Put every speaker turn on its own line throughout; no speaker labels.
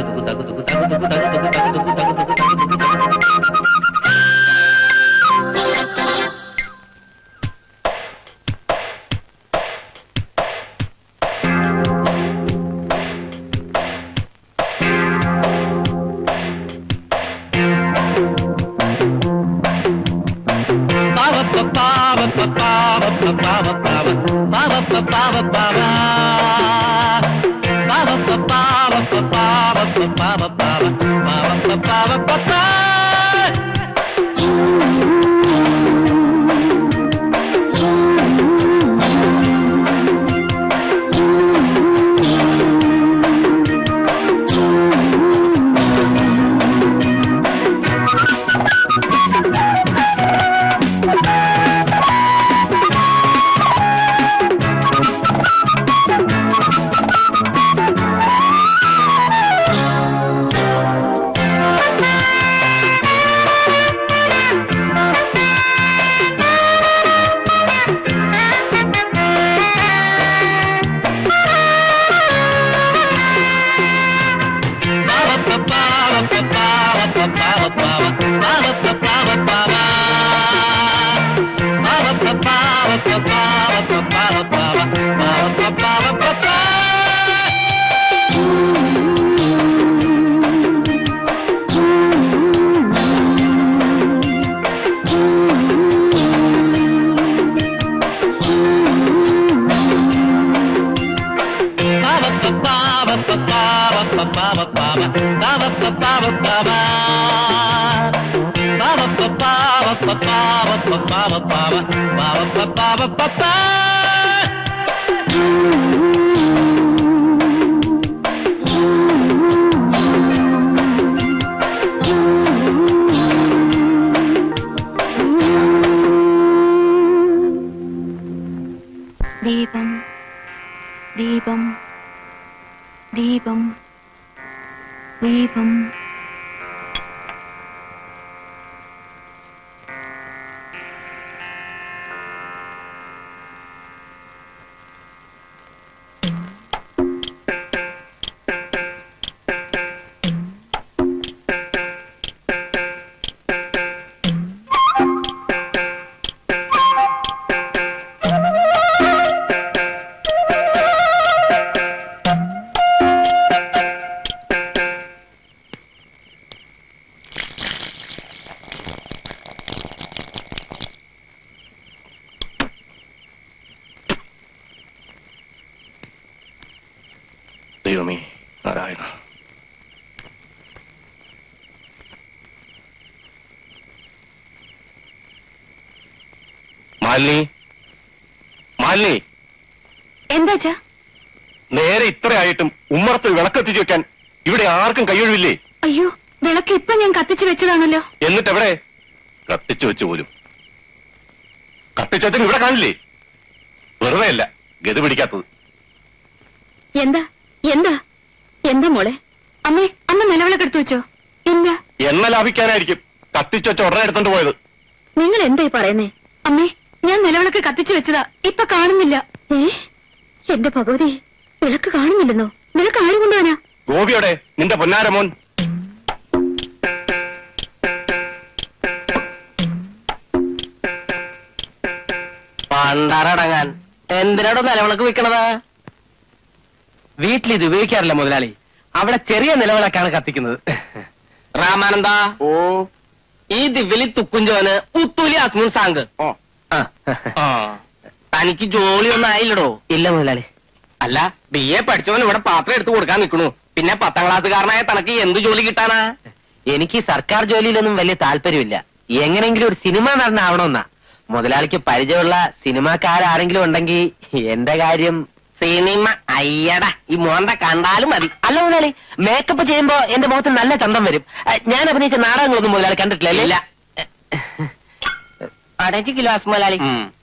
ദീപം ദീപം ദീപം ദീപം
ദൈവമേ നാരായണ മാലിനി മാലിനി
എന്താച്ചാ
നേരെ ഇത്രയായിട്ടും ഉമ്മറത്ത് വിളക്കെത്തിച്ചു വെക്കാൻ ഇവിടെ ആർക്കും കൈയൊഴിവില്ലേ
അയ്യോ വിളക്ക് ഇപ്പൊ ഞാൻ കത്തിച്ചു വെച്ചതാണല്ലോ
എന്നിട്ട് എവിടെ കത്തിച്ചു വെച്ചു പോലും കത്തിച്ചതിന് ഇവിടെ കാണില്ലേ വെറുതെ അല്ല ഗതി പിടിക്കാത്തത്
എന്താ എന്താ എന്താ മോളെ അമ്മേ അമ്മ നിലവിളക്ക് എടുത്തു വെച്ചോ ഇല്ല
എണ്ണ ലാഭിക്കാനായിരിക്കും കത്തിച്ചു വെച്ച ഉടനെ എടുത്തോണ്ട് പോയത്
നിങ്ങൾ എന്തായി പറയുന്നേ അമ്മേ ഞാൻ നിലവിളക്ക് കത്തിച്ചു വെച്ചതാ ഇപ്പൊ കാണുന്നില്ല ഏ എന്റെ ഭഗവതി വിളക്ക് കാണുന്നില്ലെന്നോ വിളക്ക് ആര് കൊണ്ടുപോനാ
ഗോപിയോടെ നിന്റെ പൊന്നാരമോൻ
പണ്ടാറടങ്ങാൻ എന്തിനാടോ നിലവിളക്ക് വെക്കണത് വീട്ടിൽ ഇത് ഉപയോഗിക്കാറില്ല മുതലാളി അവിടെ ചെറിയ നിലവിളക്കാണ് കത്തിക്കുന്നത് രാമാനന്ദ ഓ ഈ ദിവലി തുക്കുഞ്ചോന് ഉത്തൂലി അസ്മുൻ സാങ്ക്
ഓ
തനിക്ക് ജോലിയൊന്നും ആയില്ലടോ ഇല്ല മുതലാളി അല്ല ബി എ പഠിച്ചവൻ ഇവിടെ പാത്രം എടുത്തു കൊടുക്കാൻ നിൽക്കണു പിന്നെ പത്താം ക്ലാസ്സുകാരനായ തനക്ക് എന്ത് ജോലി കിട്ടാനാ എനിക്ക് സർക്കാർ ജോലിയിലൊന്നും വലിയ താല്പര്യമില്ല എങ്ങനെങ്കിലും ഒരു സിനിമ നടനാവണമെന്നാ മുതലാളിക്ക് പരിചയമുള്ള സിനിമാക്കാരാരെങ്കിലും ഉണ്ടെങ്കിൽ എന്റെ കാര്യം സിനിമ അയ്യടാ ഈ മോന്ത കണ്ടാലും മതി അല്ല മുതലാളി മേക്കപ്പ് ചെയ്യുമ്പോ എന്റെ മുഖത്ത് നല്ല ചന്തം വരും അഹ് ഞാൻ അഭിനയിച്ച നാടകങ്ങളൊന്നും മുതലാളി കണ്ടിട്ടില്ല ഇല്ല അടച്ച് കിലോസ് മുതലാളി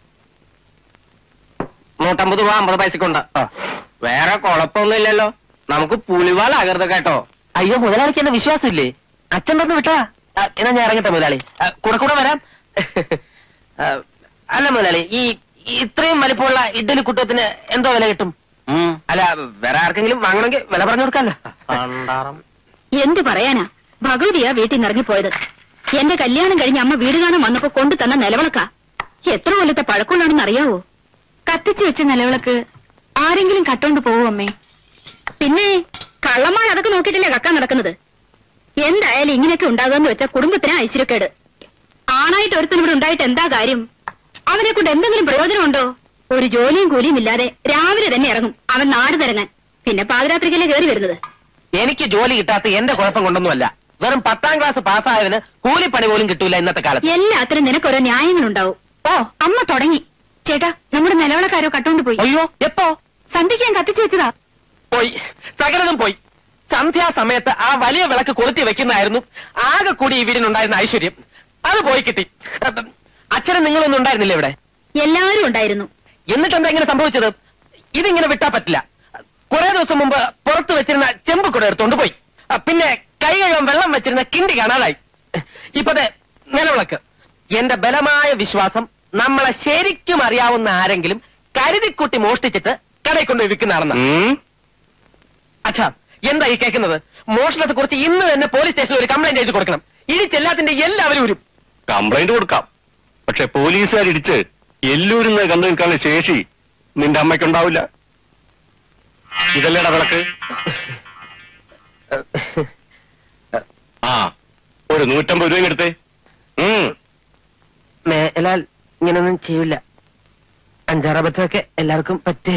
നൂറ്റമ്പത് രൂപ അമ്പത് പൈസക്കുണ്ട് വേറെ കുഴപ്പമൊന്നുമില്ലല്ലോ നമുക്ക് പുലിവാലാകരുത് കേട്ടോ അയ്യോ മുതലാളിക്ക് എന്നെ വിശ്വാസമില്ലേ അച്ഛൻ പറഞ്ഞു വിട്ടാ ആ, എന്നാ ഞാൻ ഇറങ്ങട്ടെ മുതലാളി ആ, കൂടെ കൂടെ വരാം ആ, അല്ല മുതലാളി ഈ ഈ ഇത്രയും വലിപ്പമുള്ള ഇഡ്ഡലി കുട്ടത്തിന് എന്തോ വില കിട്ടും അല്ല വേറെ ആർക്കെങ്കിലും വാങ്ങണമെങ്കിൽ വില പറഞ്ഞു കൊടുക്കാല്ലോ
എന്ത് പറയാനാ ഭഗവതിയാ വീട്ടിൽ നിന്ന് ഇറങ്ങിപ്പോയത് എന്റെ കല്യാണം കഴിഞ്ഞ് അമ്മ വീട് കാണാൻ വന്നപ്പോ കൊണ്ടു തന്ന നിലവിളക്ക എത്ര കൊല്ലത്തെ പഴക്കമുള്ളാണെന്ന് അറിയാവോ കത്തിച്ചു വെച്ച നിലവിളക്ക് ആരെങ്കിലും കട്ടോണ്ട് പോവോ അമ്മേ പിന്നെ കള്ളന്മാർ അതൊക്കെ നോക്കിയിട്ടില്ലേ കക്കാൻ നടക്കുന്നത് എന്തായാലും ഇങ്ങനെയൊക്കെ ഉണ്ടാകുമെന്ന് വെച്ചാൽ കുടുംബത്തിന് ഐശ്വര്യക്കേട് ആണായിട്ട് ഒരുത്തൻ ഇവിടെ ഉണ്ടായിട്ട് എന്താ കാര്യം അവനെ കൊണ്ട് എന്തെങ്കിലും പ്രയോജനമുണ്ടോ ഒരു ജോലിയും കൂലിയും ഇല്ലാതെ രാവിലെ തന്നെ ഇറങ്ങും അവൻ നാട് തിരങ്ങാൻ പിന്നെ പാതിരാത്രിക്കല്ലേ കയറി വരുന്നത്
എനിക്ക് ജോലി കിട്ടാത്ത എന്റെ കുഴപ്പം കൊണ്ടൊന്നുമല്ല വെറും പത്താം ക്ലാസ് പാസ്സായതിന് കൂലിപ്പണി പോലും കിട്ടൂല ഇന്നത്തെ കാലത്ത്
എല്ലാത്തിനും നിനക്ക് ഓരോ ന്യായങ്ങളുണ്ടാവും ഓ അമ്മ തുടങ്ങി ചേട്ടാ നമ്മുടെ നിലവിളക്കാരോ കട്ടോണ്ട് പോയി
അയ്യോ എപ്പോ
സന്ധ്യയ്ക്ക് ഞാൻ കത്തിച്ചു വെച്ചതാ
പോയി സകലതും പോയി സന്ധ്യാസമയത്ത് ആ വലിയ വിളക്ക് കൊളുത്തി വെക്കുന്നതായിരുന്നു ആകെ കൂടി ഈ വീടിനുണ്ടായിരുന്ന ഐശ്വര്യം അത് പോയി കിട്ടി അച്ഛനും നിങ്ങളൊന്നും ഉണ്ടായിരുന്നില്ല ഇവിടെ
എല്ലാവരും ഉണ്ടായിരുന്നു
എന്നിട്ട് എന്താ ഇങ്ങനെ സംഭവിച്ചത് ഇതിങ്ങനെ വിട്ടാ പറ്റില്ല കുറെ ദിവസം മുമ്പ് പുറത്ത് വെച്ചിരുന്ന ചെമ്പ് കൂടെ എടുത്തോണ്ട് പോയി ആ, പിന്നെ കൈ കഴുകാൻ വെള്ളം വെച്ചിരുന്ന കിണ്ടി കാണാതായി ഇപ്പതെ നിലവിളക്ക് എന്റെ ബലമായ വിശ്വാസം നമ്മളെ ശരിക്കും അറിയാവുന്ന ആരെങ്കിലും കരുതിക്കുട്ടി മോഷ്ടിച്ചിട്ട് കടയിൽ കൊണ്ട് വിൽക്കുന്നതാണെന്ന്
ഉം?
അച്ഛാ എന്താ ഈ കേൾക്കുന്നത് മോഷണത്തെ കുറിച്ച് ഇന്ന് തന്നെ പോലീസ് സ്റ്റേഷനിൽ ഒരു കംപ്ലൈന്റ് എഴുതി കൊടുക്കണം ഇടിച്ചെല്ലാത്തിന്റെ എല്ലാവരും വരും
കംപ്ലൈന്റ് കൊടുക്കാം പക്ഷെ പോലീസുകാരിടിച്ച് എല്ലൂരിന്ന് കണ്ടു നിൽക്കാനുള്ള ശേഷി നിന്റെ അമ്മയ്ക്കുണ്ടാവില്ല ഇതല്ലേടാ വിളക്ക് ആ ഒരു നൂറ്റമ്പത് രൂപയും എടുത്തേ ഉം.
മേലാൽ ഇങ്ങനൊന്നും ചെയ്യില്ല അഞ്ചാറബദ്ധമൊക്കെ എല്ലാവർക്കും പറ്റേ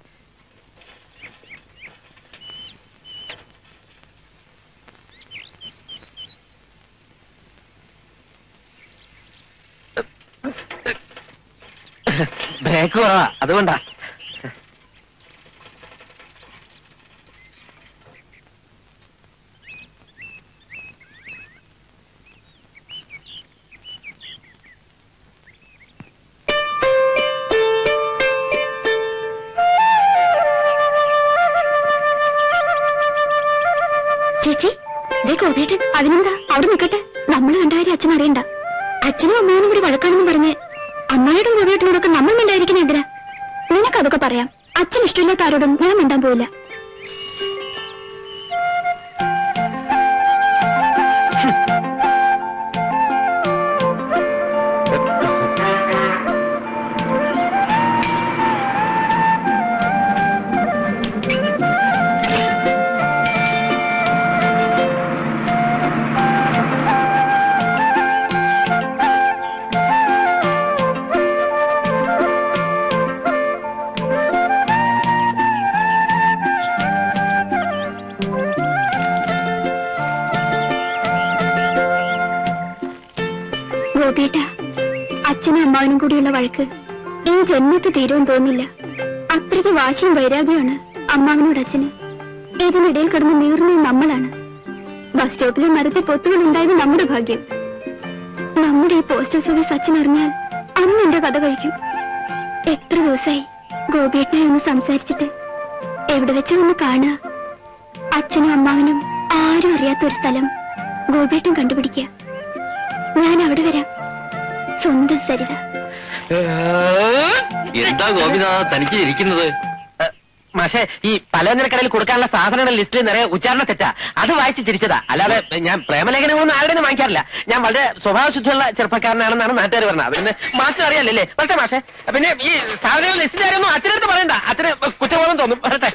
ബ്രേക്ക് കുറവാ അതുകൊണ്ടാ
ചേച്ചി ദേ കോപേട്ടൻ അതിനെന്താ അവിടെ നിൽക്കട്ടെ നമ്മൾ കണ്ടാരും അച്ഛൻ അറിയണ്ട അച്ഛനും അമ്മയും കൂടി വഴക്കാണെന്ന് പറഞ്ഞ് അമ്മയോടും കോപേട്ടനോടൊക്കെ നമ്മൾ മിണ്ടായിരിക്കുന്ന എന്തിനാ നിനക്കതൊക്കെ പറയാം അച്ഛൻ ഇഷ്ടമില്ലാത്ത ആരോടും ഞാൻ മിണ്ടാൻ പോവില്ല ഗോപിയേട്ട അച്ഛനും അമ്മാവനും കൂടിയുള്ള വഴക്ക് ഈ ജന്മത്ത് തീരുമെന്ന് തോന്നില്ല അത്രയ്ക്ക് വാശിയും വൈരാഗ്യമാണ് അമ്മാവനോട് അച്ഛന് ഇതിനിടയിൽ കിടന്ന് നീറുന്നത് നമ്മളാണ് ബസ് സ്റ്റോപ്പിലെ മരത്തിൽ പൊത്തുകൾ ഉണ്ടായത് നമ്മുടെ ഭാഗ്യം നമ്മുടെ ഈ പോസ്റ്റൽ സർവീസ് അച്ഛൻ അറിഞ്ഞാൽ അന്ന് എന്റെ കഥ കഴിക്കും എത്ര ദിവസമായി ഗോപിയേട്ടനെ ഒന്ന് സംസാരിച്ചിട്ട് എവിടെ വെച്ചോ ഒന്ന് കാണുക അച്ഛനും അമ്മാവനും ആരും അറിയാത്ത ഒരു സ്ഥലം ഗോപിയേട്ടൻ കണ്ടുപിടിക്കുക ഞാൻ അവിടെ വരാം സ്വന്തം സരിത
എന്താ ഗോപിനാഥ തനിക്ക് ഇരിക്കുന്നത് പക്ഷേ ഈ പലചരക്കടയിൽ കൊടുക്കാനുള്ള സാധനങ്ങളുടെ ലിസ്റ്റിൽ നിറയെ ഉച്ചാരണ തെറ്റാ അത് വായിച്ച് ചിരിച്ചതാ അല്ലാതെ ഞാൻ പ്രേമലേഖനങ്ങളൊന്നും ആരുടെ നിന്ന് വാങ്ങിക്കാറില്ല ഞാൻ വളരെ സ്വഭാവശുദ്ധിയുള്ള ചെറുപ്പക്കാരനാണെന്നാണ് നാട്ടുകാർ പറഞ്ഞത് അത് പിന്നെ മാസ്റ്റർ അറിയാലല്ലേ വരട്ടെ മാഷെ പിന്നെ ഈ സാധനങ്ങൾ ലിസ്റ്റിൽ ആരൊന്നും അച്ഛനടുത്ത് പറയണ്ട അച്ഛന് കുറ്റബോധം തോന്നും വരട്ടെ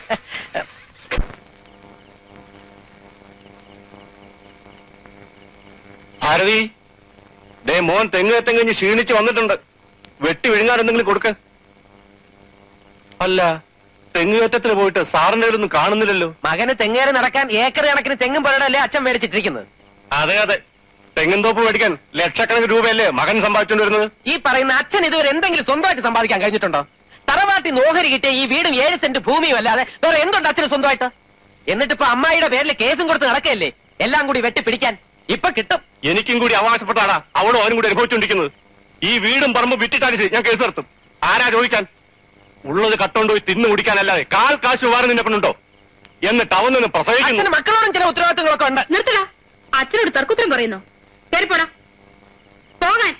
ഭാരതി ദേ മോൻ തെങ്ങ് തെങ്ങ് ക്ഷീണിച്ച് വന്നിട്ടുണ്ട് വെട്ടി വിഴുങ്ങാൻ എന്തെങ്കിലും കൊടുക്ക അല്ല തെങ്ങുകയറ്റത്തിന് പോയിട്ട് സാറിന്റെ ഒന്നും കാണുന്നില്ലല്ലോ
മകന് തെങ്ങേറി നടക്കാൻ ഏക്കർ കണക്കിന് തെങ്ങും പഴയല്ലേ അച്ഛൻ മേടിച്ചിട്ടിരിക്കുന്നത്
അതെ അതെ തെങ്ങും തോപ്പ് മേടിക്കാൻ ലക്ഷക്കണക്കിന് രൂപയല്ലേ മകൻ സമ്പാദിച്ചുകൊണ്ട് വരുന്നത്
ഈ പറയുന്ന അച്ഛൻ ഇതുവരെ എന്തെങ്കിലും സ്വന്തമായിട്ട് സമ്പാദിക്കാൻ കഴിഞ്ഞിട്ടുണ്ടോ തറവാട്ടി നോഹരി കിട്ടിയ ഈ വീടും ഏഴ് സെന്റ് ഭൂമിയും അല്ലാതെ വേറെ എന്തുണ്ട് അച്ഛന് സ്വന്തമായിട്ട് എന്നിട്ടിപ്പോ അമ്മായിയുടെ പേരിൽ കേസും കൊടുത്ത് നടക്കയല്ലേ എല്ലാം കൂടി വെട്ടിപ്പിടിക്കാൻ ഇപ്പൊ കിട്ടും
എനിക്കും കൂടി അവകാശപ്പെട്ടാടാ അവളും അവനും കൂടി അനുഭവിച്ചുകൊണ്ടിരിക്കുന്നത് ഈ വീടും പറമ്പും വിറ്റിട്ടാണ് ശരി, ഞാൻ കേസ് നടത്തും ആരാ ചോദിക്കാൻ ഉള്ളത് കട്ടോണ്ട് പോയി തിന്നു കുടിക്കാനല്ലാതെ കാൽ കാശ് ഉപകാരം നിന്നെ കൊണ്ടുണ്ടോ എന്നിട്ട് അവൻ നിന്ന് പ്രസവിക്കുന്നു
അച്ഛന് മക്കളോടും ചില ഉത്തരവാദിത്തങ്ങളൊക്കെ ഉണ്ട്
നിർത്തടാ അച്ഛനോട് തർക്കുത്തരം പറയുന്നു കയറിപ്പോടാ പോകാൻ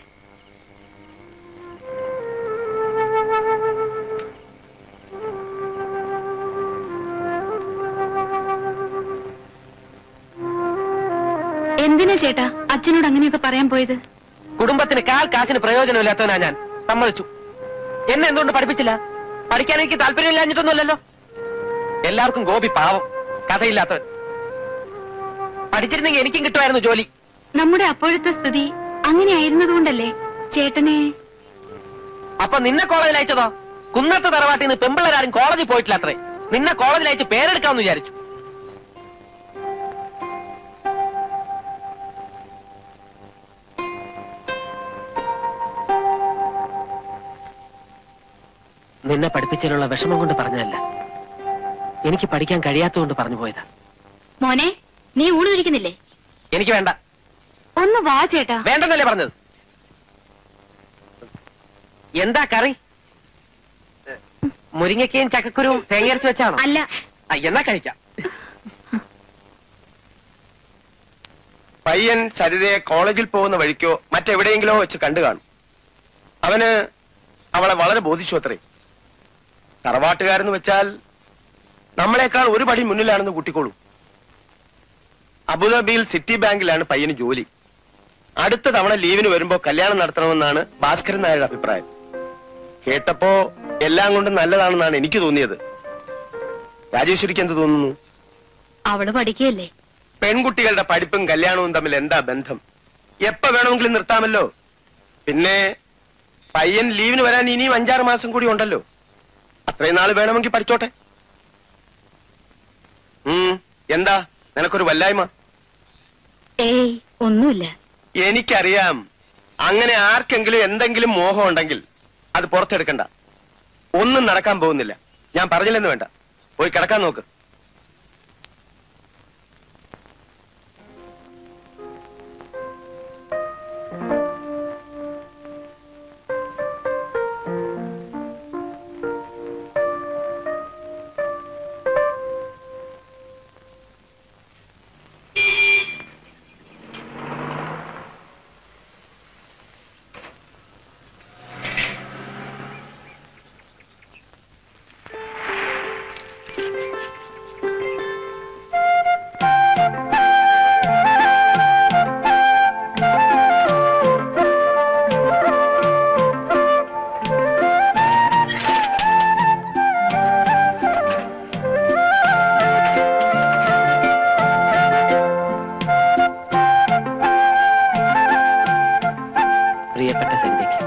എന്തിനാ ചേട്ടാ അച്ഛനോട് അങ്ങനെയൊക്കെ പറയാൻ പോയത്
കുടുംബത്തിന് കാൽ കാശിന് പ്രയോജനമില്ലാത്തവനാ ഞാൻ സമ്മതിച്ചു എന്നെ എന്തുകൊണ്ട് പഠിപ്പിച്ചില്ല പഠിക്കാൻ എനിക്ക് താല്പര്യമില്ലാഞ്ഞിട്ടൊന്നുമല്ലല്ലോ എല്ലാവർക്കും ഗോപി പാവം കഥയില്ലാത്തവൻ പഠിച്ചിരുന്നെങ്കിൽ എനിക്കും കിട്ടുമായിരുന്നു ജോലി
നമ്മുടെ അപ്പോഴത്തെ സ്ഥിതി അങ്ങനെ ആയിരുന്നതുകൊണ്ടല്ലേ ചേട്ടനെ
അപ്പൊ നിന്നെ കോളേജിൽ അയച്ചതോ കുന്നത്തെ തറവാട്ടിൽ നിന്ന് പെമ്പിള്ളേരാരും കോളേജിൽ പോയിട്ടില്ല അത്രേ നിന്നെ കോളേജിൽ അയച്ച് പേരെടുക്കാമെന്ന് വിചാരിച്ചു നിന്നെ പഠിപ്പിച്ചതിനുള്ള വിഷമം കൊണ്ട് പറഞ്ഞതല്ല എനിക്ക് പഠിക്കാൻ കഴിയാത്തതുകൊണ്ട് പറഞ്ഞു പോയതാ
മോനെ നീ ഊണ് കഴിക്കുന്നില്ലേ
എനിക്ക് വേണ്ട
ഒന്ന് വാ ചേട്ടാ
വേണ്ടെന്നല്ലേ പറഞ്ഞത് എന്താ കറി മുരിങ്ങക്കയും ചക്കക്കുരുവും തേങ്ങയരച്ച് വെച്ചാണോ
അല്ല
ആ, എന്നാ കഴിക്കാം
പയ്യൻ സരിതയെ കോളേജിൽ പോകുന്ന വഴിക്കോ മറ്റെവിടെയെങ്കിലോ വെച്ച് കണ്ടു കാണും അവന് അവളെ വളരെ ബോധിച്ചു അത്രേ തറവാട്ടുകാരെന്ന് വെച്ചാൽ നമ്മളെക്കാൾ ഒരു പടി മുന്നിലാണെന്ന് കൂട്ടിക്കോളൂ അബുദാബിയിൽ സിറ്റി ബാങ്കിലാണ് പയ്യന് ജോലി അടുത്ത തവണ ലീവിന് വരുമ്പോ കല്യാണം നടത്തണമെന്നാണ് ഭാസ്കരൻ നായരുടെ അഭിപ്രായം കേട്ടപ്പോ എല്ലാം കൊണ്ടും നല്ലതാണെന്നാണ് എനിക്ക് തോന്നിയത് രാജേശ്വരിക്ക് എന്ത് തോന്നുന്നു
അവള് പഠിക്കുകയല്ലേ
പെൺകുട്ടികളുടെ പഠിപ്പും കല്യാണവും തമ്മിൽ എന്താ ബന്ധം എപ്പ വേണമെങ്കിലും നിർത്താമല്ലോ പിന്നെ പയ്യൻ ലീവിന് വരാൻ ഇനിയും അഞ്ചാറ് മാസം കൂടി ഉണ്ടല്ലോ അത്രയും നാൾ വേണമെങ്കിൽ പഠിച്ചോട്ടെ ഉം എന്താ നിനക്കൊരു വല്ലായ്മ
ഏയ് ഒന്നുമില്ല
എനിക്കറിയാം അങ്ങനെ ആർക്കെങ്കിലും എന്തെങ്കിലും മോഹം ഉണ്ടെങ്കിൽ അത് പുറത്തെടുക്കണ്ട ഒന്നും നടക്കാൻ പോകുന്നില്ല ഞാൻ പറഞ്ഞില്ലെന്ന് വേണ്ട പോയി കിടക്കാൻ നോക്ക്
പ്രിയപ്പെട്ട സരിതയ്ക്ക്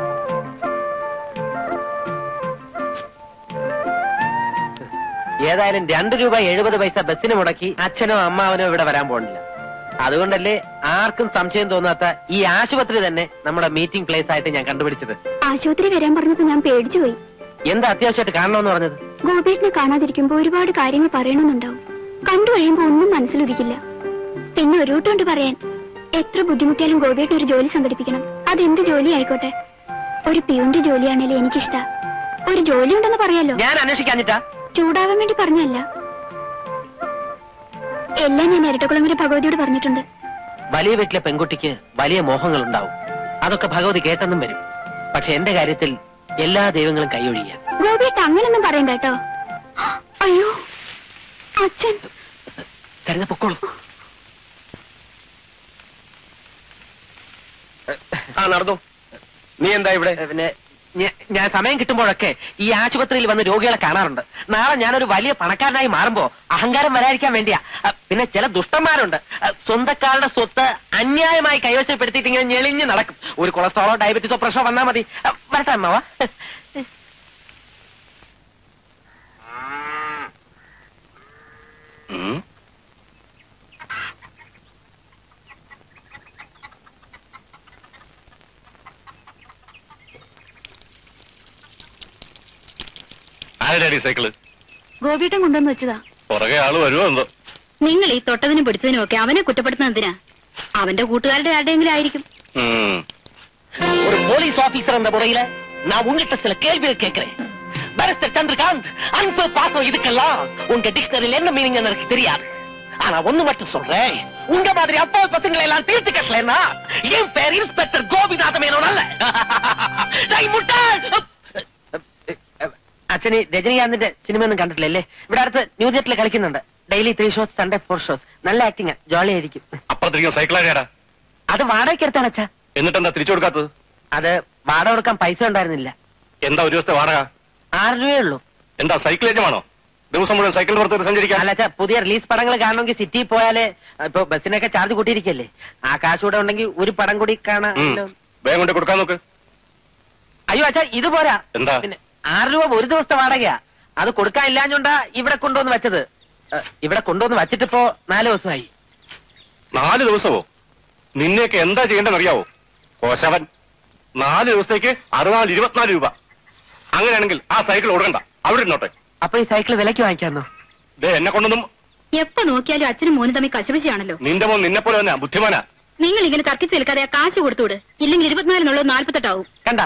ഏതായാലും രണ്ടു രൂപ എഴുപത് പൈസ ബസ്സിന് മുടക്കി അച്ഛനോ അമ്മാവനോ ഇവിടെ വരാൻ പോണില്ല അതുകൊണ്ടല്ലേ ആർക്കും സംശയം തോന്നാത്ത ഈ ആശുപത്രി തന്നെ നമ്മുടെ മീറ്റിംഗ് പ്ലേസ് ആയിട്ട് ഞാൻ കണ്ടുപിടിച്ചത്
ആശുപത്രി വരാൻ പറഞ്ഞപ്പോ ഞാൻ പേടിച്ചുപോയി
എന്താ അത്യാവശ്യമായിട്ട് കാണണമെന്ന് പറഞ്ഞത്
ഗോപേട്ടിനെ കാണാതിരിക്കുമ്പോ ഒരുപാട് കാര്യങ്ങൾ പറയണമെന്നുണ്ടാവും കണ്ടു കഴിയുമ്പോ ഒന്നും മനസ്സിലുദിക്കില്ല പിന്നെ ഒരു കൂട്ടുണ്ട് പറയാൻ എത്ര ബുദ്ധിമുട്ടിയാലും ഗോപേട്ട് ഒരു ജോലി സംഘടിപ്പിക്കണം അതെന്ത് ജോലി ആയിക്കോട്ടെ ഒരു പിയുന്റെ ജോലിയാണേലും എനിക്കിഷ്ട ഒരു ജോലി ഉണ്ടെന്ന് പറയാലോ
ഞാൻ അന്വേഷിക്കാഞ്ഞിട്ടാ
ചൂടാവാൻ വേണ്ടി പറഞ്ഞല്ല എല്ലാം ഞാൻ ഇരട്ടക്കുളങ്ങര ഭഗവതിയോട് പറഞ്ഞിട്ടുണ്ട്
വലിയ വീട്ടിലെ പെൺകുട്ടിക്ക് വലിയ മോഹങ്ങൾ ഉണ്ടാവും അതൊക്കെ ഭഗവതി കേട്ടെന്നും വരും പക്ഷെ എന്റെ കാര്യത്തിൽ എല്ലാ ദൈവങ്ങളും കൈയൊഴിയാ
ഗോപിയേട്ട അങ്ങനൊന്നും പറയണ്ട കേട്ടോ അയ്യോ അച്ഛൻ
തരുന്ന പൊക്കോളൂ
ആ നടന്നു നീ എന്താ ഇവിടെ
ഏ, പിന്നെ ഞ- ഞാൻ സമയം കിട്ടുമ്പോഴൊക്കെ ഈ ആശുപത്രിയിൽ വന്ന് രോഗികളെ കാണാറുണ്ട് നാളെ ഞാനൊരു വലിയ പണക്കാരനായി മാറുമ്പോ അഹങ്കാരം വരാതിരിക്കാൻ വേണ്ടിയാ അ, പിന്നെ ചില ദുഷ്ടന്മാരുണ്ട് അ, സ്വന്തക്കാരുടെ സ്വത്ത് അന്യായമായി കൈവശപ്പെടുത്തിയിട്ട് ഇങ്ങനെ ഞെളിഞ്ഞ് നടക്കും ഒരു കൊളസ്ട്രോളോ ഡയബറ്റീസോ പ്രഷറോ വന്നാ മതി അ, വരട്ടെ അമ്മാവ
ഉം. ആരുടെയാടി സൈക്കിള്
ഗോപിയേട്ടൻ കൊണ്ടുവന്ന് വെച്ചതാ
പുറകെ ആള് വരുമോ എന്തോ
നിങ്ങൾ ഈ തൊട്ടതിനും പിടിച്ചതിനും ഒക്കെ അവനെ കുറ്റപ്പെടുത്തുന്നത് എന്തിനാ അവന്റെ കൂട്ടുകാരുടെ ആരുടെയെങ്കിലും ആയിരിക്കും
ഉം.
ஒரு போலீஸ் ஆபீசர் அந்த முறையில நான் உங்ககிட்ட சில கேள்விகள் கேட்கிறேன் பாரிஸ்டர் சந்திரகாந்த் அன்பு பாசம் இதுக்கெல்லாம் உங்க டிக்ஷனரியில் என்ன மீனிங் எனக்கு தெரியாது ஆனா ஒண்ணு மட்டும் சொல்றேன் உங்க மாதிரி அப்பா பசங்களை எல்லாம் தீர்த்து கட்டலன்னா என் பேர் இன்ஸ்பெக்டர் கோபிநாத மேனோன் அல்ல டேய் முட்டாள் അച്ഛന് രജനീകാന്തിന്റെ സിനിമ ഒന്നും കണ്ടിട്ടില്ലല്ലേ ഇവിടെ അടുത്ത് ന്യൂ തിയേറ്ററിൽ കളിക്കുന്നുണ്ട് daily three shows Sunday four shows നല്ല ആക്ടിങ് ജോളി ആയിരിക്കും
അപ്പുറത്തിരിക്കുന്ന സൈക്കിളാരിയാടാ
അത് വാടകയ്ക്ക് എടുത്താണ് അച്ഛാ
എന്നിട്ടെന്താ തിരിച്ചു കൊടുക്കാത്തത്
അത് വാടക കൊടുക്കാൻ പൈസ ഉണ്ടായിരുന്നില്ല
എന്താ ഒരു ദിവസത്തെ വാടക
ആറ് രൂപയേ ഉള്ളൂ
എന്താ സൈക്കിൾ യജമാണോ ദിവസം മുഴുവൻ സൈക്കിൾ പുറത്ത് സഞ്ചരിക്കാൻ
അല്ല അച്ഛാ പുതിയ റിലീസ് പടങ്ങൾ കാണണമെങ്കിൽ സിറ്റിയിൽ പോയാല് ഇപ്പൊ ബസ്സിനൊക്കെ ചാർജ് കൂട്ടിയിരിക്കല്ലേ ആ കാശ് കൂടെ ഉണ്ടെങ്കിൽ ഒരു പടം കൂടി കാണാം
ഉം. വേഗം കൊണ്ട് കൊടുക്കാൻ നോക്ക്
അയ്യോ അച്ഛാ ഇത് പോരാ
എന്താ?
പിന്നെ ആറ് രൂപ ഒരു ദിവസത്തെ വാടകയാ അത് കൊടുക്കാൻ ഇല്ലാഞ്ഞോണ്ടാ ഇവിടെ കൊണ്ടുവന്ന് വെച്ചത് ഏ, ഇവിടെ കൊണ്ടുവന്ന് വച്ചിട്ടിപ്പോ നാല് ദിവസമായി
നാല് ദിവസമോ നിന്നെയൊക്കെ എന്താ ചെയ്യേണ്ടതെന്ന് അറിയാവോ കോശവൻ നാല് ദിവസത്തേക്ക് അറുപത് ഇരുപത്തിനാല് രൂപ അങ്ങനെയാണെങ്കിൽ ആ സൈക്കിൾ ഓടണ്ട അവിടെ ഇരുന്നോട്ടെ
അപ്പൊ ഈ സൈക്കിൾ വിലക്ക് വാങ്ങിക്കാന്നോ
ദേ എന്നെ കൊണ്ടൊന്നും
എപ്പോ നോക്കിയാലും അച്ഛനും മോനും തമ്മിൽ കശപിശയാണല്ലോ
നിന്റെ മോൻ നിന്നെ പോലെ തന്നെ ബുദ്ധിമാനാ
നിങ്ങൾ ഇങ്ങനെ തർക്കിച്ച് നിൽക്കാതെ ആ കാശ് കൊടുത്തുവിട് ഇല്ലെങ്കിൽ ഇരുപത്തിനാലിനുള്ളത് നാൽപ്പത്തെട്ടാവും
കണ്ട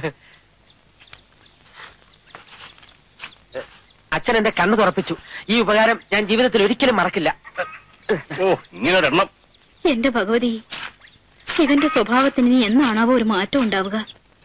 അച്ഛൻ എന്റെ കണ്ണ് തുറപ്പിച്ചു ഈ ഉപകാരം ഞാൻ ജീവിതത്തിൽ ഒരിക്കലും മറക്കില്ല
ഓ ഇങ്ങനെ ഒരെണ്ണം
എന്റെ ഭഗവതി ഇവന്റെ സ്വഭാവത്തിന് ഇനി എന്നാണാവോ ഒരു മാറ്റം ഉണ്ടാവുക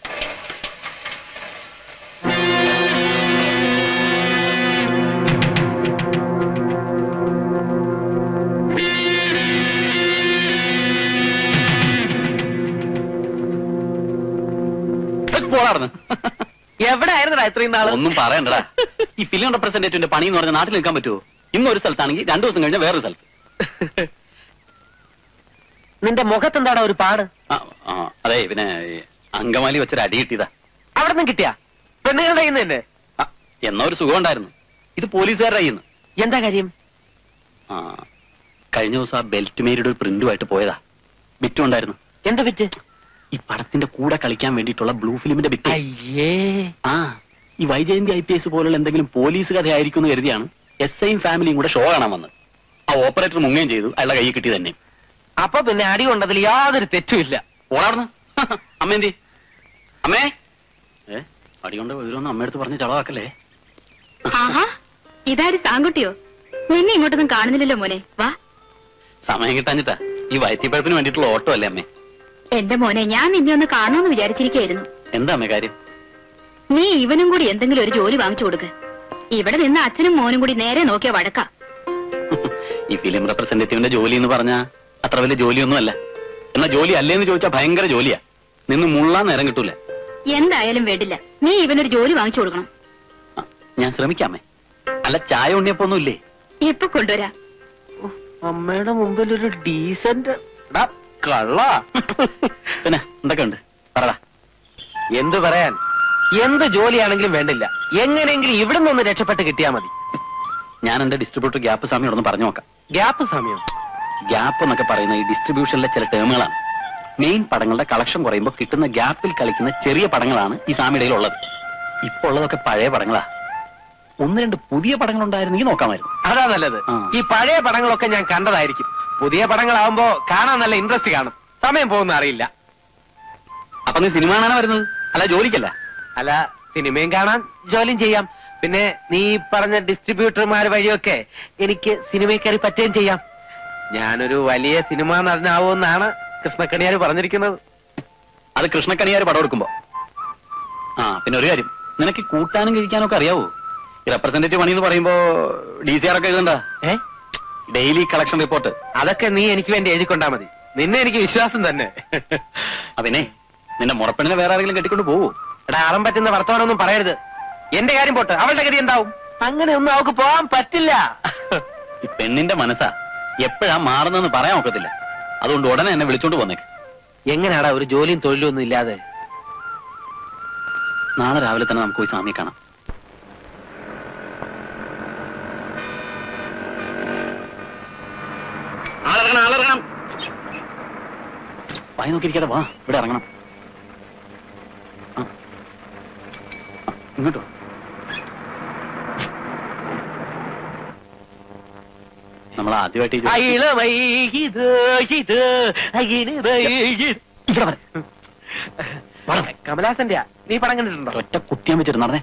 പോളാർന്ന്
എവിടെ ആയിരുന്നടാ ഇത്രയും നാള്
ഒന്നും പറയണ്ടടാ ഈ ഫിലിം റെപ്രസെന്റേറ്റീവിന്റെ പണി എന്ന് പറഞ്ഞ നാട്ടിൽ നിൽക്കാൻ പറ്റുമോ ഇന്ന് ഒരു സ്ഥലത്താണെങ്കിൽ രണ്ടു ദിവസം കഴിഞ്ഞാൽ വേറൊരു സ്ഥലത്ത്
നിന്റെ മുഖത്ത് എന്താടാ ഒരു പാട്
ആ, ആ, അതെ പിന്നെ ഈ അങ്കമാലി വെച്ചൊരു അടി കിട്ടിയതാ
അവിടെ നിന്ന് കിട്ടിയാ പെണ്ണുങ്ങളുടെ കയ്യിൽ നിന്ന് തന്നെ
ആ, എന്നാ ഒരു സുഖം ഉണ്ടായിരുന്നു ഇത് പോലീസുകാരുടെ കയ്യിൽ നിന്ന്
എന്താ കാര്യം
ആ കഴിഞ്ഞ ദിവസം ആ ബെൽറ്റ് മേരിയുടെ ഒരു പ്രിന്റുമായിട്ട് പോയതാ ബിറ്റും ഉണ്ടായിരുന്നു
എന്ത് വിറ്റ്
ഈ പടത്തിന്റെ കൂടെ കളിക്കാൻ വേണ്ടിയിട്ടുള്ള ബ്ലൂ ഫിലിമിന്റെ ബിറ്റ്
അയ്യേ
ആ ഈ വൈജയന്തി ഐ പി എസ് പോലുള്ള എന്തെങ്കിലും പോലീസ് കഥയായിരിക്കും എന്ന് കരുതിയാണ് എസ് ഐയും ഫാമിലിയും കൂടെ ഷോ കാണാൻ വന്നത് ആ ഓപ്പറേറ്റർ മുങ്ങുകയും ചെയ്തു അയാളുടെ കൈ കിട്ടി തന്നെ
അപ്പൊ പിന്നെ അടി കൊണ്ടതിൽ യാതൊരു തെറ്റുമില്ല
ഓടാർന്ന് അമ്മ എന്തി അമ്മേ ഏ അടികൊണ്ട് വിവരമൊന്നും അമ്മയടുത്ത് പറഞ്ഞ് ചളവാക്കല്ലേ
ആഹാ ഇതാര് സാങ്കുട്ടിയോ നിന്നെ ഇങ്ങോട്ടൊന്നും കാണുന്നില്ലല്ലോ മോനെ വാ
സമയം കിട്ടാഞ്ഞിട്ടാ ഈ വയറ്റിപ്പഴപ്പിന് വേണ്ടിയിട്ടുള്ള ഓട്ടോ അല്ലേ അമ്മേ
എന്റെ മോനെ ഞാൻ നിന്നെ ഒന്ന് കാണുമെന്ന് വിചാരിച്ചിരിക്കായിരുന്നു
എന്താ അമ്മേ കാര്യം
നീ ഇവനും കൂടി എന്തെങ്കിലും ഒരു ജോലി വാങ്ങിച്ചു കൊടുക്ക് ഇവിടെ നിന്ന് അച്ഛനും മോനും കൂടി നേരെ നോക്കിയ വഴക്ക
ഈ ഫിലിം റെപ്രസെന്റേറ്റീവിന്റെ ജോലി എന്ന് പറഞ്ഞാ അത്ര വലിയ ജോലിയൊന്നും അല്ല എന്നാ ജോലി അല്ലേന്ന് ചോദിച്ചാൽ ഭയങ്കര ജോലിയാ നിന്ന് മുള്ളാൻ നേരം കിട്ടൂല
എന്തായാലും വേണ്ടില്ല നീ ഇവനൊരു ജോലി വാങ്ങിച്ചു കൊടുക്കണം
ആ, ഞാൻ ശ്രമിക്കാമേ അല്ല ചായ ഉണ്ണിയപ്പൊന്നും ഇല്ലേ
എപ്പൊ കൊണ്ടുവരാ
അമ്മയുടെ മുമ്പിൽ ഒരു ഡീസന്റ് കള്ള
പിന്നെ എന്തൊക്കെ ഉണ്ട് പറടാ
എന്ത് പറയാൻ എന്ത് ജോലിയാണെങ്കിലും വേണ്ടില്ല എങ്ങനെയെങ്കിലും ഇവിടെ നിന്ന് രക്ഷപ്പെട്ട് കിട്ടിയാ മതി
ഞാൻ എന്റെ ഡിസ്ട്രിബ്യൂട്ടർ ഗ്യാപ്പ് സ്വാമിയോടൊന്ന് പറഞ്ഞു നോക്കാം
ഗ്യാപ്പ് സമയം
ഗ്യാപ്പ് എന്നൊക്കെ പറയുന്ന ഈ ഡിസ്ട്രിബ്യൂഷനിലെ ചില ടേമുകളാണ് മെയിൻ പടങ്ങളുടെ കളക്ഷൻ കുറയുമ്പോൾ കിട്ടുന്ന ഗ്യാപ്പിൽ കളിക്കുന്ന ചെറിയ പടങ്ങളാണ് ഈ സാമിടയിൽ ഉള്ളത് ഇപ്പൊ ഉള്ളതൊക്കെ പഴയ പടങ്ങളാ ഒന്ന് രണ്ട് പുതിയ പടങ്ങൾ ഉണ്ടായിരുന്നെങ്കിൽ നോക്കാമായിരുന്നു
അതാ നല്ലത്
ആ.
ഈ പഴയ പടങ്ങളൊക്കെ ഞാൻ കണ്ടതായിരിക്കും പുതിയ പടങ്ങളാവുമ്പോ കാണാൻ നല്ല ഇൻട്രസ്റ്റ് കാണും സമയം പോകുന്ന അറിയില്ല
അപ്പൊ നീ സിനിമ കാണാനാ വരുന്നത് അല്ല ജോലിക്കല്ല
അല്ല സിനിമയും കാണാൻ ജോലിയും ചെയ്യാം പിന്നെ നീ ഈ പറഞ്ഞ ഡിസ്ട്രിബ്യൂട്ടർമാർ വഴിയൊക്കെ എനിക്ക് സിനിമയിൽ കയറി പറ്റുകയും ചെയ്യാം ഞാനൊരു വലിയ സിനിമ നടനാവുമെന്നാണ് കൃഷ്ണക്കണിയാർ പറഞ്ഞിരിക്കുന്നത്
അത് കൃഷ്ണക്കണിയാർ പടം എടുക്കുമ്പോ ആ പിന്നെ ഒരു കാര്യം നിനക്ക് ഈ കൂട്ടാനും കഴിക്കാനും ഒക്കെ അറിയാവോ ഈ റെപ്രസെന്റേറ്റീവ് പണി എന്ന് പറയുമ്പോ ഡി സി ആർ ഒക്കെ എഴുതണ്ട
ഏ
ഡെയിലി കളക്ഷൻ റിപ്പോർട്ട്
അതൊക്കെ നീ എനിക്ക് വേണ്ടി എഴുതിക്കൊണ്ടാ മതി നിന്നെ എനിക്ക് വിശ്വാസം തന്നെ
അതിനെ നിന്റെ മുറപ്പെണ്ണിനെ വേറെ ആരെങ്കിലും കെട്ടിക്കൊണ്ട് പോവോ
എടാ അറം പറ്റുന്ന വർത്തമാനമൊന്നും പറയരുത് എന്റെ കാര്യം പോട്ട് അവളുടെ ഗതി എന്താവും അങ്ങനെ ഒന്നും അവൾക്ക് പോകാൻ പറ്റില്ല
ഈ പെണ്ണിന്റെ മനസ്സാ എപ്പോഴാ മാറുന്നെന്ന് പറയാൻ ഒക്കത്തില്ല അതുകൊണ്ട് ഉടനെ എന്നെ വിളിച്ചോണ്ട് പോന്നേക്ക്
എങ്ങനെയാടാ ഒരു ജോലിയും തൊഴിലും ഒന്നും ഇല്ലാതെ
നാളെ രാവിലെ തന്നെ നമുക്ക് പോയി സ്വാമിയെ കാണാം
ആളിറങ്ങണം ആളിറങ്ങണം
വായി നോക്കിയിരിക്കാതെ വാ ഇവിടെ ഇറങ്ങണം ആ. ആ, ഇങ്ങോട്ടോ നമ്മൾ ആദ്യമായിട്ട് ഈ ജോലി- ഇവിടെ വരെ.
കമലാസന്റെ നീ പടം കണ്ടിട്ടുണ്ടോ
ഒറ്റ കുത്തിയാൻ വെച്ചിട്ട് നടന്നേ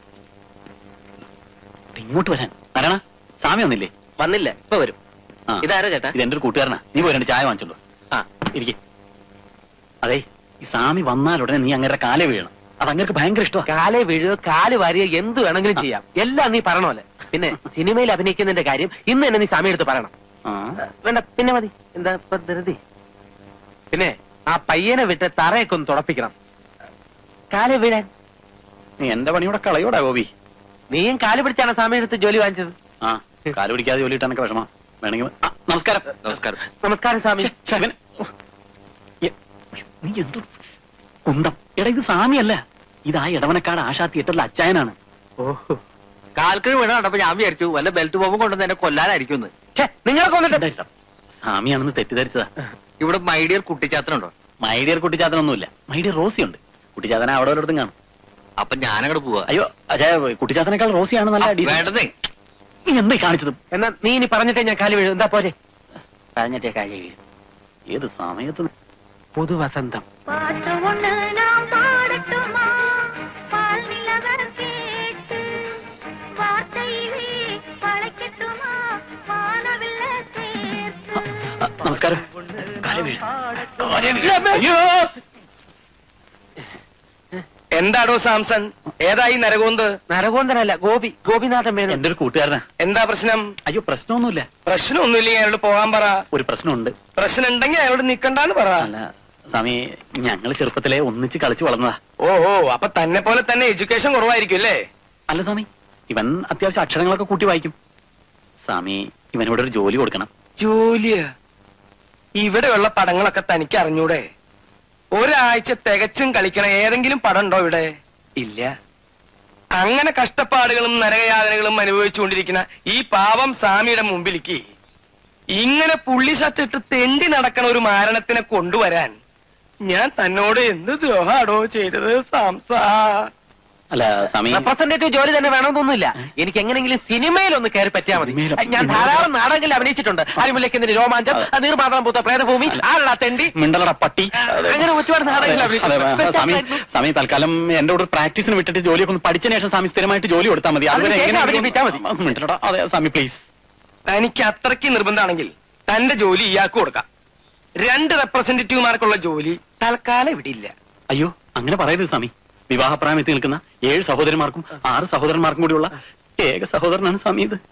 ഇങ്ങോട്ട് വരാൻ ആരാണ സ്വാമി വന്നില്ലേ
വന്നില്ല ഇപ്പൊ വരും
ആ.
ഇതാരാ ചേട്ടാ
ഇത് എന്റെ ഒരു കൂട്ടുകാരനാ നീ പോയി രണ്ട് ചായ വാങ്ങിച്ചോളൂ ആ ഇരിക്കെ അതെ ഈ സ്വാമി വന്നാൽ ഉടനെ നീ അങ്ങനെ കാലേ വീഴണം അത് അങ്ങനെ ഭയങ്കര ഇഷ്ടമാണ്
കാലെ വീഴുക കാല് വാരിയോ എന്ത് വേണമെങ്കിലും ചെയ്യാം എല്ലാം നീ പറഞ്ഞ പോലെ പിന്നെ സിനിമയിൽ അഭിനയിക്കുന്നതിന്റെ കാര്യം ഇന്ന് തന്നെ നീ സമയം എടുത്ത് പറയണം
ആ
വേണ്ട പിന്നെ മതി എന്താ ഇപ്പൊ ധൃതി പിന്നെ ആ പയ്യനെ വിട്ട് തറയൊക്കെ ഒന്ന് തുടപ്പിക്കണം കാല് വീഴാൻ
നീ എന്റെ പണിയുടെ കളയോടാ ഗോപി
നീയും കാല് പിടിച്ചാണ് സമയത്ത് ജോലി വാങ്ങിച്ചത്
ആ കാല് പിടിക്കാതെ ജോലി കിട്ടാനൊക്കെ വിഷമം വേണമെങ്കിൽ ആ, നമസ്കാരം
നമസ്കാരം നമസ്കാരം സ്വാമി
ഛെ, ഛെ, ഇവൻ- ഓ, എ- നീ എന്തു കുന്തം എടാ ഇത് സാമിയല്ല ഇത് ആ ഇടവനക്കാട് ആശാ തിയേറ്ററിലെ അച്ചായനാണ്
ഓഹോ കാൽക്കിഴ് വീണ കണ്ടപ്പോ ഞാൻ വിചാരിച്ചു വല്ല ബെൽറ്റ് ബോംബും കൊണ്ടുവന്ന് എന്നെ കൊല്ലാനായിരിക്കും നിങ്ങളെ കൊന്നിട്ട്
ഉണ്ടായിട്ടോ. സാമിയാണെന്ന് തെറ്റിദ്ധരിച്ചതാ
ഇവിടെ മൈഡിയർ കുട്ടിച്ചാത്തനുണ്ടോ
മൈഡിയർ കുട്ടിച്ചാത്തനൊന്നുമില്ല മൈഡിയർ റോസി ഉണ്ട് കുട്ടിച്ചാത്തന അവിടെ ഒരിടത്തും കാണും
അപ്പൊ ഞാനങ്ങോട്ട് പോവാ
അയ്യോ അച്ഛാ കുട്ടിച്ചാത്തനേക്കാൾ റോസിയാണ് നല്ല decent.
വേണ്ടതേ
നീ എന്തായി കാണിച്ചത്
എന്നാ നീ ഇനി പറഞ്ഞിട്ടേ ഞാൻ കാല് വീഴും എന്താ പോരെ പറഞ്ഞിട്ടേ കാല് വീഴും
ഏത് സമയത്ത്
പുതുവസന്തം
பாட்டு ஒண்ணு நாம் பாடட்டுமா பால் நிலவர் கேட்டு வார்த்தையிலே பழைக்கட்டுமா வானவில்ல சேர்த்து
ആ, നമസ്കാരം കാല് വീഴ്. കാല് വീഴ്.
അയ്യോ എന്താടോ സാംസൺ ഏതായി നരകോന്ത്
നരകോന്തനല്ല ഗോപി ഗോപിനാഥൻ മേനോൻ
എന്റെ ഒരു കൂട്ടുകാരനാ
എന്താ പ്രശ്നം
അയ്യോ പ്രശ്നമൊന്നുമില്ല
പ്രശ്നമൊന്നുമില്ലെങ്കിൽ അയാളോട് പോകാൻ പറ
ഒരു പ്രശ്നമുണ്ട്
പ്രശ്നം ഉണ്ടെങ്കിൽ അയാളോട് നിക്കണ്ടാന്ന് പറ
അല്ല സ്വാമി ഞങ്ങൾ ചെറുപ്പത്തിലെ ഒന്നിച്ച് കളിച്ചു വളർന്നതാ
ഓ ഓ അപ്പൊ തന്നെ പോലെ തന്നെ എഡ്യൂക്കേഷൻ കുറവായിരിക്കും അല്ലേ
അല്ല സ്വാമി ഇവൻ അത്യാവശ്യം അക്ഷരങ്ങളൊക്കെ കൂട്ടി വായിക്കും സ്വാമി ഇവനോട് ഒരു ജോലി കൊടുക്കണം
ജോലിയാ ഇവിടെയുള്ള പടങ്ങളൊക്കെ തനിക്ക് അറിഞ്ഞൂടെ ഒരാഴ്ച തികച്ചും കളിക്കണ ഏതെങ്കിലും പടം ഉണ്ടോ ഇവിടെ ഇല്ല അങ്ങനെ കഷ്ടപ്പാടുകളും നരകയാതനകളും അനുഭവിച്ചുകൊണ്ടിരിക്കുന്ന ഈ പാവം സ്വാമിയുടെ മുമ്പിലേക്ക് ഇങ്ങനെ പുള്ളി ഷർട്ടിട്ട് തെണ്ടി നടക്കണ ഒരു മാരണത്തിനെ കൊണ്ടുവരാൻ ഞാൻ തന്നോട് എന്ത് ദ്രോഹാടോ ചെയ്തത് സാംസാ
അല്ല സ്വാമി
റെപ്രസെന്റേറ്റീവ് ജോലി തന്നെ വേണമെന്നൊന്നുമില്ല എനിക്ക് എങ്ങനെയെങ്കിലും സിനിമയിൽ ഒന്ന് കയറി പറ്റിയാൽ മതി
സിനിമയിലോ?
ഞാൻ ധാരാളം നാടകങ്ങളിൽ അഭിനയിച്ചിട്ടുണ്ട് അരിമുല്ലക്കെന്തിന് രോമാഞ്ചം നീർമാതളം പൂത്ത പ്രേതഭൂമി ആളാ തെണ്ടി
മിണ്ടലട പട്ടി
അങ്ങനെ ഒരുപാട് നാടകങ്ങളിൽ
അതെ, അതെ,
അഭിനയിച്ചിട്ടുണ്ട്.
സ്വാമി സ്വാമി തൽക്കാലം എന്റെ കൂടെ പ്രാക്ടീസിന് വിട്ടിട്ട് ജോലിയൊക്കെ ഒന്ന് പഠിച്ചതിന് ശേഷം സ്വാമി സ്ഥിരമായിട്ട് ജോലി കൊടുത്താൽ മതി
അതിന് ശേഷം
എങ്ങനെയെങ്കിലും-
അഭിനയിപ്പിച്ചാൽ മതി.
ആ, മിണ്ടലടാ അതെ സ്വാമി പ്ലീസ്
തനിക്ക് അത്രയ്ക്ക് നിർബന്ധമാണെങ്കിൽ തന്റെ ജോലി ഇയാൾക്ക് കൊടുക്കാം രണ്ട് റെപ്രസെന്റേറ്റീവുമാർക്കുള്ള ജോലി തൽക്കാലം ഇവിടെ ഇല്ല
അയ്യോ അങ്ങനെ പറയരുത് സ്വാമി വിവാഹപ്രായം എത്തി നിൽക്കുന്ന ഏഴ് സഹോദരന്മാർക്കും ആറ് സഹോദരന്മാർക്കും കൂടിയുള്ള ഏക സഹോദരനാണ് സ്വാമി ഇത്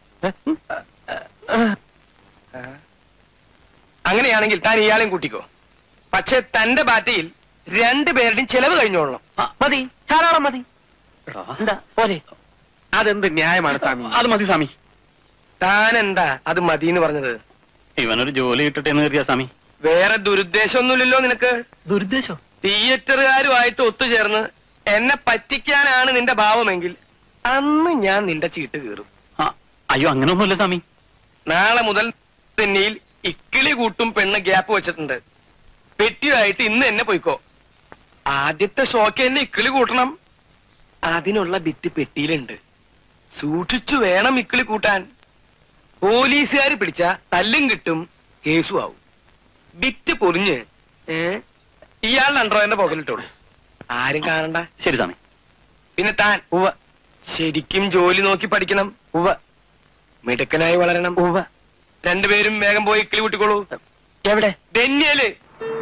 അങ്ങനെയാണെങ്കിൽ താൻ ഇയാളെയും കൂട്ടിക്കോ പക്ഷെ തന്റെ ബാറ്റയിൽ രണ്ടുപേരുടെയും ചെലവ് കഴിഞ്ഞോളണം
ആ, മതി ധാരാളം മതി
എടാ,
എന്താ പോരെ അതെന്ത് ന്യായമാണ് സ്വാമി
അത് മതി സ്വാമി
താൻ എന്താ അത് മതിന്ന് പറഞ്ഞത്
ഇവനൊരു ജോലി കിട്ടട്ടെ എന്ന് കരുതിയ സ്വാമി
വേറെ ദുരുദ്ദേശമൊന്നുമില്ലല്ലോ നിനക്ക്
ദുരുദ്ദേശോ
തിയേറ്ററുകാരുമായിട്ട് ഒത്തുചേർന്ന് എന്നെ പറ്റിക്കാനാണ് നിന്റെ ഭാവമെങ്കിൽ അന്ന് ഞാൻ നിന്റെ ചീട്ട് കീറും
ആ, അയ്യോ അങ്ങനെയൊന്നുമില്ല സ്വാമി
നാളെ മുതൽ തെന്നിയിൽ ഇക്കിളി കൂട്ടും പെണ്ണ് ഗ്യാപ്പ് വെച്ചിട്ടുണ്ട് പെറ്റിയായിട്ട് ഇന്ന് എന്നെ പോയിക്കോ ആദ്യത്തെ ഷോക്ക് എന്നെ ഇക്കിളി കൂട്ടണം അതിനുള്ള ബിറ്റ് പെട്ടിയിലുണ്ട് സൂക്ഷിച്ചു വേണം ഇക്കിളി കൂട്ടാൻ പോലീസുകാർ പിടിച്ച തല്ലും കിട്ടും കേസും ആവും ബിറ്റ് പൊറിഞ്ഞ് ഏ ഇയാളുടെ അണ്ടർവെയറിന്റെ പോക്കലിട്ടോളൂ ആരും കാണണ്ട
ശരി സ്വാമി
പിന്നെ താൻ
ഉവ്വ
ശരിക്കും ജോലി നോക്കി പഠിക്കണം
ഉവ്വ
മിടുക്കനായി വളരണം
ഉവ്വ
രണ്ടുപേരും വേഗം പോയി ഇക്കിളി കൂട്ടിക്കോളൂ
എവിടെ
ധന്യല്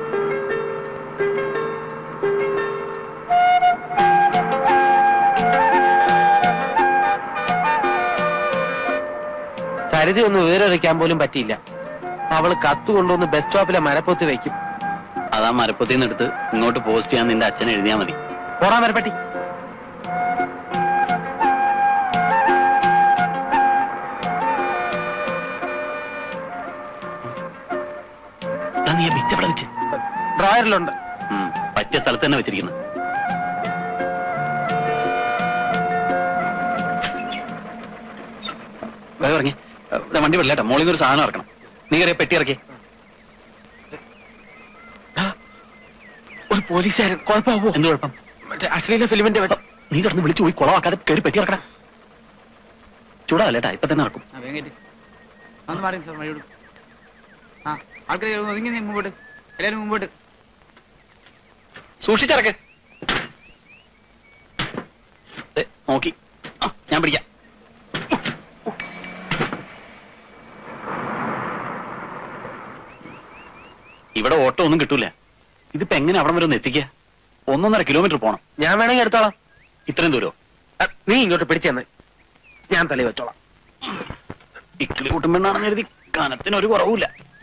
സരിത ഒന്ന് വിവരറിയിക്കാൻ പോലും പറ്റിയില്ല അവള് കത്ത് കൊണ്ടുവന്ന് ബസ് സ്റ്റോപ്പിലെ മരപ്പൊത്ത് വെക്കും
അതാ മരപ്പത്തിൽ നിന്ന് എടുത്ത് ഇങ്ങോട്ട് പോസ്റ്റ് ചെയ്യാൻ നിന്റെ അച്ഛൻ എഴുതിയാ മതി
പോടാ മരപ്പട്ടി
എടാ, നീ ആ ബിറ്റ് എവിടെ വെച്ച്
ഡ്രോയറിലുണ്ട്
ഉം, പറ്റിയ സ്ഥലത്ത് തന്നെ വെച്ചിരിക്കുന്നു വേഗം ഇറങ്ങി ഏ, ദേ വണ്ടി വിടില്ല കേട്ടോ മോളിൽ നിന്ന് ഒരു സാധനം ഇറക്കണം നീ കയറിയ പെട്ടി ഇറക്കി
ഒരു പോലീസുകാരൻ കുഴപ്പമാവോ
എന്ത് കുഴപ്പം
മറ്റേ അശ്ലീല ഫിലിമിന്റെ വെട്ടം
നീ കിടന്ന് വിളിച്ചു പോയി കുളവാക്കാതെ കയറി പെട്ടി ഇറക്കണം ചൂടാല്ലേട്ടാ ഇപ്പൊ തന്നെ ഇറക്കും
ആ, വേഗം കയറ്റി. ഒന്ന് മാറി സാർ വഴി വിടും ആ ആൾക്കാർ ഒതുങ്ങി നീ മുമ്പോട്ട് എല്ലാവരും മുമ്പോട്ട്
സൂക്ഷിച്ചിറക്ക് ദേ, നോക്കി ആ, ഞാൻ പിടിക്കാം ഇവിടെ ഓട്ടോ ഒന്നും കിട്ടൂല ഇതിപ്പോ എങ്ങനെ അവിടെ വരെ ഒന്ന് എത്തിക്കുക ഒന്നൊന്നര കിലോമീറ്റർ പോണം
ഞാൻ വേണമെങ്കിൽ എടുത്തോളാം
ഇത്രയും ദൂരോ
അ, നീ ഇങ്ങോട്ട് പിടിച്ചെന്ന് ഞാൻ തലയിൽ വെച്ചോളാം
ഇക്കിളി കൂട്ടുമ്പോഴാണെന്ന് കരുതി കനത്തിനൊരു കുറവുമില്ല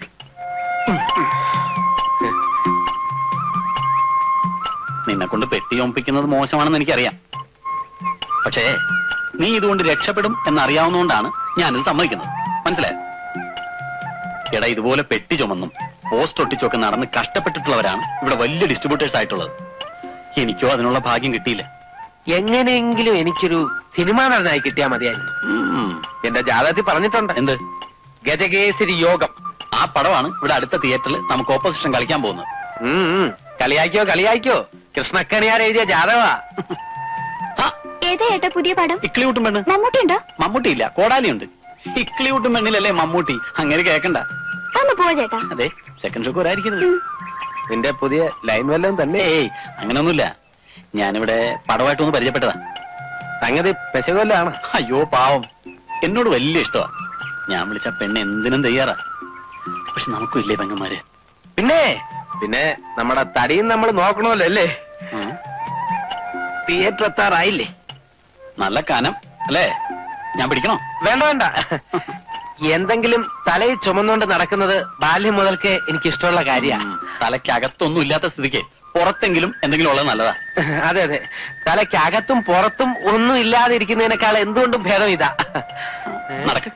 നിന്നെ കൊണ്ട് പെട്ടി ഒമ്പിക്കുന്നത് മോശമാണെന്ന് എനിക്കറിയാം പക്ഷേ നീ ഇതുകൊണ്ട് രക്ഷപ്പെടും എന്നറിയാവുന്നതുകൊണ്ടാണ് ഞാനിത് സമ്മതിക്കുന്നത് മനസ്സിലായോ എടാ ഇതുപോലെ പെട്ടി ചുമന്നും പോസ്റ്റ് ഒട്ടിച്ചൊക്കെ നടന്ന് കഷ്ടപ്പെട്ടിട്ടുള്ളവരാണ് ഇവിടെ വലിയ ഡിസ്ട്രിബ്യൂട്ടേഴ്സ് ആയിട്ടുള്ളത് എനിക്കോ അതിനുള്ള ഭാഗ്യം കിട്ടിയില്ല
എങ്ങനെയെങ്കിലും എനിക്കൊരു സിനിമ നടനായി കിട്ടിയാ മതിയായിരുന്നു
ഉം.
എന്റെ ജാതകത്തിൽ പറഞ്ഞിട്ടുണ്ട്
എന്ത്
ഗജകേസരി യോഗം
ആ പടമാണ് ഇവിടെ അടുത്ത തിയേറ്ററിൽ നമുക്ക് ഓപ്പോസിഷൻ കളിക്കാൻ പോകുന്നത്
ഉം, ഉം. കളിയാക്കിയോ കളിയാക്കിയോ കൃഷ്ണക്കണിയാർ എഴുതിയ ജാതകമാ
ഏതാ ഏട്ടാ പുതിയ പടം
ഇക്ലിയൂട്ടും പെണ്ണ്
മമ്മൂട്ടി ഉണ്ടോ
മമ്മൂട്ടിയില്ല കോടാലിയുണ്ട് ഇക്ലിയൂട്ടും പെണ്ണിലല്ലേ മമ്മൂട്ടി അങ്ങനെ കേക്കണ്ട
ഒന്ന് പോവാ ചേട്ടാ
അതെ സെക്കൻഡ് ഷോക്ക് വരായിരിക്കുന്നത്
നിന്റെ പുതിയ ലൈൻ വല്ലതും തന്നെ
ഏയ് അങ്ങനൊന്നുമില്ല ഞാനിവിടെ പടമായിട്ടൊന്ന് പരിചയപ്പെട്ടതാ
സംഗതി പെശകൊല്ലാണ്
അയ്യോ പാവം എന്നോട് വലിയ ഇഷ്ടമാ ഞാൻ വിളിച്ച പെണ്ണ് എന്തിനും തയ്യാറാ പക്ഷെ നമുക്കും ഇല്ലേ പെങ്ങന്മാര്
പിന്നെ പിന്നെ നമ്മുടെ തടിയും നമ്മൾ നോക്കണമല്ലോ അല്ലേ
ഉം.
തിയേറ്റർ എത്താറായില്ലേ
നല്ല കനം അല്ലേ ഞാൻ പിടിക്കണോ
വേണ്ട വേണ്ട എന്തെങ്കിലും തലയിൽ ചുമന്നുകൊണ്ട് നടക്കുന്നത് ബാല്യം മുതൽക്ക് എനിക്ക് ഇഷ്ടമുള്ള കാര്യമാണ്
ഉം. തലയ്ക്കകത്തൊന്നും ഇല്ലാത്ത സ്ഥിതിക്ക് പുറത്തെങ്കിലും എന്തെങ്കിലും ഉള്ളത് നല്ലതാ
അതെ അതെ തലയ്ക്കകത്തും പുറത്തും ഒന്നും ഇല്ലാതെ ഇരിക്കുന്നതിനേക്കാൾ എന്തുകൊണ്ടും ഭേദം ഇതാ
നടക്ക്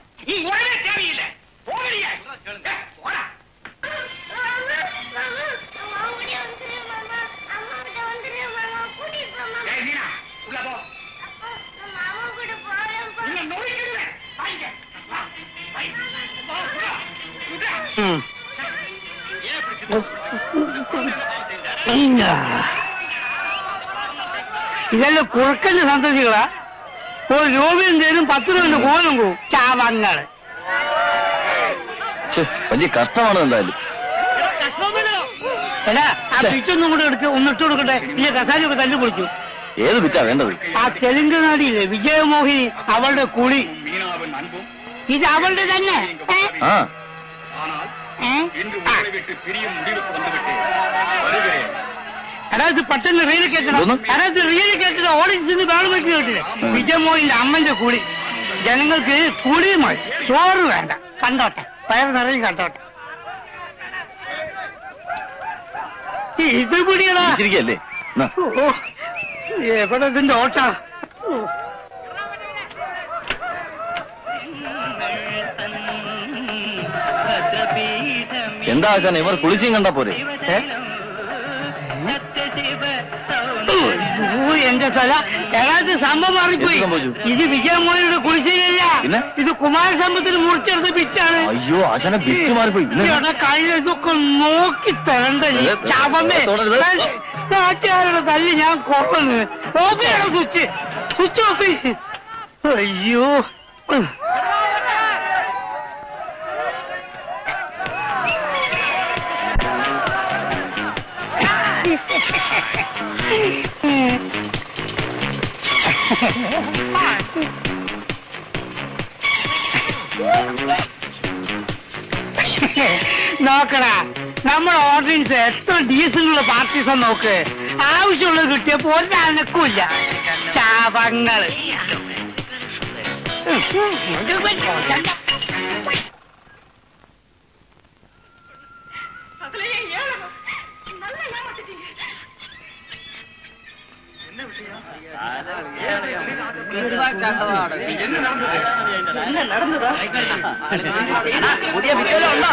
ഉം.
ഇതെല്ലാം കുറുക്കന്റെ സന്തതികളാ ഒരു രൂപയും തരും പത്ത് രൂപ കോലും പോവും ചാവങ്ങള്
വലിയ കഷ്ടമാണ് എന്തായാലും
എടാ ആ പിറ്റൊന്നും കൂടെ എടുക്ക് ഒന്നിട്ട് കൊടുക്കട്ടെ ഇല്ല കസാലൊക്കെ തല്ലു പൊളിച്ചു
ഏത് വിറ്റാ വേണ്ടത്
ആ തെലുങ്ക് നാടിയില്ലേ വിജയമോഹിനി അവളുടെ കുളി ഇത് അവളുടെ തന്നെ ഏ?
ആ
ഏ? ആ. എടാ ഇത് പെട്ടെന്ന് റീല് കേട്ടണം
ഇതൊന്ന്?
എടാ ഇത് റീല് കേട്ടിട്ട് ഓഡിയൻസിന് വേണം വെച്ച് കേട്ടില്ല വിജയമോഹിന്റെ അമ്മന്റെ കുളി ജനങ്ങൾക്ക് കുളിയുമായി ചോറ് വേണ്ട കണ്ടോട്ടെ വയറ് നിറയും കണ്ടോട്ടെ ഇത് പിടിയടാ
ഇരിക്കല്ലേ
ഓ, എവിടെ ഇതിന്റെ ഓട്ടാ
എന്താ ആശാൻ ഇവർ കുളിച്ചും കണ്ടാ പോരെ
ഓ, എന്റെ തല ഏതാണ്ട് സംഭവം മാറിപ്പോയി
എന്ത് സംഭവിച്ചു?
ഇത് വിജയമോഹനിയുടെ കുളിശ്ശേരിയല്ല
പിന്നെ?
ഇത് കുമാരസമ്പത്തിന് മുറിച്ചെടുത്ത ബിറ്റാണ്
അയ്യോ ആശാനെ ബിറ്റ് മാറിപ്പോയി
എടാ കഴിഞ്ഞ ഇതൊക്കെ നോക്കി തരണ്ട ഈ
അതെ,
ചവമേ
തുടരുത്.
നാട്ടുകാരുടെ തല്ലി ഞാൻ കൊപ്പുന്നു ഓപ്പിയാണ് സ്വിച്ച് സ്വിച്ച് ഓപ്പി അയ്യോ നോക്കടാ നമ്മുടെ ഓഡിയൻസ് എത്ര ഡീസനുള്ള പാർട്ടീസാ നോക്ക് ആവശ്യമുള്ളത് കിട്ടിയപ്പോ ഒരു അനക്കൂല്ല ചാപങ്ങള്
പുതിയ പിറ്റേലും ഉണ്ടോ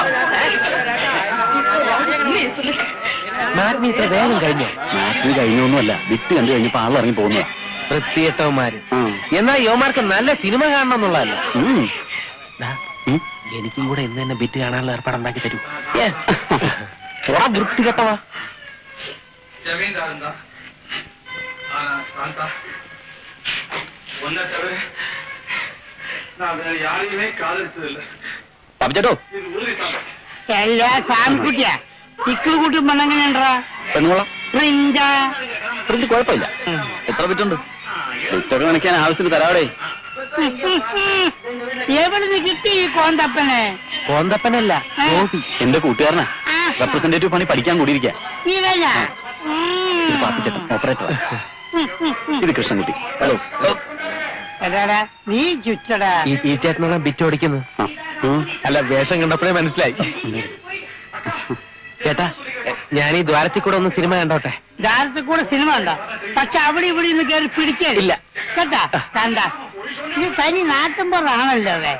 മാറ്റിന് ഇത്ര വേഗം കഴിഞ്ഞോ
മാറ്റി കഴിഞ്ഞൊന്നുമല്ല വിറ്റ് കണ്ടു കഴിഞ്ഞപ്പോ ആൾ ഇറങ്ങി പോകുന്നതാ
വൃത്തിയേട്ടവന്മാര് എന്നാ യുവമാർക്ക് നല്ല സിനിമ കാണണം എന്നുള്ളതല്ല
ഉം.
ദാ,
ഉം.
എനിക്കും കൂടെ ഇന്ന് തന്നെ ബിറ്റ് കാണാനുള്ള ഏർപ്പാടുണ്ടാക്കി തരൂ ഏ. പോടാ വൃത്തികെട്ടവാ
പപ്പിച്ചേട്ടോ
എല്ലാ സാമിക്കുട്ടിയാ ഇക്കിള് കൂട്ടും പെണ്ണെങ്ങനെയുണ്ടാ
പെണ്ണുകൊള്ളാം
പ്രിഞ്ച
ഫ്രിഡ്ജ് കുഴപ്പമില്ല എത്ര ബിറ്റുണ്ട് ബിറ്റൊക്കെ നനയ്ക്കാൻ ആവശ്യത്തിന് തരാവടേ
എവിടെ നിന്ന് കിട്ടി ഈ കോന്തപ്പനെ
കോന്തപ്പനല്ല
ഏ?
ഗോപി
എന്റെ കൂട്ടുകാരനാ
ആ.
റെപ്രസെന്റേറ്റീവ് പണി പഠിക്കാൻ കൂടിയിരിക്കുക
ഇവനാ
ഇത് പാപ്പിച്ചേട്ടൻ ഓപ്പറേറ്റർ ഇത് കൃഷ്ണൻകുട്ടി ഹലോ
എടാടാ നീ ചുറ്റടാ
ഈ ഈ ചേട്ടനാണ് ബിറ്റ് ഓടിക്കുന്നത്
ആ, ഉം.
അല്ല വേഷം കണ്ടപ്പോഴേ മനസ്സിലായി ചേട്ടാ ഞാൻ ഈ ദ്വാരത്തിൽ കൂടെ ഒന്ന് സിനിമ കണ്ടോട്ടെ
ഡാൻസിൽ കൂടെ സിനിമ ഉണ്ടോ പക്ഷെ അവിടെ ഇവിടെ നിന്ന് കയറി പിടിക്കേ
ഇല്ല.
കേട്ടാ കണ്ട ഇത് തനി നാട്ടുമ്പോഴാണല്ലോ അവേ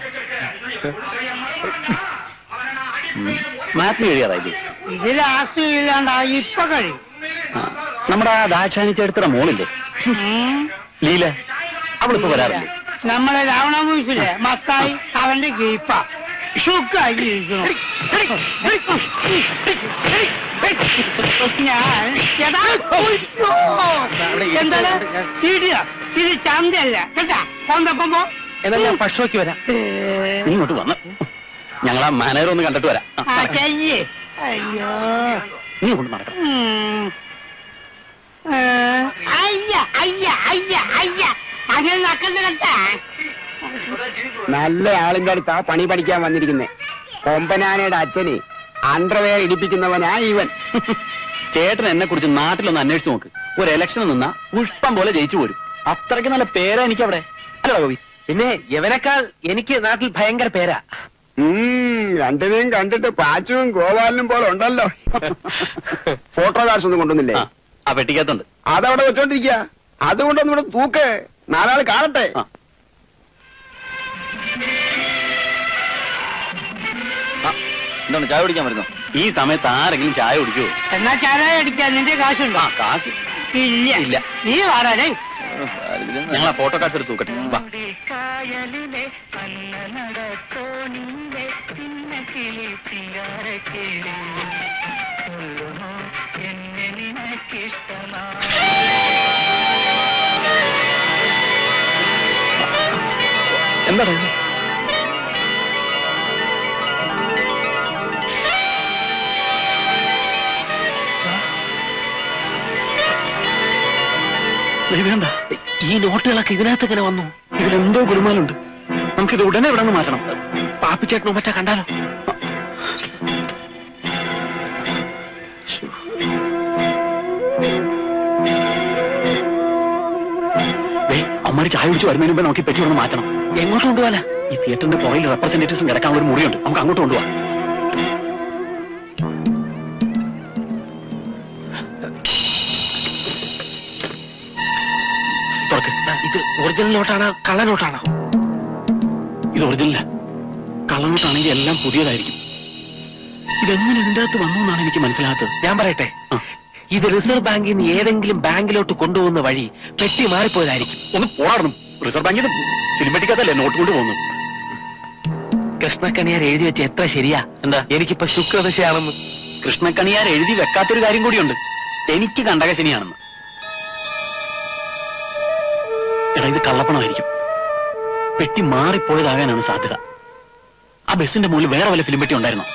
മാപ്പിന് കഴിയാറായില്ലേ
ഇതിൽ ആസ്തിയില്ലാണ്ടാ ഇപ്പൊ കഴിയും
ആ, നമ്മുടെ ആ ദാക്ഷാനി ചേട്ടത്തിന്റെ മോളില്ലേ
ഉം.
ലീല അവളിപ്പോ വരാറില്ലേ
നമ്മളെ രാവണ മൂസിലെ മത്തായി അവന്റെ കീപ്പ ഷുക്കായി ഇരിക്കണം ഞാൻ എടാ, ഉയ്യോ. എന്താണ് ഇടിയ ഇത് ചന്തയല്ല കേട്ടാ കൊണ്ടപ്പം പോ
എന്നാൽ ഞാൻ ഭക്ഷണയ്ക്ക് വരാം
നീ ഇങ്ങോട്ട് വന്ന് ഞങ്ങൾ ആ മാനേജർ ഒന്ന് കണ്ടിട്ട് വരാം ആ,
ആ
നടക്ക്.
ചെയ്യേ അയ്യോ
നീ കൊണ്ട് നടക്കണം
ഉം. ഏ, അയ്യ അയ്യ അയ്യ അയ്യ അങ്ങനെ നക്കണ്ട കേട്ടാ
നല്ല ആളിന്റെ അടുത്താ പണി പഠിക്കാൻ വന്നിരിക്കുന്നേ കൊമ്പനാനയുടെ അച്ഛന് അണ്ടർവെയർ ഇടിപ്പിക്കുന്നവനാ ഇവൻ
ചേട്ടൻ എന്നെ കുറിച്ച് നാട്ടിലൊന്ന് അന്വേഷിച്ച് നോക്ക് ഒരു ഇലക്ഷൻ നിന്നാ പുഷ്പം പോലെ ജയിച്ചു പോരും അത്രയ്ക്ക് നല്ല പേരാ എനിക്ക് അവിടെ അല്ല ഗോപി
പിന്നെ യവനേക്കാൾ എനിക്ക് നാട്ടിൽ ഭയങ്കര പേരാ
ഉം, രണ്ടിനെയും കണ്ടിട്ട് പാച്ചുവും ഗോപാലനും പോലെ ഉണ്ടല്ലോ ഫോട്ടോ കാർഡ്സ് ഒന്നും കൊണ്ടുവന്നില്ലേ
ആ, ആ പെട്ടിക്കകത്തുണ്ട്
അതവിടെ വെച്ചോണ്ടിരിക്കുക അതുകൊണ്ടൊന്നും ഇവിടെ തൂക്ക് നാലാള് കാണട്ടെ
ആ. ആ, എന്താണ് ചായ കുടിക്കാൻ വരുന്നോ ഈ സമയത്ത് ആരെങ്കിലും ചായ കുടിക്കുവോ
എന്നാ ചാരായ അടിക്കാൻ നിന്റെ കാശുണ്ടോ
ആ കാശ്
ഇല്ല
ഇല്ല.
നീ വാടാടേ
ഞങ്ങൾ ആ ഫോട്ടോ കാർഡ് എടുത്ത് തൂക്കട്ടെ വാ
കായലിലെ അന്ന നടത്തോണിയിലെ ചിന്ന കിളി സിംഗാര കിളി ചൊല്ലുമോ എന്നെ നിനക്കിഷ്ടമാ
എന്താണ് വേണ്ട
ഈ നോട്ടുകളൊക്കെ ഇതിനകത്ത് ഇങ്ങനെ വന്നു
ഇതിലെന്തോ ഗുരുമാലുണ്ട് നമുക്കിത് ഉടനെ ഇവിടെ നിന്ന് മാറ്റണം
പാപ്പിച്ചേട്ടനോ മറ്റാ കണ്ടാലോ
ദേ, അമ്മമാര് ചായ കുടിച്ച് വരുന്നതിന് മുമ്പ് നമുക്ക് പെറ്റി ഒന്ന് മാറ്റണം
എങ്ങോട്ട് കൊണ്ടുപോകാനാ
ഈ തിയേറ്ററിന്റെ പുറകിൽ റെപ്രസെന്റേറ്റീവ്സും കിടക്കാൻ ഒരു മുറിയുണ്ട് നമുക്ക് അങ്ങോട്ട് കൊണ്ടുപോകാം
തുറക്ക് ദാ, ഇത് ഒറിജിനൽ നോട്ടാണോ കള്ള നോട്ടാണോ
ഇത് ഒറിജിനല കള്ളനോട്ടാണെങ്കിൽ എല്ലാം പുതിയതായിരിക്കും ഇതെങ്ങനെ ഇതിന്റെ അകത്ത് വന്നു എന്നാണ് എനിക്ക് മനസ്സിലാകാത്തത്
ഞാൻ പറയട്ടെ
ആ.
ഇത് റിസർവ് ബാങ്കിൽ നിന്ന് ഏതെങ്കിലും ബാങ്കിലോട്ട് കൊണ്ടുപോകുന്ന വഴി പെട്ടി മാറിപ്പോയതായിരിക്കും
ഒന്ന് പോടാടുന്നു റിസർവ് ബാങ്കിന് സിനിമറ്റിക്കകത്തല്ലേ നോട്ട് കൊണ്ട് പോകുന്നു
കൃഷ്ണക്കണിയാർ എഴുതി വെച്ച എത്ര ശരിയാ
എന്താ
എനിക്കിപ്പോ ശുക്രദശയാണെന്ന്
കൃഷ്ണക്കണിയാർ എഴുതി വെക്കാത്തൊരു കാര്യം കൂടിയുണ്ട് എനിക്ക് കണ്ടകശനിയാണെന്ന് എടാ ഇത് കള്ളപ്പണമായിരിക്കും പെട്ടി മാറിപ്പോയതാകാനാണ് സാധ്യത ആ ബസ്സിന്റെ മുകളിൽ വേറെ വല്ല ഫിലിം പെട്ടി ഉണ്ടായിരുന്നോ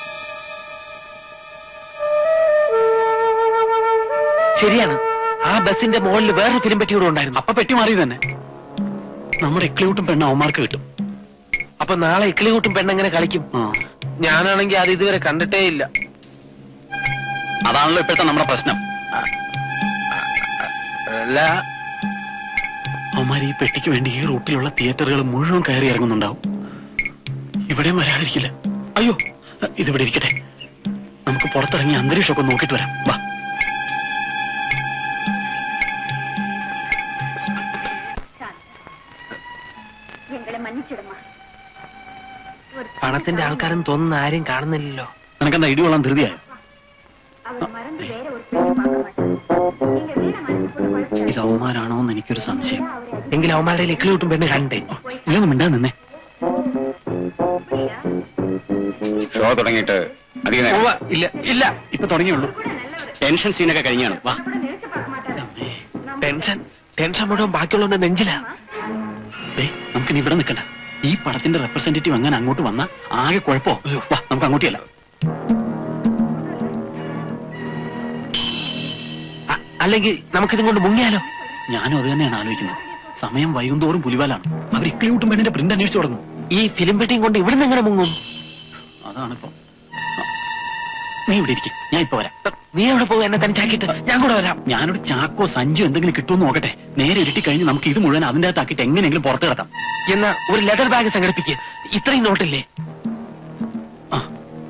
ശരിയാണ് ആ ബസിന്റെ മുകളിൽ വേറൊരു ഫിലിം പെട്ടി കൂടെ ഉണ്ടായിരുന്നു
അപ്പൊ പെട്ടി മാറി തന്നെ നമ്മുടെ ഇക്ലിയൂട്ടും പെണ്ണ അവന്മാർക്ക് കിട്ടും
അപ്പൊ നാളെ ഇക്കിളികൂട്ടും പെണ്ണെങ്ങനെ കളിക്കും
ആ
ഞാനാണെങ്കിൽ അത് ഇതുവരെ കണ്ടിട്ടേ ഇല്ല
അതാണല്ലോ ഇപ്പോഴത്തെ നമ്മുടെ പ്രശ്നം
അല്ല
അവന്മാർ ഈ പെട്ടിക്ക് വേണ്ടി ഈ റൂട്ടിലുള്ള തിയേറ്ററുകൾ മുഴുവൻ കയറി ഇറങ്ങുന്നുണ്ടാവും ഇവിടെയും വരാതിരിക്കില്ല അയ്യോ ഇതിവിടെ ഇരിക്കട്ടെ നമുക്ക് പുറത്തിറങ്ങി അന്തരീക്ഷമൊക്കെ നോക്കിയിട്ട് വരാം വാ
எங்களை மன்னிச்சிடுமா
പണത്തിന്റെ ആൾക്കാരെന്ന് തോന്നുന്ന ആരെയും കാണുന്നില്ലല്ലോ
നിനക്കെന്താ ഇടികൊള്ളാൻ ധൃതിയായോ
அவர் மறந்து வேற ஒரு பெண்ணை பார்க்க மாட்டார் நீங்க வீண மனசு போட்டு குழப்பிடாதீங்க.
ഇത് അവന്മാരാണോ എന്ന് എനിക്കൊരു സംശയം
എങ്കിൽ അവന്മാരുടെ ഇക്കിളികൂട്ടും പെണ്ണ് കണ്ടേ
ഇതൊന്നും മിണ്ടാ നിന്നെ
ഷോ തുടങ്ങിയിട്ട് അധികം നേരം
ഉവ്വ, ഇല്ല ഇല്ല
ഇപ്പൊ തുടങ്ങിയുള്ളൂ ടെൻഷൻ സീനൊക്കെ കഴിഞ്ഞാണ് വാ
ടെൻഷൻ ടെൻഷൻ മുഴുവൻ ബാക്കിയുള്ളവന്റെ നെഞ്ചിലാ
ദേ, നമുക്കിനി ഇവിടെ നിൽക്കണ്ട ഈ പടത്തിന്റെ റെപ്രസെന്റേറ്റീവ് അങ്ങനെ അങ്ങോട്ട് വന്ന ആകെ കുഴപ്പോ വാ നമുക്ക് അങ്ങോട്ടിയല്ല
അ- അല്ലെങ്കിൽ നമുക്കിതും കൊണ്ട് മുങ്ങിയാലോ
ഞാനും അത് തന്നെയാണ് ആലോചിക്കുന്നത് സമയം വൈകുന്തോറും പുലിവാലാണ് അവർ ഇക്കളിയൂട്ടും പെണ്ണിന്റെ പ്രിന്റ് അന്വേഷിച്ചു തുടങ്ങും
ഈ ഫിലിം പെട്ടിയും കൊണ്ട് ഇവിടുന്ന് എങ്ങനെ മുങ്ങും
അതാണിപ്പോ നീ ഇവിടെ ഇരിക്കും ഞാൻ ഇപ്പൊ വരാം
നീ എവിടെ പോകും എന്നെ തനിച്ചാക്കിയിട്ട് ഞാൻ കൂടെ വരാം
ഞാനൊരു ചാക്കോ സഞ്ചു എന്തെങ്കിലും കിട്ടുമെന്ന് നോക്കട്ടെ നേരെ ഇരുട്ടി കഴിഞ്ഞ് നമുക്ക് ഇത് മുഴുവൻ അതിന്റെ അകത്താക്കിയിട്ട് എങ്ങനെയെങ്കിലും പുറത്ത് കിടത്താം
എന്നാ ഒരു ലെതർ ബാഗ് സംഘടിപ്പിക്കുക ഇത്രയും നോട്ടില്ലേ
ആ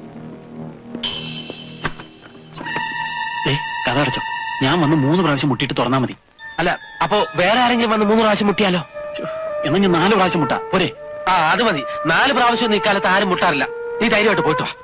ദേ, കഥ അടച്ചോ ഞാൻ വന്ന് മൂന്ന് പ്രാവശ്യം മുട്ടിയിട്ട് തുറന്നാ മതി
അല്ല അപ്പോ വേറെ ആരെങ്കിലും വന്ന് മൂന്ന് പ്രാവശ്യം മുട്ടിയാലോ
ഛോ, എന്നാ ഞാൻ നാല് പ്രാവശ്യം മുട്ടാ പോരെ
ആ അത് മതി നാല് പ്രാവശ്യം നീ കാലത്ത് ആരും മുട്ടാറില്ല നീ ധൈര്യമായിട്ട് പോയിട്ട് വാ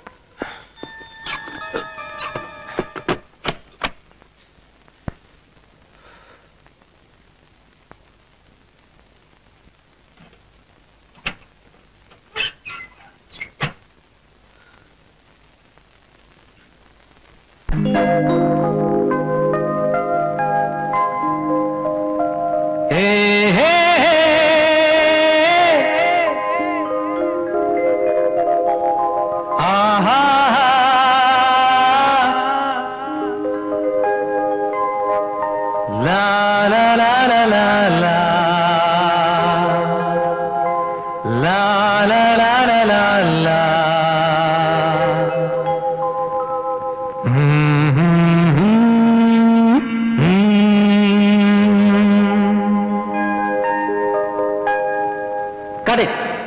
കടേ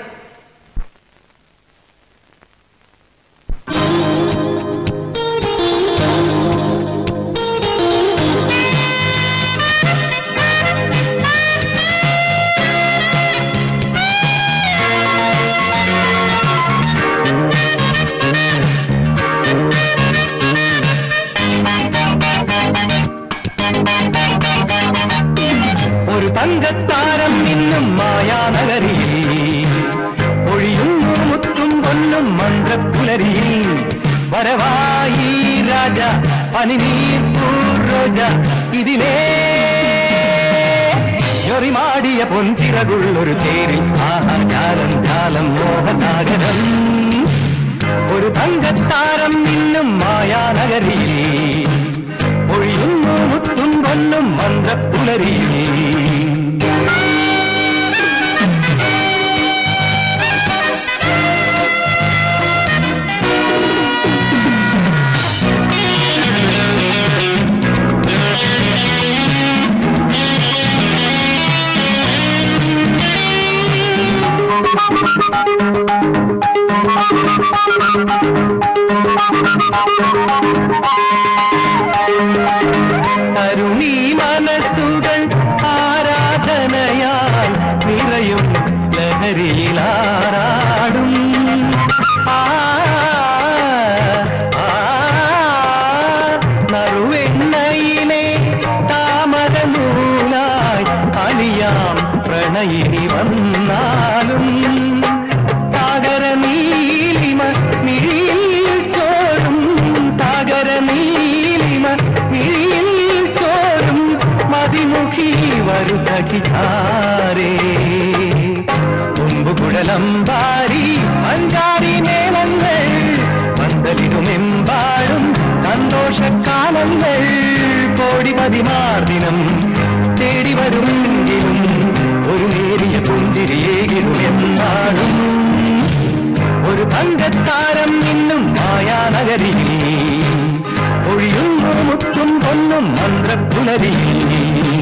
ഒരു തങ്കത്താരം ഇന്നും മായാനഗരിയിൽ ഒഴിയുന്നു മുത്തും പൊന്നും മന്ത്രപ്പുലരിയിൽ വരവായി രാജ പനിനീർ പൂർരോജ ഇതിലേ ഞൊറിമാടിയ പൊൻചിറകുള്ളൊരു തേരിൽ ആഹാ ജാലം ജാലം മോഹസാഗരം ഒരു തങ്കത്താരം ഇന്നും മായാനഗരിയിൽ ഒഴിയുന്നു മുത്തും പൊന്നും മന്ത്രപ്പുലരിയിൽ തരുണീ മനസ്സുകൾ ആരാധനയാൽ നിറയും ലഹരിയിലാറാടും ആ, ആ, നറുവെണ്ണയിലെ താമര നൂലായി അലിയാം പ്രണയിനി വന്നാലും സാഗര നീലിമ മിഴിയിൽ ചോരും സാഗര നീലിമ മിഴിയിൽ ചോരും മതിമുഖി വരു സഖിതാരേ കുമ്പുകുഴലമ്പാരി മഞ്ചാരി മേളങ്ങൾ പന്തലിടുമെമ്പാടും സന്തോഷക്കാലങ്ങൾ കോടി പതിമാർദിനം തേടി വരുമെങ്കിലും ഒരു നേരിയ പുഞ്ചിരിയേകിലും എന്നാളും ഒരു തങ്കത്താരം ഇന്നും മായാനഗരിയിൽ ഒഴിയുന്നു മുത്തും പൊന്നും മന്ത്രപ്പുലരിയിൽ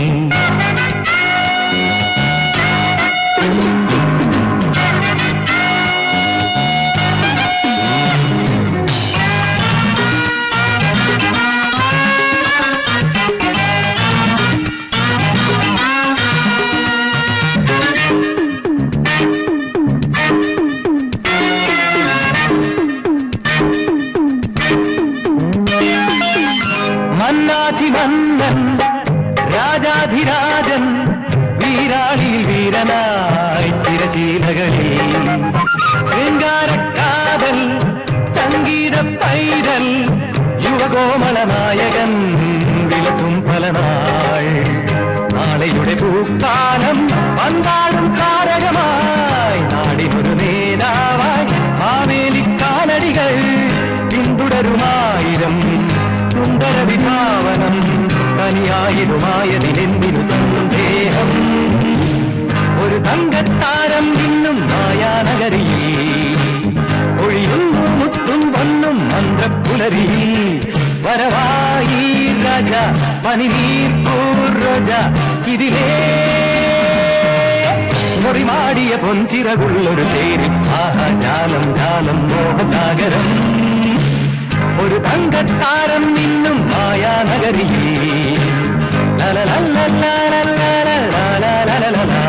മന്നാധിമന്നൻ രാജാധിരാജൻ വീരാളിയിൽ വീരനായി തിരശീലകളിൽ ശൃംഗാരക്കാതൽ സംഗീത പൈതൽ യുവകോമള നായകൻ വിലസും പലനാൾ നാളെയുടെ പൂക്കാലം വന്നാളും കാരകമായി നാടിനൊരു നേതാവായി മാവേലിക്കാലടികൾ പിന്തുടരുമായിരം സുന്ദര വിഭാവനം തനിയായതുമായതിനെന്തിനു സന്ദേഹം ഒരു തങ്കത്താരം ഇന്നും മായാനഗരിയിൽ ഒഴിയുന്നു മുത്തും വന്നും മന്ത്രപ്പുലരി നഗരിയിൽ വരവായി രാജ പനിനീർ പൂർജ ഇതിലേ മുറിമാടിയ പൊൻചിറകുള്ളൊരു തേരിൽ ആഹാ ജാലം ജാലം മോഹസാഗരം ഒരു തങ്കത്താരം നിന്നും മായാനഗരിയിൽ ലലലലലലലലലലലലലലലല.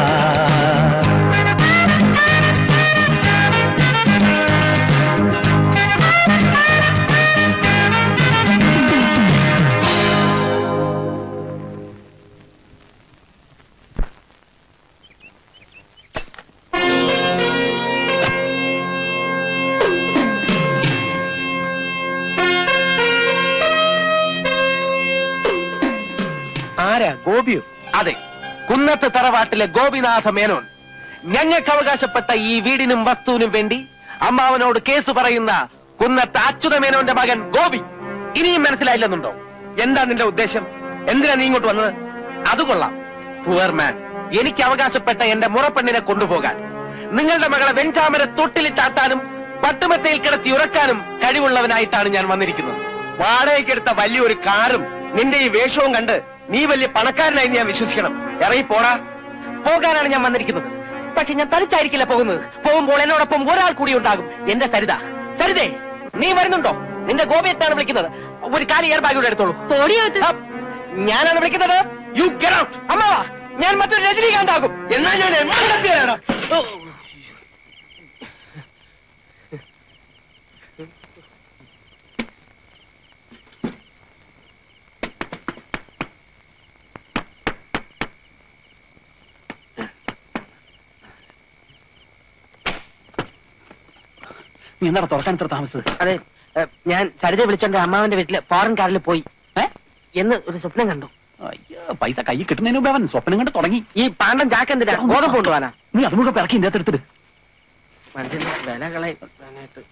ആരാ ഗോപിയോ
അതെ കുന്നത്ത് തറവാട്ടിലെ ഗോപിനാഥ മേനോൻ ഞങ്ങൾക്ക് അവകാശപ്പെട്ട ഈ വീടിനും വസ്തുവിനും വേണ്ടി അമ്മാവനോട് കേസ് പറയുന്ന കുന്നത്ത് അച്യുത മേനോന്റെ മകൻ ഗോപി ഇനിയും മനസ്സിലായില്ലെന്നുണ്ടോ എന്താ നിന്റെ ഉദ്ദേശം എന്തിനാ നീ ഇങ്ങോട്ട് വന്നത് അത് കൊള്ളാം പുവർ മാൻ എനിക്ക് അവകാശപ്പെട്ട എന്റെ മുറപ്പെണ്ണിനെ കൊണ്ടുപോകാൻ നിങ്ങളുടെ മകളെ വെഞ്ചാമര തൊട്ടിലിട്ടാട്ടാനും പട്ടുമത്തയിൽ കിടത്തി ഉറക്കാനും കഴിവുള്ളവനായിട്ടാണ് ഞാൻ വന്നിരിക്കുന്നത്
വാടകയ്ക്കെടുത്ത വലിയൊരു കാറും നിന്റെ ഈ വേഷവും കണ്ട് നീ വലിയ പണക്കാരനായി ഞാൻ വിശ്വസിക്കണം ഇറങ്ങി പോടാ
പോകാനാണ് ഞാൻ വന്നിരിക്കുന്നത് പക്ഷെ ഞാൻ തനിച്ചായിരിക്കില്ല പോകുന്നത് പോകുമ്പോൾ എന്നോടൊപ്പം ഒരാൾ കൂടി ഉണ്ടാകും എന്റെ സരിത സരിതേ നീ വരുന്നുണ്ടോ നിന്റെ ഗോപിയത്താണ് വിളിക്കുന്നത് ഒരു കാലി എയർ ബാഗിലൂടെ എടുത്തോളൂ ആ, ഞാനാണ് വിളിക്കുന്നത് യു ഗെറ്റ് ഔട്ട് അമ്മാവാ ഞാൻ മറ്റൊരു രജനീകാന്താകും എന്നാ ഞാൻ എമ്മാണ്ടാണ്
നീ എന്താണ് തുറക്കാൻ ഇത്ര താമസിച്ചത്
അതെ ഏ, ഞാൻ സരിതയെ വിളിച്ചോണ്ട് അമ്മാവന്റെ വീട്ടില് ഫോറിൻ കാറിൽ പോയി ഏ? എന്ന് ഒരു സ്വപ്നം കണ്ടു
അയ്യോ പൈസ കൈ കിട്ടുന്നതിന് മുമ്പ് അവൻ സ്വപ്നം കണ്ട് തുടങ്ങി
ഈ പാണ്ടം ചാക്ക് എന്തിനാ ഗോതമ്പ് കൊണ്ടുപോകാനാ
നീ അതും കൂടെ പിറക്കി ഇതിന്റെ അകത്തെടുത്തിട്ട്
മനുഷ്യന്റെ വില കളയാനായിട്ട്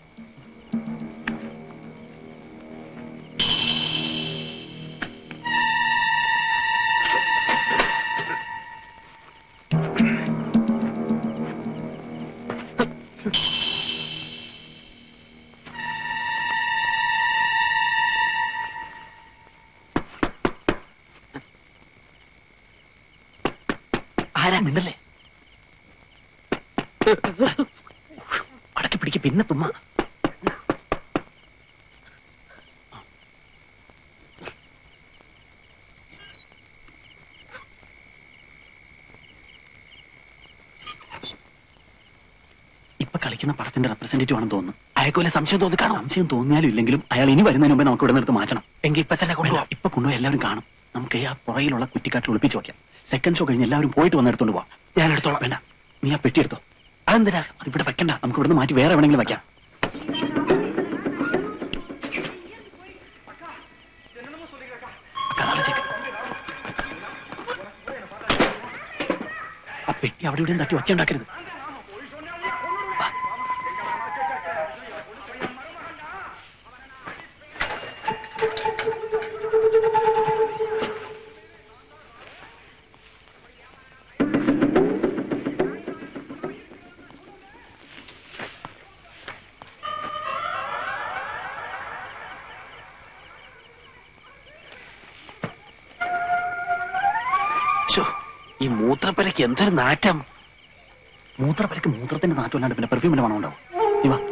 ആരാ മിണ്ടല്ലേ അടക്കി പിടിക്ക് പിന്നെ തുമ്മ ഇപ്പൊ കളിക്കുന്ന പടത്തിന്റെ റെപ്രസെന്റേറ്റീവ് ആണെന്ന് തോന്നുന്നു അയാൾക്ക് വല്ല സംശയം തോന്നി കാണും സംശയം തോന്നിയാലും ഇല്ലെങ്കിലും അയാൾ ഇനി വരുന്നതിന് മുമ്പേ നമുക്ക് ഇവിടെ നിർത്ത് മാറ്റണം
എങ്കിൽ ഇപ്പൊ തന്നെ കൊണ്ടുപോവാം
ഇപ്പൊ കൊണ്ടുപോയി എല്ലാവരും കാണും നമുക്ക് ആ പുറയിലുള്ള കുറ്റിക്കാട്ടിൽ ഒളിപ്പിച്ച് വെക്കാം സെക്കൻഡ് ഷോ കഴിഞ്ഞ് എല്ലാവരും പോയിട്ട് വന്ന് എടുത്തോണ്ട് പോവാം
ഞാൻ എടുത്തോളാം
വേണ്ട നീ ആ പെട്ടി എടുത്തോ
അതെന്തിനാ
അത് ഇവിടെ വെക്കണ്ട നമുക്ക് ഇവിടുന്ന് മാറ്റി വേറെ എവിടെങ്കിലും വെക്കാം അതാണ് ചെക്ക്. ആ പെട്ടി അവിടെ ഇവിടെയും തട്ടി ഒച്ച ഉണ്ടാക്കരുത് വാ.
ശ്ശോ, ഈ മൂത്രപ്പരക്ക് എന്തൊരു നാറ്റം
മൂത്രപ്പരക്ക് മൂത്രത്തിന്റെ നാറ്റമല്ലാണ്ട് പിന്നെ പെർഫ്യൂമിന്റെ മണം ഉണ്ടാവും നീ വാ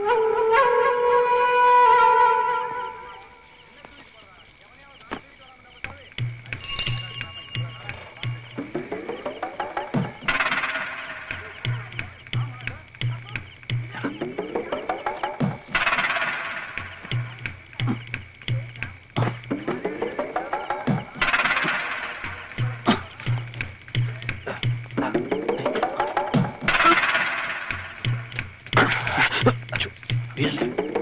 അച്ചോ, വീഴല്ലേ?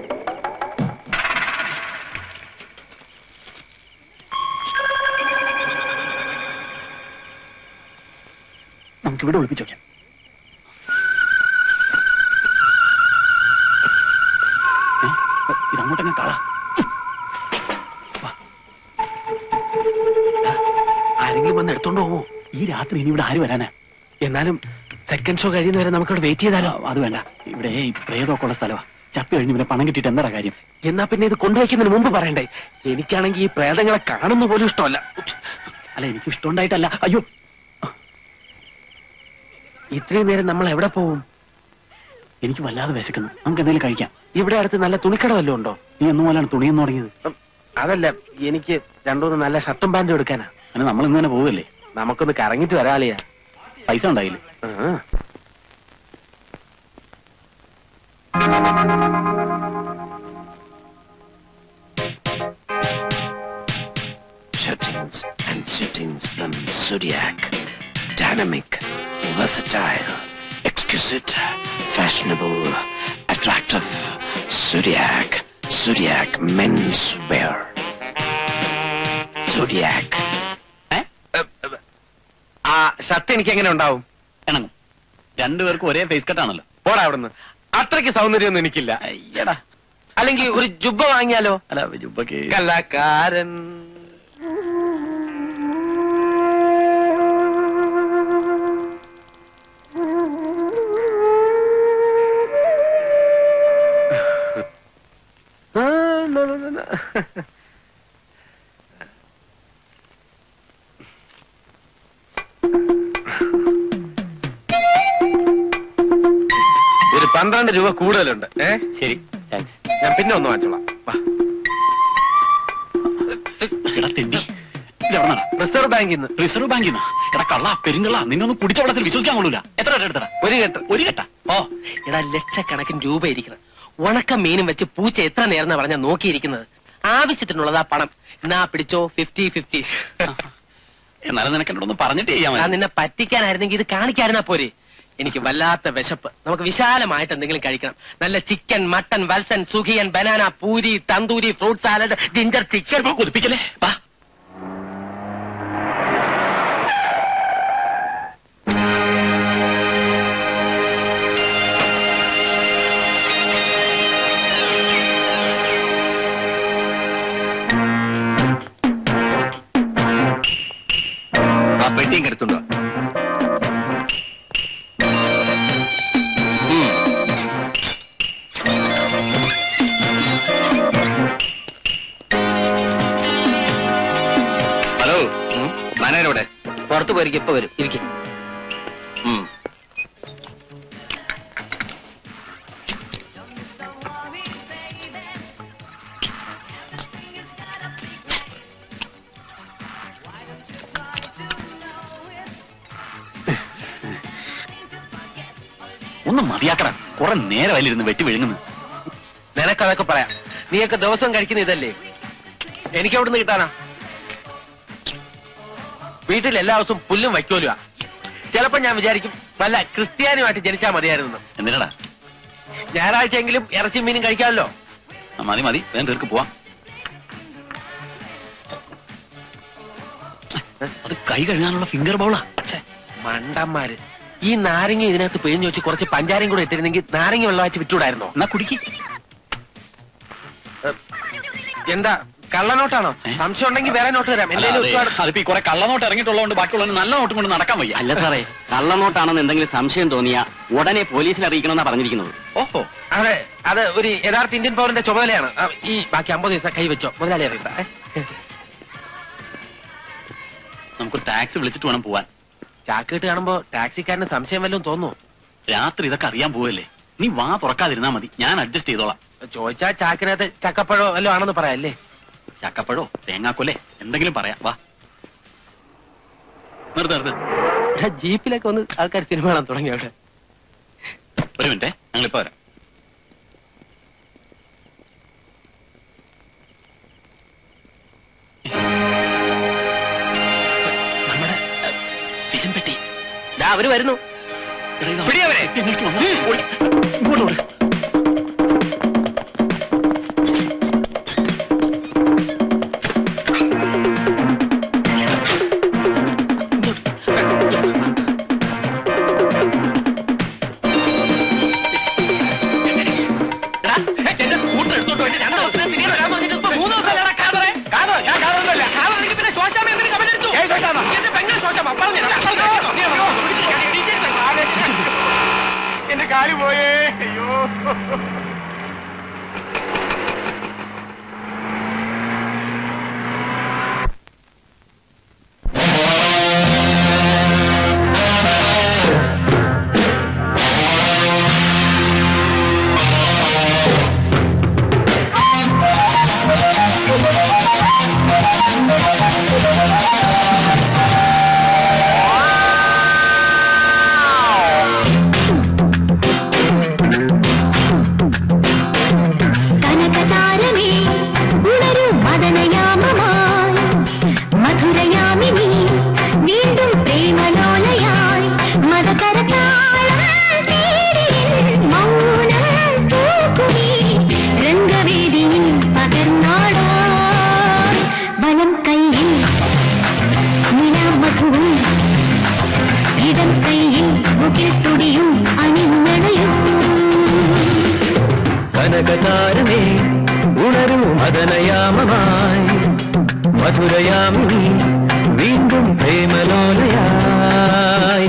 നമുക്ക് ഇവിടെ ഒളിപ്പിച്ച് വെക്കാം ഏ? ഇതങ്ങോട്ടങ്ങ് കള
ആരെങ്കിലും വന്ന് എടുത്തോണ്ട് പോവോ
ഈ രാത്രി ഇനി ഇവിടെ ആര് വരാനാ
എന്നാലും സെക്കൻഡ് ഷോ കഴിയുന്നവരെ നമുക്ക് ഇവിടെ വെയിറ്റ് ചെയ്താലോ
അത് വേണ്ട ഇവിടെ ഈ പ്രേതമൊക്കെ ഉള്ള സ്ഥലമാ ചത്തു കഴിഞ്ഞ് പിന്നെ പണം കിട്ടിയിട്ട് എന്താ കാര്യം
എന്നാ പിന്നെ ഇത് കൊണ്ടുവയ്ക്കുന്നതിന് മുമ്പ് പറയണ്ടേ എനിക്കാണെങ്കിൽ ഈ പ്രേതങ്ങളെ കാണുന്ന പോലും ഇഷ്ടമല്ല
അല്ല എനിക്ക് ഇഷ്ടമുണ്ടായിട്ടല്ല അയ്യോ
ഇത്രയും നേരം നമ്മൾ എവിടെ പോവും
എനിക്ക് വല്ലാതെ വിശക്കുന്നു നമുക്ക് എന്തെങ്കിലും കഴിക്കാം
ഇവിടെ അടുത്ത് നല്ല തുണിക്കട വല്ലതും ഉണ്ടോ
നീ എന്നു പോലാണ് തുണിയെന്ന് തുടങ്ങിയത്
ഉം, അതല്ല എനിക്ക് രണ്ടുമൂന്ന് നല്ല ഷർട്ടും പാന്റും എടുക്കാനാ
അങ്ങനെ നമ്മൾ ഇന്ന് തന്നെ പോവല്ലേ
നമുക്കൊന്ന് കറങ്ങിട്ട് വരാളിയാ
പൈസ ഉണ്ടായില്ലേ
ആ. Shuttings and suitings from Zodiac. Dynamic, versatile, exquisite, fashionable, attractive. Zodiac. Zodiac menswear. Zodiac. ആ ഷർട്ട് എനിക്ക് എങ്ങനെ ഉണ്ടാവും
ഇണങ്ങും രണ്ടുപേർക്കും ഒരേ ഫേസ് കട്ടാണല്ലോ
പോടാ അവിടുന്ന് അത്രയ്ക്ക് സൗന്ദര്യമൊന്നും എനിക്കില്ല
അയ്യടാ
അല്ലെങ്കിൽ ഒരു ജുബ്ബ വാങ്ങിയാലോ
അല്ല ജുബക്ക്
കലാകാരൻ ആ, ന, ന, ന, ന. ഒരു പന്ത്രണ്ട് രൂപ കൂടുതലുണ്ട് ഏ
ശരി താങ്ക്സ്
ഞാൻ പിന്നെ ഒന്ന് വാങ്ങിച്ചോളാം വാ.
എടാ തെണ്ടി ഇതെവിടെന്നാ
റിസർവ് ബാങ്കിൽ നിന്ന്
റിസർവ് ബാങ്കിൽ നിന്നാ എടാ കള്ള പെരുങ്കള്ള നിന്നൊന്നും കുടിച്ച വെള്ളത്തിൽ വിശ്വസിക്കാൻ കൊള്ളൂല എത്ര രൂപ എടുത്തടാ
ഒരു കെട്ട്
ഒരു കെട്ട
ഓ എടാ ലക്ഷക്കണക്കിന് രൂപ ഇരിക്കണം ഉണക്ക മീനും വെച്ച് പൂച്ച എത്ര നേരം പറഞ്ഞ നോക്കിയിരിക്കുന്നത് ആവശ്യത്തിനുള്ളതാ പണം എന്നാ പിടിച്ചോ ഫിഫ്റ്റി ഫിഫ്റ്റി
എന്നാലും നിനക്ക് എന്നോടൊന്ന് പറഞ്ഞിട്ട് ചെയ്യാൻ
ഞാൻ നിന്നെ പറ്റിക്കാനായിരുന്നെങ്കിൽ ഇത് കാണിക്കായിരുന്നാ പോരെ എനിക്ക് വല്ലാത്ത വിശപ്പ് നമുക്ക് വിശാലമായിട്ട് എന്തെങ്കിലും കഴിക്കണം നല്ല ചിക്കൻ മട്ടൻ വത്സൻ സുഖിയൻ banana puri tandoori fruit salad ginger chicken
കൊതിപ്പിക്കല്ലേ വാ
ആ പെട്ടിയും കെടുത്തുണ്ടോ
ഹലോ മാനേജരോടെ
പുറത്തു പോയിരിക്കും ഇപ്പൊ വരും ഇരിക്കും
ഒന്ന് മതിയാക്കറ കുറെ നേരമല്ലിരുന്ന് വെട്ടി വിഴുങ്ങുന്നു
നിനക്കതൊക്കെ പറയാം നീയൊക്കെ ദിവസം കഴിക്കുന്ന ഇതല്ലേ എനിക്ക് എവിടെ നിന്ന് കിട്ടാനാ വീട്ടിൽ എല്ലാ ദിവസവും പുല്ലും വയ്ക്കോലുവാ ചിലപ്പോ ഞാൻ വിചാരിക്കും വല്ല ക്രിസ്ത്യാനിയുമായിട്ട് ജനിച്ചാൽ മതിയായിരുന്നു
എന്തിനടാ
ഞായറാഴ്ചയെങ്കിലും ഇറച്ചി മീനും കഴിക്കാമല്ലോ
ആ, മതി മതി വേഗം തീർക്ക് പോവാം അത് കൈ കഴുകാനുള്ള ഫിംഗർ ബൗളാ
ഛെ, മണ്ടന്മാര് ഈ നാരങ്ങ ഇതിനകത്ത് പിഴിഞ്ഞു വെച്ച് കുറച്ച് പഞ്ചാരയും കൂടെ ഇട്ടിരുന്നെങ്കിൽ നാരങ്ങ വെള്ളമായിട്ട് വിറ്റൂടായിരുന്നോ
എന്നാ കുടിക്ക്
എന്താ കള്ളനോട്ടാണോ
ഏ?
സംശയം ഉണ്ടെങ്കിൽ വേറെ നോട്ട് തരാം
അല്ല,
എന്തെങ്കിലും
അതെ,
ഒരുപാട്
അതിപ്പോ ഈ കുറെ കള്ളനോട്ട് ഇറങ്ങിയിട്ടുള്ളതുകൊണ്ട് ബാക്കിയുള്ളവന് നല്ല നോട്ടും കൊണ്ട് നടക്കാൻ വയ്യ
അല്ല സാറേ കള്ളനോട്ടാണെന്ന് എന്തെങ്കിലും സംശയം തോന്നിയാ ഉടനെ പോലീസിനെ അറിയിക്കണമെന്നാ പറഞ്ഞിരിക്കുന്നത്
ഓഹോ
അതെ അത് ഒരു യഥാർത്ഥ ഇന്ത്യൻ പൗരന്റെ ചുമതലയാണ് ആ, ഈ ബാക്കി അമ്പത് ദിവസം കൈവച്ചോ മുതലാളി അറിയണ്ട ഏ?
നമുക്ക് ടാക്സി വിളിച്ചിട്ട് വേണം പോവാൻ
ചാക്കിട്ട് കാണുമ്പോ ടാക്സിക്കാരന് സംശയം വല്ലതും തോന്നുന്നു
രാത്രി ഇതൊക്കെ അറിയാൻ പോവല്ലേ നീ വാ തുറക്കാതിരുന്നാ മതി ഞാൻ അഡ്ജസ്റ്റ് ചെയ്തോളാം
ചോദിച്ചാ ചാക്കിനകത്ത് ചക്കപ്പഴോ വല്ലതും ആണെന്ന് പറയാല്ലേ
ചക്കപ്പഴോ തേങ്ങാക്കൊല്ലേ എന്തെങ്കിലും പറയാം വാ നിർത്ത് നിർത്ത്
ഇവിടെ ജീപ്പിലൊക്കെ വന്ന് ആൾക്കാർ സിനിമ കാണാൻ തുടങ്ങി അവിടെ
ഒരു മിനിറ്റ് ഞങ്ങളിപ്പോ വരാം
നമ്മുടെ ഫിലിം പെട്ടി
ദാ
അവര് വരുന്നു
എടാ, ഇതാ.
പിടി അവരെ.
ഇങ്ങോട്ട് വന്നോ. ഓടി. ഇങ്ങോട്ട് ഓട്.
എടാ, എന്റെ സ്കൂട്ടർ എടുത്തോണ്ട് പോയിട്ട് രണ്ട് ദിവസത്തിന് തിരികെ വരാൻ പറഞ്ഞിട്ട് ഇപ്പൊ മൂന്ന് ദിവസമല്ലേടാ കാതറെ? കാതറെങ്കിൽ പിന്നെ ശോശാമ്മ എന്തിന് comment അടിച്ചു? എന്റെ പെങ്ങൾ ശോശാമ്മ, പറഞ്ഞില്ല.
എന്റെ കാല് പോയേ അയ്യോ
മധുരയാമിനി വീണ്ടും പ്രേമലോലയായി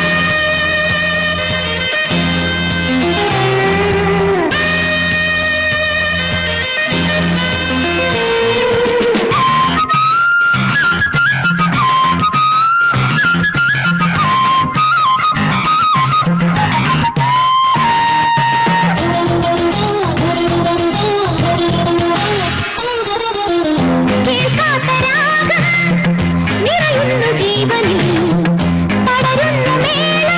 കേൾക്കാത്ത രാഗം നിറയുന്നു ജീവനിൽ പടരുന്നു മേളം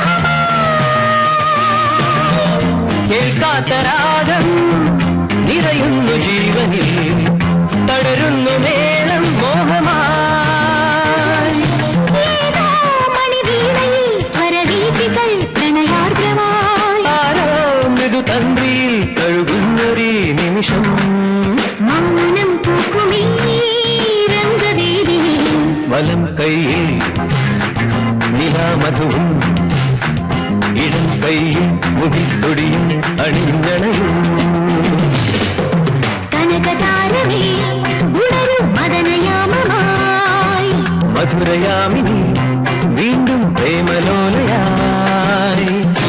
കേൾക്കാത്ത രാഗം നിറയുന്നു ജീവനിൽ തളരുന്നു മേളം മോഹമായി
ഏതോ മണിവീണയിൽ സ്വരവീചികൾ പ്രണയാർദ്രമായി
ആരോ മൃദുതന്ത്രിയിൽ കഴുകുന്നൊരേ നിമിഷം
മൗനം പൂക്കുമീ രംഗവേദിയിൽ
വലം കൈയിൽ നിലാമധുവും ഇടം കൈയിൽ മുകിൽത്തൊടിയും അണിഞ്ഞണയും
കനകതാരമേ ഉണരു മദനയാമമായി
മധുരയാമിനി വീണ്ടും പ്രേമലോലയായി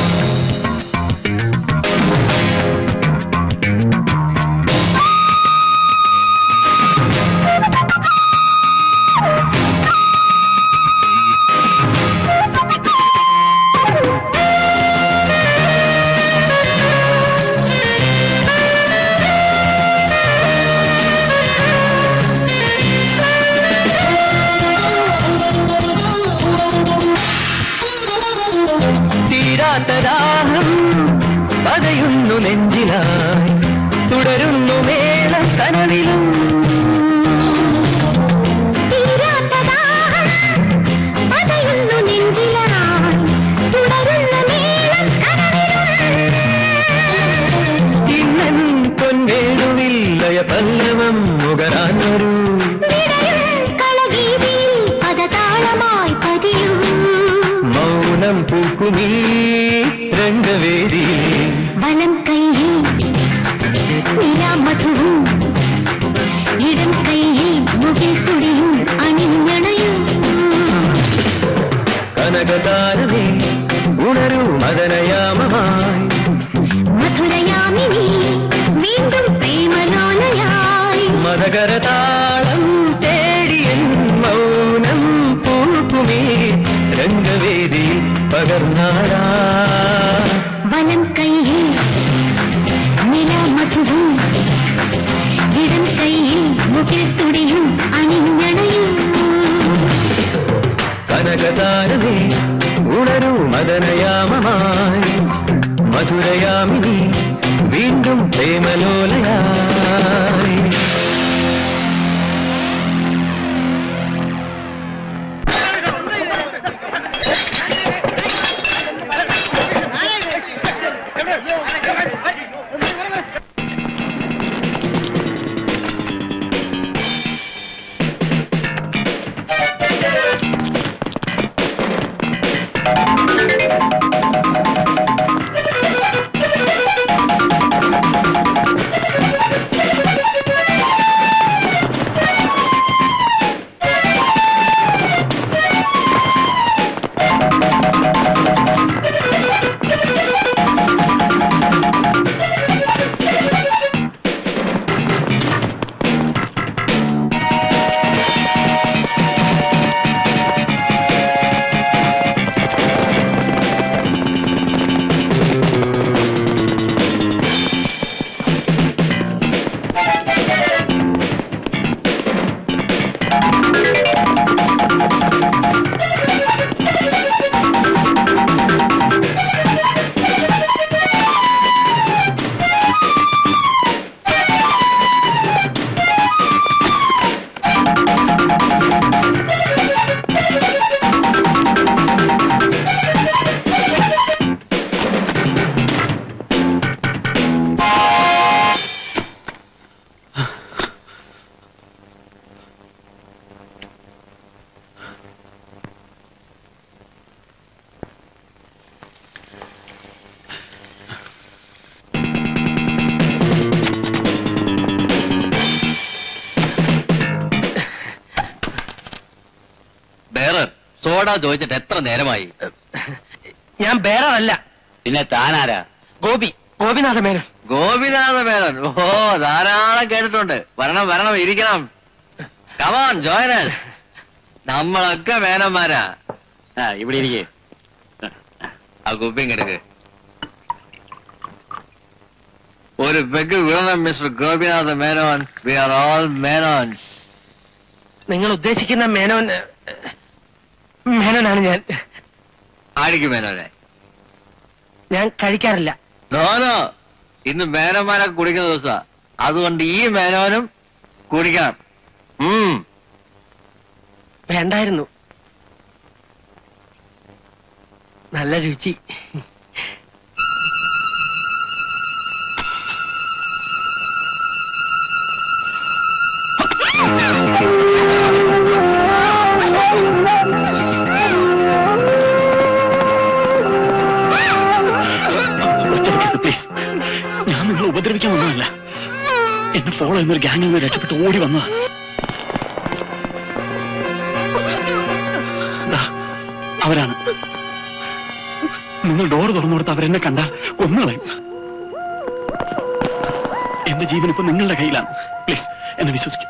തീരാത്ത ദാഹം പതയുന്നു നെഞ്ചിലായി തുടരുന്നു മേളം കനവിലും
തീരാത്ത ദാഹം പതയുന്നു നെഞ്ചിലായി തുടരുന്ന മേളം
ഇന്നൻ പൊൻവേടുവിൽ ലയ പല്ലവം മുകരാൻ വരൂ
കളഗീതിയിൽ പദതാളമായി പതിയൂ
മൗനം പൂക്കുമീ രംഗവേദിയിൽ
വലം കൈയിൽ നിലാമധുവും ഇടം കൈയിൽ മുകിൽ തുടിയും അണിഞ്ഞണയും
കനകതാരമേ ഉണരൂ മദനയാമമായി
മധുരയാമിനി വീണ്ടും പ്രേമലോലയായി
മതകരതാളം തേടിയൻ മൗനം പൂക്കുമീ രംഗവേദി പകർന്നാടാ
വലം കൈയിൽ നിലാമധുവും ഇടം കൈയിൽ മുകിൽ തുടിയും അണിഞ്ഞണയും
കനകതാരമേ ഉണരൂ മദനയാമമായി മധുരയാമിനി വീണ്ടും പ്രേമലോലയായി
ും
ഓടാ ചോദിച്ചിട്ട് എത്ര നേരമായി ഞാൻ ബേറല്ല പിന്നെ താനാരാ ഗോപി ഗോപിനാഥ മേനോൻ ഗോപിനാഥ മേനോൻ ഓ ധാരാളം കേട്ടിട്ടുണ്ട് വരണം വരണം ഇരിക്കണം കമോൺ ജോയനൽ നമ്മളൊക്കെ മേനന്മാരാ ആ ഇവിടെ ഇരിക്കേ ആ കുപ്പിയും കിടക്ക് ഒരു പെഗ് വീണം mister Gopinatha Menon we are all Menons
നിങ്ങൾ ഉദ്ദേശിക്കുന്ന മേനോൻ മേനോനാണ് ഞാൻ
ആടിക്ക് മേനോനെ
ഞാൻ കഴിക്കാറില്ല
നോനോ ഇന്ന് മേനന്മാരൊക്കെ കുടിക്കുന്ന ദിവസാ അതുകൊണ്ട് ഈ മേനോനും കുടിക്കണം ഉം
വേണ്ടായിരുന്നു നല്ല രുചി
പ്ലീസ് ഞാൻ നിങ്ങളെ ഉപദ്രവിക്കാൻ വന്നതല്ല എന്നെ ഫോളോ ചെയ്യുന്ന ഒരു ഗ്യാങ്ങിൽ നിന്ന് രക്ഷപ്പെട്ട് ഓടി വന്നതാ ദാ, അവരാണ് നിങ്ങൾ ഡോർ തുറന്നു കൊടുത്ത് അവരെന്നെ കണ്ട കൊന്നുകളയും എന്റെ ജീവൻ ഇപ്പൊ നിങ്ങളുടെ കയ്യിലാണ് പ്ലീസ് എന്നെ വിശ്വസിക്കും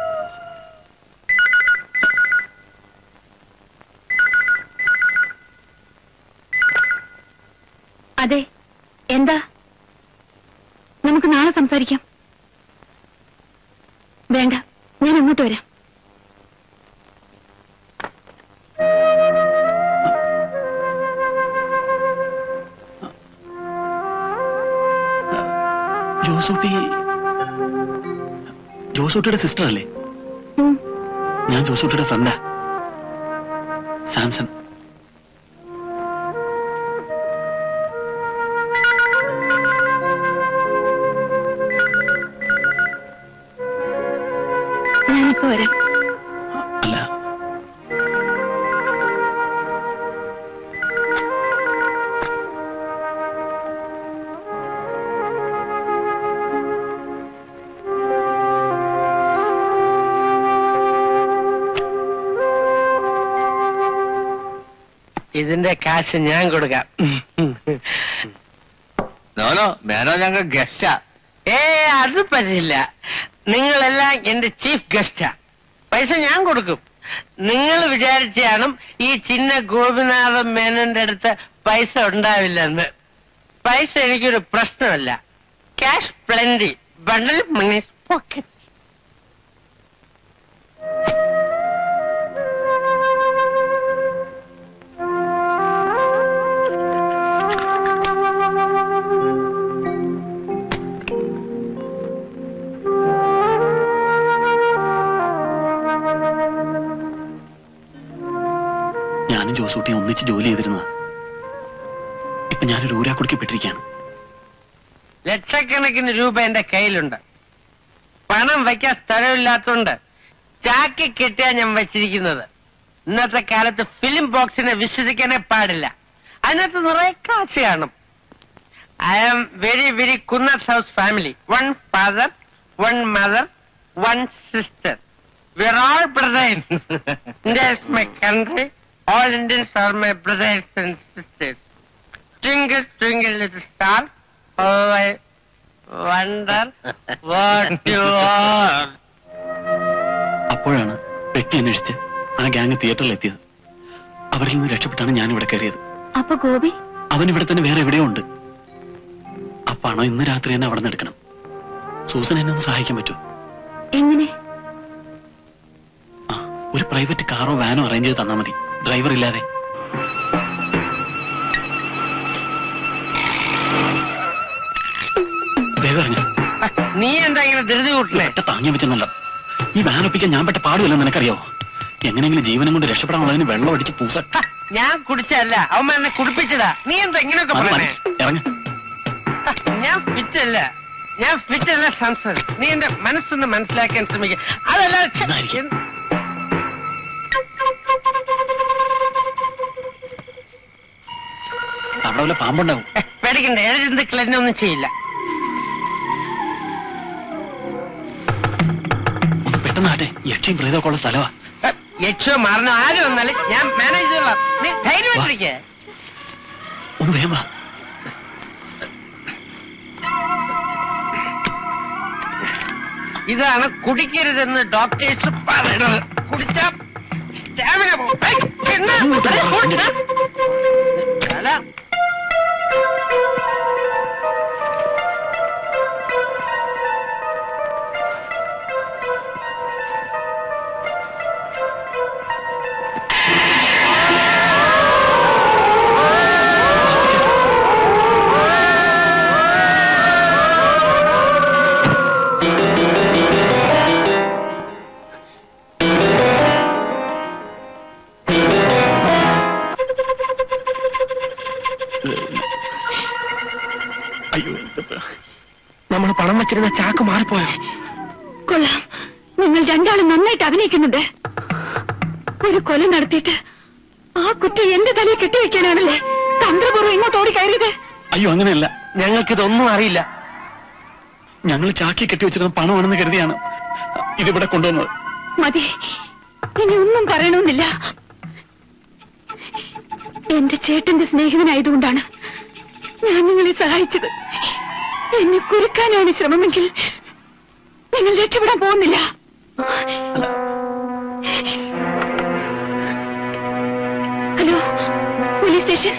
അതെ എന്താ നമുക്ക് നാളെ സംസാരിക്കാം വേണ്ട ഞാൻ അങ്ങോട്ട് വരാം
ജോസൂട്ടി ജോസൂട്ടിയുടെ സിസ്റ്റർ അല്ലേ
ഉം.
ഞാൻ ജോസൂട്ടിയുടെ ഫ്രണ്ടാ സാംസൺ
ഞാനിപ്പോ വരാം
അല്ല
ഇതിന്റെ കാശ് ഞാൻ കൊടുക്കാം
നോനോ മേനോ ഞങ്ങൾ ഗസ്റ്റാ
ഏ അത് പറ്റില്ല നിങ്ങളെല്ലാം എന്റെ ചീഫ് ഗസ്റ്റാ പൈസ ഞാൻ കൊടുക്കും നിങ്ങൾ വിചാരിച്ചാണ് ഈ ചിന്ന ഗോപിനാഥൻ മേനന്റെ അടുത്ത് പൈസ ഉണ്ടാവില്ലെന്ന് പൈസ എനിക്കൊരു പ്രശ്നമല്ല cash plenty bundle money pocket
ഞാനും ജോസൂട്ടിയും ഒന്നിച്ച് ജോലി ചെയ്തിരുന്നതാ ഇപ്പൊ ഞാനൊരു ഊരാക്കുടുക്കിപ്പെട്ടിരിക്കുകയാണ്
ലക്ഷക്കണക്കിന് രൂപ എന്റെ കയ്യിലുണ്ട് പണം വയ്ക്കാൻ സ്ഥലമില്ലാത്തോണ്ട് ചാക്കി കെട്ടിയാ ഞാൻ വെച്ചിരിക്കുന്നത് ഇന്നത്തെ കാലത്ത് ഫിലിം ബോക്സിനെ വിശ്വസിക്കാനേ പാടില്ല അതിനകത്ത് നിറയെ കാശ് കാണും I am very very Kunnath house family one father one mother one sister we're all brothers India is my country all Indians are my brothers and sisters Twinkle, twinkle, little star, how I wonder what you are.
അപ്പോഴാണ് പെട്ടി അന്വേഷിച്ച് ആ gang തിയേറ്ററിൽ എത്തിയത് അവരിൽ നിന്ന് രക്ഷപ്പെട്ടാണ് ഞാൻ ഇവിടെ കയറിയത്
അപ്പൊ ഗോപി
അവൻ ഇവിടെ തന്നെ വേറെ എവിടെയോ ഉണ്ട് ആ പണം ഇന്ന് രാത്രി തന്നെ അവിടെ നിന്ന് എടുക്കണം സൂസൻ എന്നെ ഒന്ന് സഹായിക്കാൻ പറ്റുമോ
എങ്ങനെ
ആ ഒരു പ്രൈവറ്റ് കാറോ വാനോ അറേഞ്ച് ചെയ്ത് തന്നാൽ മതി ഡ്രൈവർ ഇല്ലാതെ വേഗം ഇറങ്ങ്.
നീ എന്താ ഇങ്ങനെ ധൃതി കൂട്ടണേ
ഒറ്റ താങ്ങിയാൻ പറ്റുന്നല്ല ഈ വാൻ ഒപ്പിക്കാൻ ഞാൻ പെട്ട പാടുമല്ലെന്ന് നിനക്കറിയോ എങ്ങനെയെങ്കിലും ജീവനം കൊണ്ട് രക്ഷപ്പെടാനുള്ളതിന് വെള്ളം അടിച്ച് പൂസ
ഹ, ഞാൻ കുടിച്ചല്ല അവൻ എന്നെ കുടിപ്പിച്ചതാ നീ എന്താ ഇങ്ങനെയൊക്കെ
അത്
പറയണേ
മതി. ഇറങ്ങ്
ഹ, ഞാൻ ഫിറ്റല്ല ഞാൻ ഫിറ്റല്ല സംസൺ നീ എന്റെ മനസ്സൊന്ന് മനസ്സിലാക്കാൻ ശ്രമിക്കുക അതല്ല ഛെ,
ഇതായിരിക്കും.
എന്ത്-
അവിടെ വല്ല പാമ്പുണ്ടാവും
ഹെ, പേടിക്കണ്ട ഏഴ് ജന്തുക്കൾ എന്നെ ഒന്നും ചെയ്യില്ല
ഒന്ന് പെട്ടെന്ന് ആട്ടെ യക്ഷിയും പ്രേതമൊക്കെ ഉള്ള സ്ഥലമാ
ഹെ, യക്ഷോ മാറണോ ആര് വന്നാലും ഞാൻ മാനേജ് ചെയ്തോളാം നീ ധൈര്യമായിട്ടിരിക്കേ
ഒന്ന് വേഗം വാ
ഇതാണ് കുടിക്കരുതെന്ന് ഡോക്ടേഴ്സ് പറയണത് കുടിച്ചാ സ്റ്റാമിന പോകും ഏയ്, എന്നാ? അരെ, കുടിച്ചാ? അല്ല,
അയ്യോ ഇതിപ്പോ
നമ്മൾ പണം വെച്ചിരുന്ന ചാക്ക് മാറിപ്പോയോ
കൊള്ളാം നിങ്ങൾ രണ്ടാളും നന്നായിട്ട് അഭിനയിക്കുന്നുണ്ട് ഒരു കൊല നടത്തിയിട്ട് ആ കുറ്റം എന്റെ തലയിൽ കെട്ടിവെക്കാനാണല്ലേ തന്ത്രപൂർവ്വം ഇങ്ങോട്ട് ഓടി കയറിയത്
അയ്യോ അങ്ങനെയല്ല
ഞങ്ങൾക്കിതൊന്നും അറിയില്ല
ഞങ്ങൾ ചാക്കി കെട്ടി വെച്ചിരുന്ന പണമാണെന്ന് കരുതിയാണ് ഇതിവിടെ കൊണ്ടുവന്നത്
മതി ഇനി ഒന്നും പറയണമെന്നില്ല എന്റെ ചേട്ടന്റെ സ്നേഹിതനായതുകൊണ്ടാണ് ഞാൻ നിങ്ങളെ സഹായിച്ചത് എന്നെ കുരുക്കാനാണ് ശ്രമമെങ്കിൽ നിങ്ങൾ രക്ഷപ്പെടാൻ പോകുന്നില്ല ഹലോ പോലീസ് സ്റ്റേഷൻ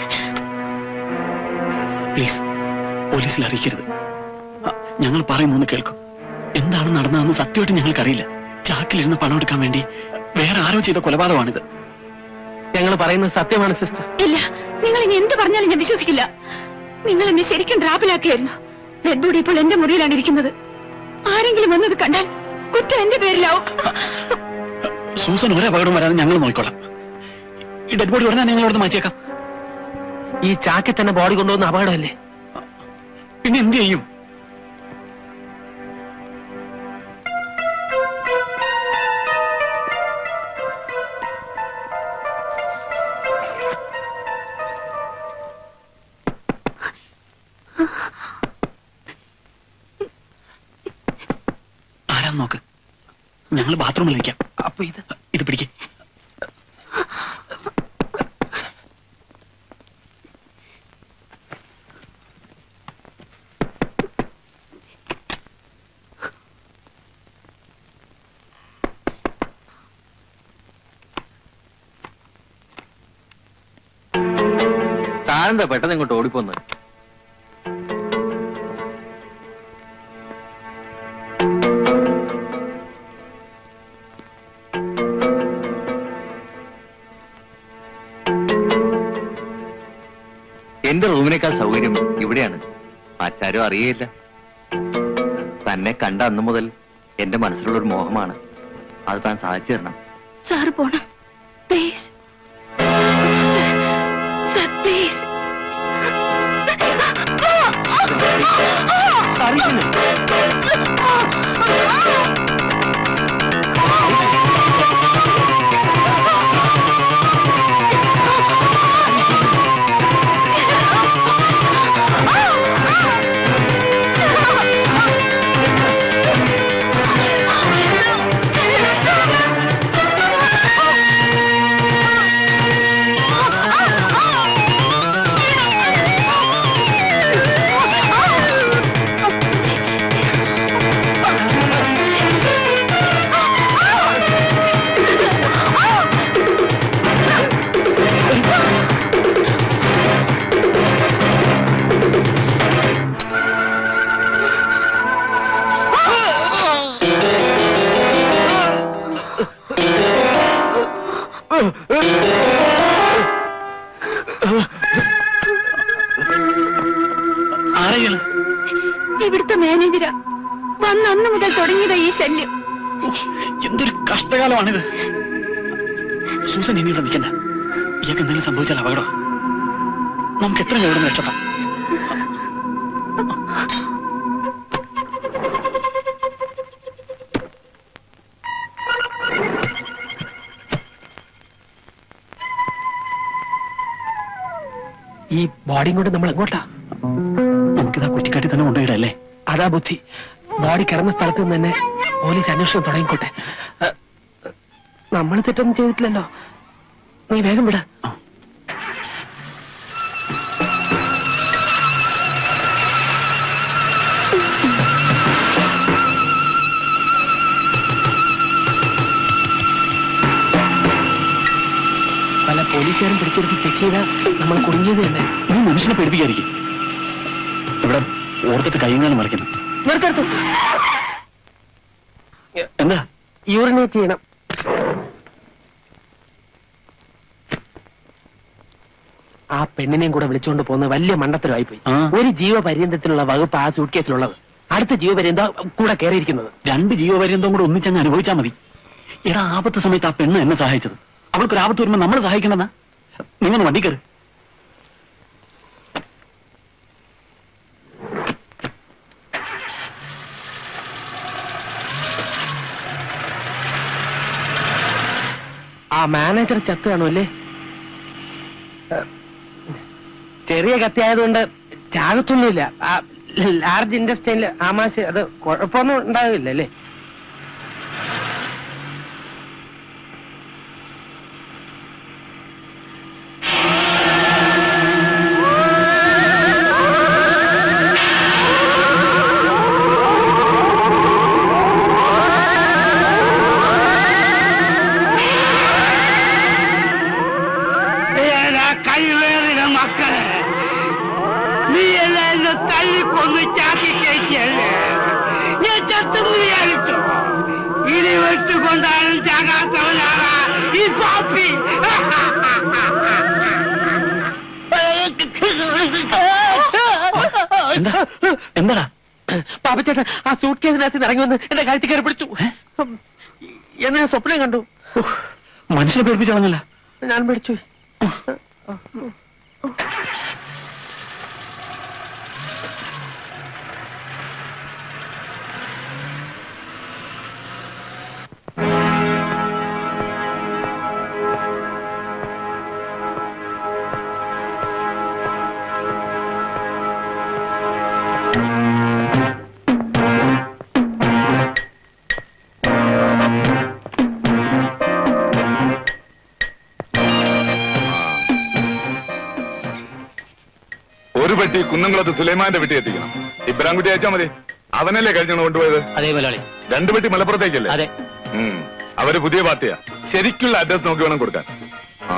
പ്ലീസ് പോലീസിൽ അറിയിക്കരുത് അ, ഞങ്ങൾ പറയുന്നൊന്ന് കേൾക്കും എന്താണ് നടന്നതെന്ന് സത്യമായിട്ട് ഞങ്ങൾക്കറിയില്ല ചാക്കിലിരുന്ന് പണം എടുക്കാൻ വേണ്ടി വേറെ ആരോ ചെയ്ത കൊലപാതകമാണിത്
ഞങ്ങൾ പറയുന്നത് സത്യമാണ് സിസ്റ്റർ
ഇല്ല നിങ്ങൾ ഇനി എന്ത് പറഞ്ഞാലും ഞാൻ വിശ്വസിക്കില്ല നിങ്ങൾ എന്നെ ശരിക്കും ഡ്രാപ്പിലാക്കിയായിരുന്നു ഡെഡ് ബോഡി ഇപ്പോൾ എന്റെ മുറിയിലാണ് ഇരിക്കുന്നത് ആരെങ്കിലും വന്നത് കണ്ടാൽ കുറ്റം എന്റെ പേരിലാവും
സൂസൻ ഒരു അപകടം വരാതെ ഞങ്ങൾ നോക്കിക്കോളാം ഈ ഡെഡ് ബോഡി ഉടനെ ഞങ്ങൾ ഇവിടുന്ന് മാറ്റിയേക്കാം
ഈ ചാക്കിൽ തന്നെ ബോഡി കൊണ്ടുവന്ന അപകടമല്ലേ
പിന്നെ എന്ത് ചെയ്യും ആരാന്ന് നോക്ക് ഞങ്ങൾ ബാത്റൂമിൽ നിൽക്കാം
അപ്പൊ ഇത്
ഇത് പിടിക്കേ
താനെന്താ പെട്ടെന്ന് ഇങ്ങോട്ട് ഓടിപ്പോന്ന് എന്റെ റൂമിനേക്കാൾ സൗകര്യം ഇവിടെയാണ് മറ്റാരും അറിയയില്ല തന്നെ കണ്ട അന്നു മുതൽ എന്റെ മനസ്സിലുള്ള ഒരു മോഹമാണ് അത് താൻ സാധിച്ചു തരണം
സാറ് പോണം പ്ലീസ് സാർ പ്ലീസ്
ആരെയാണ്
ഇവിടുത്തെ മാനേജരാ വന്ന് അന്ന് മുതൽ തുടങ്ങിയതാ ഈ ശല്യം
എന്തൊരു കഷ്ടകാലമാണിത് സൂസൻ ഇനി ഇവിടെ നിൽക്കണ്ട ഇയാൾക്ക് എന്തെങ്കിലും സംഭവിച്ചാൽ അപകടം നമുക്ക് എത്ര ഇവിടെ രക്ഷപ്പെടാം
ഈ ബോഡിയും കൊണ്ട് നമ്മൾ എങ്ങോട്ടാ
നമുക്കിതാ കുറ്റിക്കാട്ടി തന്നെ കൊണ്ടുപോയിടല്ലേ
അതാ ബുദ്ധി ബോഡി കിടന്ന സ്ഥലത്ത് നിന്ന് തന്നെ പോലീസ് അന്വേഷണം തുടങ്ങിക്കോട്ടെ നമ്മൾ തെറ്റൊന്നും ചെയ്തിട്ടില്ലല്ലോ നീ വേഗം വിട പല പോലീസുകാരും പിടിച്ചെടുത്ത് ചെക്ക് ചെയ്താൽ നമ്മൾ കുടുങ്ങിയത് തന്നെ
നീ മനുഷ്യനെ പേടിപ്പിക്കാതിരിക്കും ഇവിടെ ഓർത്തിട്ട് കൈകാലം മറിക്കുന്നു
നിർത്തരുത്
എന്താ
യൂറിനേറ്റ് ചെയ്യണം ആ പെണ്ണിനെയും കൂടെ വിളിച്ചുകൊണ്ട് പോകുന്ന വലിയ മണ്ടത്തരമായി പോയി
ആ.
ഒരു ജീവപര്യന്തത്തിനുള്ള വകുപ്പ് ആ സൂട്ട് കേസിലുള്ളത് അടുത്ത ജീവപര്യന്തം കൂടെ കയറിയിരിക്കുന്നത്
രണ്ട് ജീവപര്യന്തം കൂടെ ഒന്നിച്ചങ്ങ് അനുഭവിച്ചാൽ മതി എടാ ആപത്ത് സമയത്ത് ആ പെണ്ണ് എന്നെ സഹായിച്ചത് അവൾക്കൊരു ആപത്ത് വരുമ്പോ നമ്മൾ സഹായിക്കണമെന്നാ നിങ്ങൾ വണ്ടി കയറി
ആ മാനേജർ ചത്ത് കാണുമല്ലേ ഏഹ്, ചെറിയ കത്തിയായതുകൊണ്ട് ചാകത്തൊന്നുമില്ല ആ ലാർജ് ഇൻഡസ്ട്രിയിൽ ആമാശ അത് കുഴപ്പമൊന്നും ഉണ്ടാവില്ല അല്ലേ
കഴിവേറിന മക്കളെ നീ എല്ലാം എന്നെ തല്ലിക്കൊന്ന് ചാക്കി കയറ്റിയല്ലേ ഞാൻ ചത്തെന്ന് വിചാരിച്ചോ ഇനി വെച്ചുകൊണ്ടാലും ചാകാത്തവനാണ് ഈ പാപ്പി
എന്താ എന്താടാ
പാപ്പച്ചേട്ടൻ ആ സൂട്ട് കേസിനകത്ത് ഇറങ്ങി വന്ന് എന്റെ കഴുത്തി കയറി പിടിച്ചു എന്ന് ഞാൻ സ്വപ്നം കണ്ടു
ഉഹ്, മനുഷ്യനെ പേടിപ്പിച്ചു കളഞ്ഞല്ല
ഞാൻ പിടിച്ചു
ഒരു പെട്ടി കുന്നംകുളത്ത് സുലൈമാന്റെ പെട്ടി എത്തിക്കണം ഇബ്രാൻകുട്ടി അയച്ചാ മതി അവനല്ലേ കഴിഞ്ഞാണ് കൊണ്ടുപോയത്
അതേ മുതലാളി
രണ്ടു പെട്ടി മലപ്പുറത്തേക്കല്ലേ
അതെ
ഉം. അവര് പുതിയ പാർട്ടിയാ ശരിക്കുള്ള അഡ്രസ് നോക്കി വേണം കൊടുക്കാൻ ആ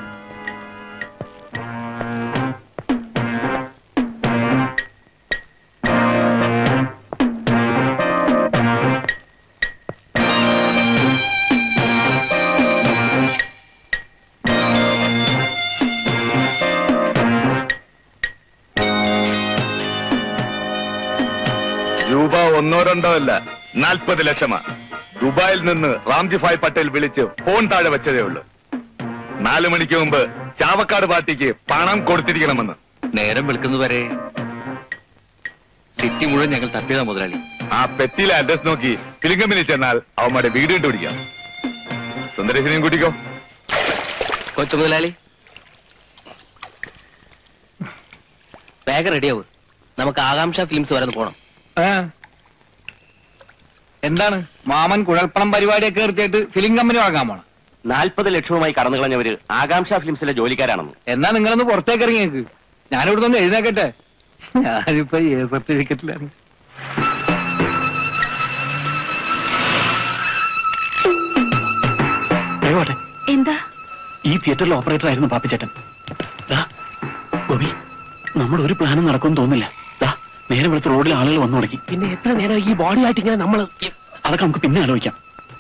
രൂപ ഒന്നോ രണ്ടോ അല്ല നാൽപ്പത് ലക്ഷമാ ദുബായിൽ നിന്ന് റാംജി ഭായ് പട്ടേൽ വിളിച്ച് ഫോൺ താഴെ വെച്ചതേ ഉള്ളൂ നാലു മണിക്ക് മുമ്പ് ചാവക്കാട് പാർട്ടിക്ക് പണം കൊടുത്തിരിക്കണമെന്ന്
നേരം വെളുക്കുന്നവരെ സിറ്റി മുഴുവൻ ഞങ്ങൾ തപ്പിയതാ മുതലാളി
ആ പെട്ടിയിലെ അഡ്രസ് നോക്കി കിളിങ്കമ്പിനി ചെന്നാൽ അവന്മാരെ വീട് കണ്ടുപിടിക്കാം സുന്ദരേശനെയും കൂട്ടിക്കോ
കൊച്ചു മുതലാളി വേഗം റെഡിയാവും നമുക്ക് ആകാംക്ഷ ഫിലിംസ് വരെ ഒന്ന് പോണം
എന്താണ് മാമൻ കുഴൽപ്പണം പരിപാടിയൊക്കെ നിർത്തിയിട്ട് ഫിലിം കമ്പനി വാങ്ങാൻ പോണം
നാൽപ്പത് ലക്ഷവുമായി കടന്നു കളഞ്ഞവര് ആകാംക്ഷ ഫിലിംസിലെ ജോലിക്കാരാണെന്ന്
എന്നാ നിങ്ങളൊന്ന് പുറത്തേക്ക് ഇറങ്ങിയേക്ക് ഞാനിവിടെ ഒന്ന് എഴുന്നേക്കട്ടെ ഞാനിപ്പോ എ സർട്ടിഫിക്കറ്റിലാണ്
ദയവാട്ടെ
എന്താ
ഈ തിയേറ്ററിലെ ഓപ്പറേറ്റർ ആയിരുന്നു പാപ്പിച്ചേട്ടൻ ദാ, ഗോപി നമ്മുടെ ഒരു പ്ലാനും നടക്കുമെന്ന് തോന്നില്ല ദാ നേരെ വെളുത്ത് റോഡിൽ ആളുകൾ വന്നു തുടങ്ങി
പിന്നെ എത്ര നേരം ഈ ബോഡി ആയിട്ട് ഇങ്ങനെ നമ്മൾ
അതൊക്കെ നമുക്ക് പിന്നെ ആലോചിക്കാം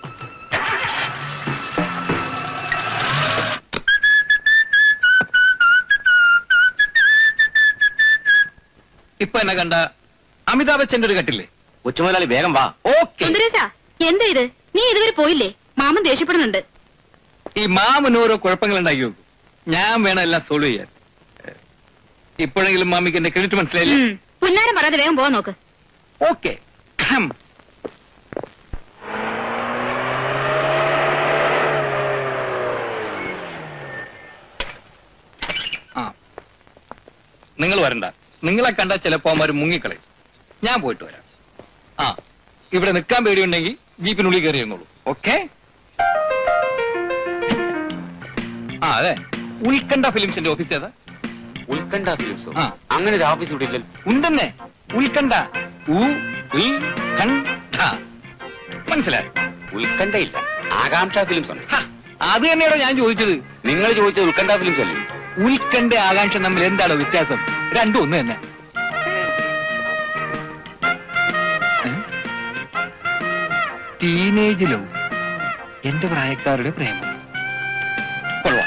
ഇപ്പൊ എന്നെ കണ്ട അമിതാഭ് ബച്ചന്റെ ഒരു കട്ടില്ലേ
കൊച്ചുമുതലാളി വേഗം വാ
ഓക്കെ
സുന്ദരേശ എന്താ ഇത് നീ ഇതുവരെ പോയില്ലേ മാമൻ ദേഷ്യപ്പെടുന്നുണ്ട്
ഈ മാമന് ഓരോ കുഴപ്പങ്ങൾ ഉണ്ടാക്കി നോക്കും ഞാൻ വേണം എല്ലാം സോൾവ് ചെയ്യാൻ ഇപ്പോഴെങ്കിലും മാമിക്ക് എന്റെ ക്രെഡിറ്റ് മനസ്സിലായില്ലേ
ഉം. പുന്നാരം പറയാതെ വേഗം പോവാൻ നോക്ക്
ഓക്കെ ആ നിങ്ങൾ വരണ്ട നിങ്ങളെ കണ്ട ചിലപ്പോ അവന്മാര് മുങ്ങിക്കളയും ഞാൻ പോയിട്ട് വരാം ആ ഇവിടെ നിൽക്കാൻ പേടിയുണ്ടെങ്കിൽ ജീപ്പിനുള്ളിൽ കയറി ഇരുന്നോളൂ ഓക്കെ ആ അതെ ഉത്കണ്ഠ ഫിലിംസിന്റെ ഓഫീസ് ഏതാ
ഉത്കണ്ഠ ഫിലിംസോ
ആ.
അങ്ങനെ ഒരു ഓഫീസ് ഇവിടെ ഇല്ലല്ലോ
ഉണ്ടെന്നെ ഉത്കണ്ഠ ഉ ഉൽ കണ്ഠ മനസ്സിലായി
ഉത്കണ്ഠയില്ല ആകാംക്ഷ ഫിലിംസ് ഉണ്ട്
ഹ, അത് തന്നെയാണോ ഞാൻ ചോദിച്ചത്
നിങ്ങൾ ചോദിച്ചത് ഉത്കണ്ഠ ഫിലിംസ് അല്ലേ
ഉത്കണ്ഠ ആകാംക്ഷ തമ്മിൽ എന്താണ് വ്യത്യാസം രണ്ടും ഒന്ന് തന്നെ ഏ? ടീനേജിലും എന്റെ പ്രായക്കാരുടെ പ്രേമം കൊള്ളാം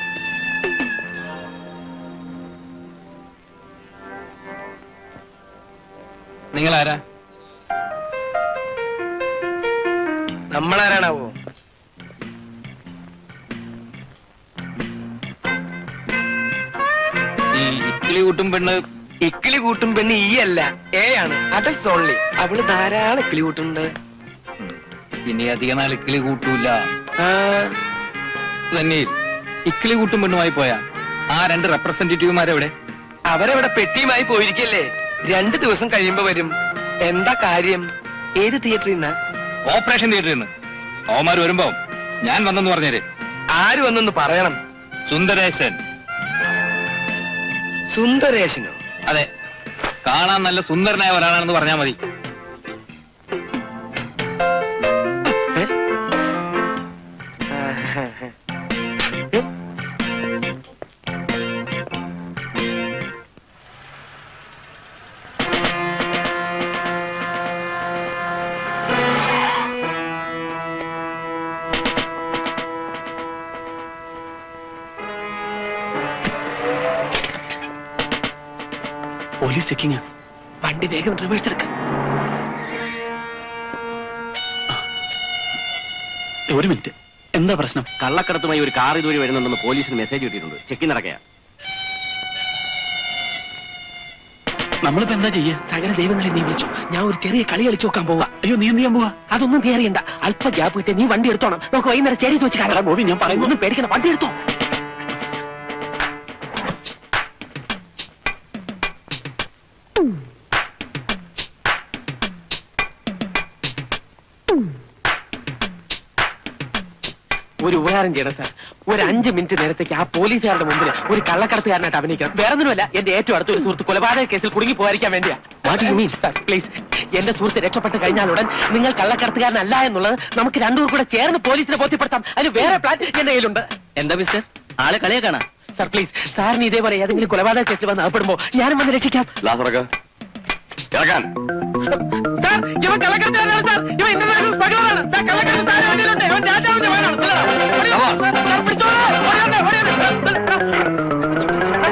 നിങ്ങളാരാ
നമ്മളാരാണാവോ
ഈ ഇക്കിളി കൂട്ടും പെണ്ണ്
ഇക്കിളി കൂട്ടും പെണ്ണ് ഈ അല്ല എ ആണ് അഡൽസ് ഓൺലി അവള് ധാരാളം ഇക്കിളി കൂട്ടുണ്ട്
ഇനി അധിക നാൾ ഇക്കിളി കൂട്ടൂല തന്നെ ഇക്കിളി കൂട്ടും പെണ്ണുമായി പോയാ ആ രണ്ട് റെപ്രസെന്റേറ്റീവുമാരെവിടെ
അവരവിടെ പെട്ടിയുമായി പോയിരിക്കല്ലേ രണ്ടു ദിവസം കഴിയുമ്പോ വരും എന്താ കാര്യം ഏത് തിയേറ്ററിൽ നിന്നാ
ഓപ്പറേഷൻ തിയേറ്ററിൽ നിന്ന് അവന്മാർ വരുമ്പോ ഞാൻ വന്നെന്ന് പറഞ്ഞേര്
ആര് വന്നെന്ന് പറയണം
സുന്ദരേശൻ
സുന്ദരേശനോ
അതെ കാണാൻ നല്ല സുന്ദരനായ ഒരാളാണെന്ന് പറഞ്ഞാൽ മതി
പോലീസ് ചെക്കിങ്
വണ്ടി വേഗം റിവേഴ്സ് എടുക്ക
ഒരു മിനിറ്റ് എന്താ പ്രശ്നം
കള്ളക്കടത്തുമായി ഒരു കാർ ഇതുവരെ വരുന്നുണ്ടെന്ന് പോലീസിന് മെസ്സേജ് കിട്ടിയിട്ടുണ്ട് ചെക്കിൻ നടക്കുക
നമ്മളിപ്പോ എന്താ ചെയ്യാ
സകല ദൈവങ്ങളെ നീ വിളിച്ചു ഞാൻ ഒരു ചെറിയ കളി കളിച്ചു നോക്കാൻ പോവാ
അയ്യോ നീ എന്ത് ചെയ്യാൻ പോവാ
അതൊന്നും നീ അറിയണ്ട അല്പ ഗ്യാപ്പ് കിട്ടിയ നീ വണ്ടി എടുത്തോണം നമുക്ക് വൈകുന്നേരം ചേരി വെച്ച് കാണാം
ബോബി ഞാൻ പറയുന്നു
ഒന്നും പേടിക്കണം വണ്ടി എടുത്തോ ഒരു ഉപകാരം ചെയ്യണം സാർ ഒരു അഞ്ച് മിനിറ്റ് നേരത്തേക്ക് ആ പോലീസുകാരുടെ മുമ്പിൽ ഒരു കള്ളക്കടത്തുകാരനായിട്ട് അഭിനയിക്കണം വേറെ ഒന്നുമല്ല എന്റെ ഏറ്റവും അടുത്ത ഒരു സുഹൃത്ത് കൊലപാതക കേസിൽ കുടുങ്ങി പോകാതിരിക്കാൻ വേണ്ടിയാ what you mean sir please എന്റെ സുഹൃത്ത് രക്ഷപ്പെട്ട് കഴിഞ്ഞാലുടൻ നിങ്ങൾ കള്ളക്കടത്തുകാരനല്ല എന്നുള്ളത് നമുക്ക് രണ്ടുപേർ കൂടെ ചേർന്ന് പോലീസിനെ ബോധ്യപ്പെടുത്താം അതിന് വേറെ പ്ലാൻ എന്റെ കയ്യിലുണ്ട്
എന്താ മിസ്റ്റർ ആളെ കളിയെ കാണാ
സാർ പ്ലീസ് സാറിന് ഇതേപോലെ ഏതെങ്കിലും കൊലപാതക കേസിൽ വന്ന് അകപ്പെടുമ്പോ ഞാനും വന്ന് രക്ഷിക്കാം
ലാസറക്ക ഇറക്കാൻ
സാർ ഇവൻ കള്ളക്കടത്തുകാരനാണ് സാർ ഇവൻ ഇന്റർനാഷണൽ സ്മഗ്ലറാണ് സാർ കള്ളക്കടത്ത് സാറിന്റെ വണ്ടിയിലുണ്ട് ഇവൻ രാജാവിന്റെ മകനാണ് സാർ പിടിച്ചോളൂ ഓടിയോണ്ട് ഓടിയോണ്ട്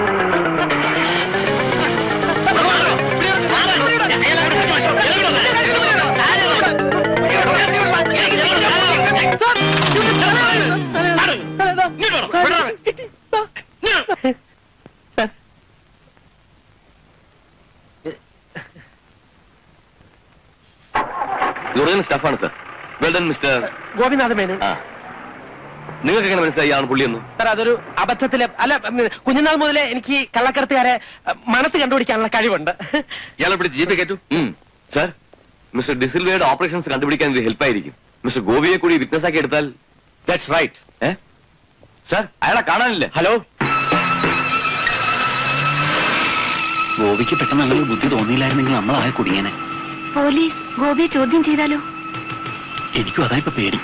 ഒറിജിനൽ സ്റ്റാഫാണ് sir well done mister
Gopinatha Menon
ആ നിങ്ങൾക്ക് എങ്ങനെ മനസ്സിലായി ആണ് പുള്ളിയെന്ന്
സാർ അതൊരു അബദ്ധത്തില് അല്ല ഉം, കുഞ്ഞുനാൾ മുതലേ എനിക്ക് ഈ കള്ളക്കടത്തുകാരെ ഉം, മണത്ത് കണ്ടുപിടിക്കാനുള്ള കഴിവുണ്ട്
ഇയാളെ പിടിച്ച് ജീപ്പേ കയറ്റു സർ മിസ്റ്റർ ഡിസിൽവയുടെ ഓപ്പറേഷൻസ് കണ്ടുപിടിക്കാൻ ഇത് ഹെൽപ്പ് ആയിരിക്കും മിസ്റ്റർ ഗോപിയെ കൂടി വിറ്റ്നസ് ആക്കി എടുത്താൽ ദാറ്റ്സ് റൈറ്റ് ഏ സർ അയാളെ കാണാനില്ല
ഹലോ
ഗോപിക്ക് പെട്ടെന്ന് അങ്ങനെ ഒരു ബുദ്ധി തോന്നിയില്ലായിരുന്നെങ്കിൽ നമ്മളാകെ കുടുങ്ങിയനെ
പോലീസ് ഗോപിയെ ചോദ്യം ചെയ്താലോ
എനിക്കും അതാ ഇപ്പൊ പേടി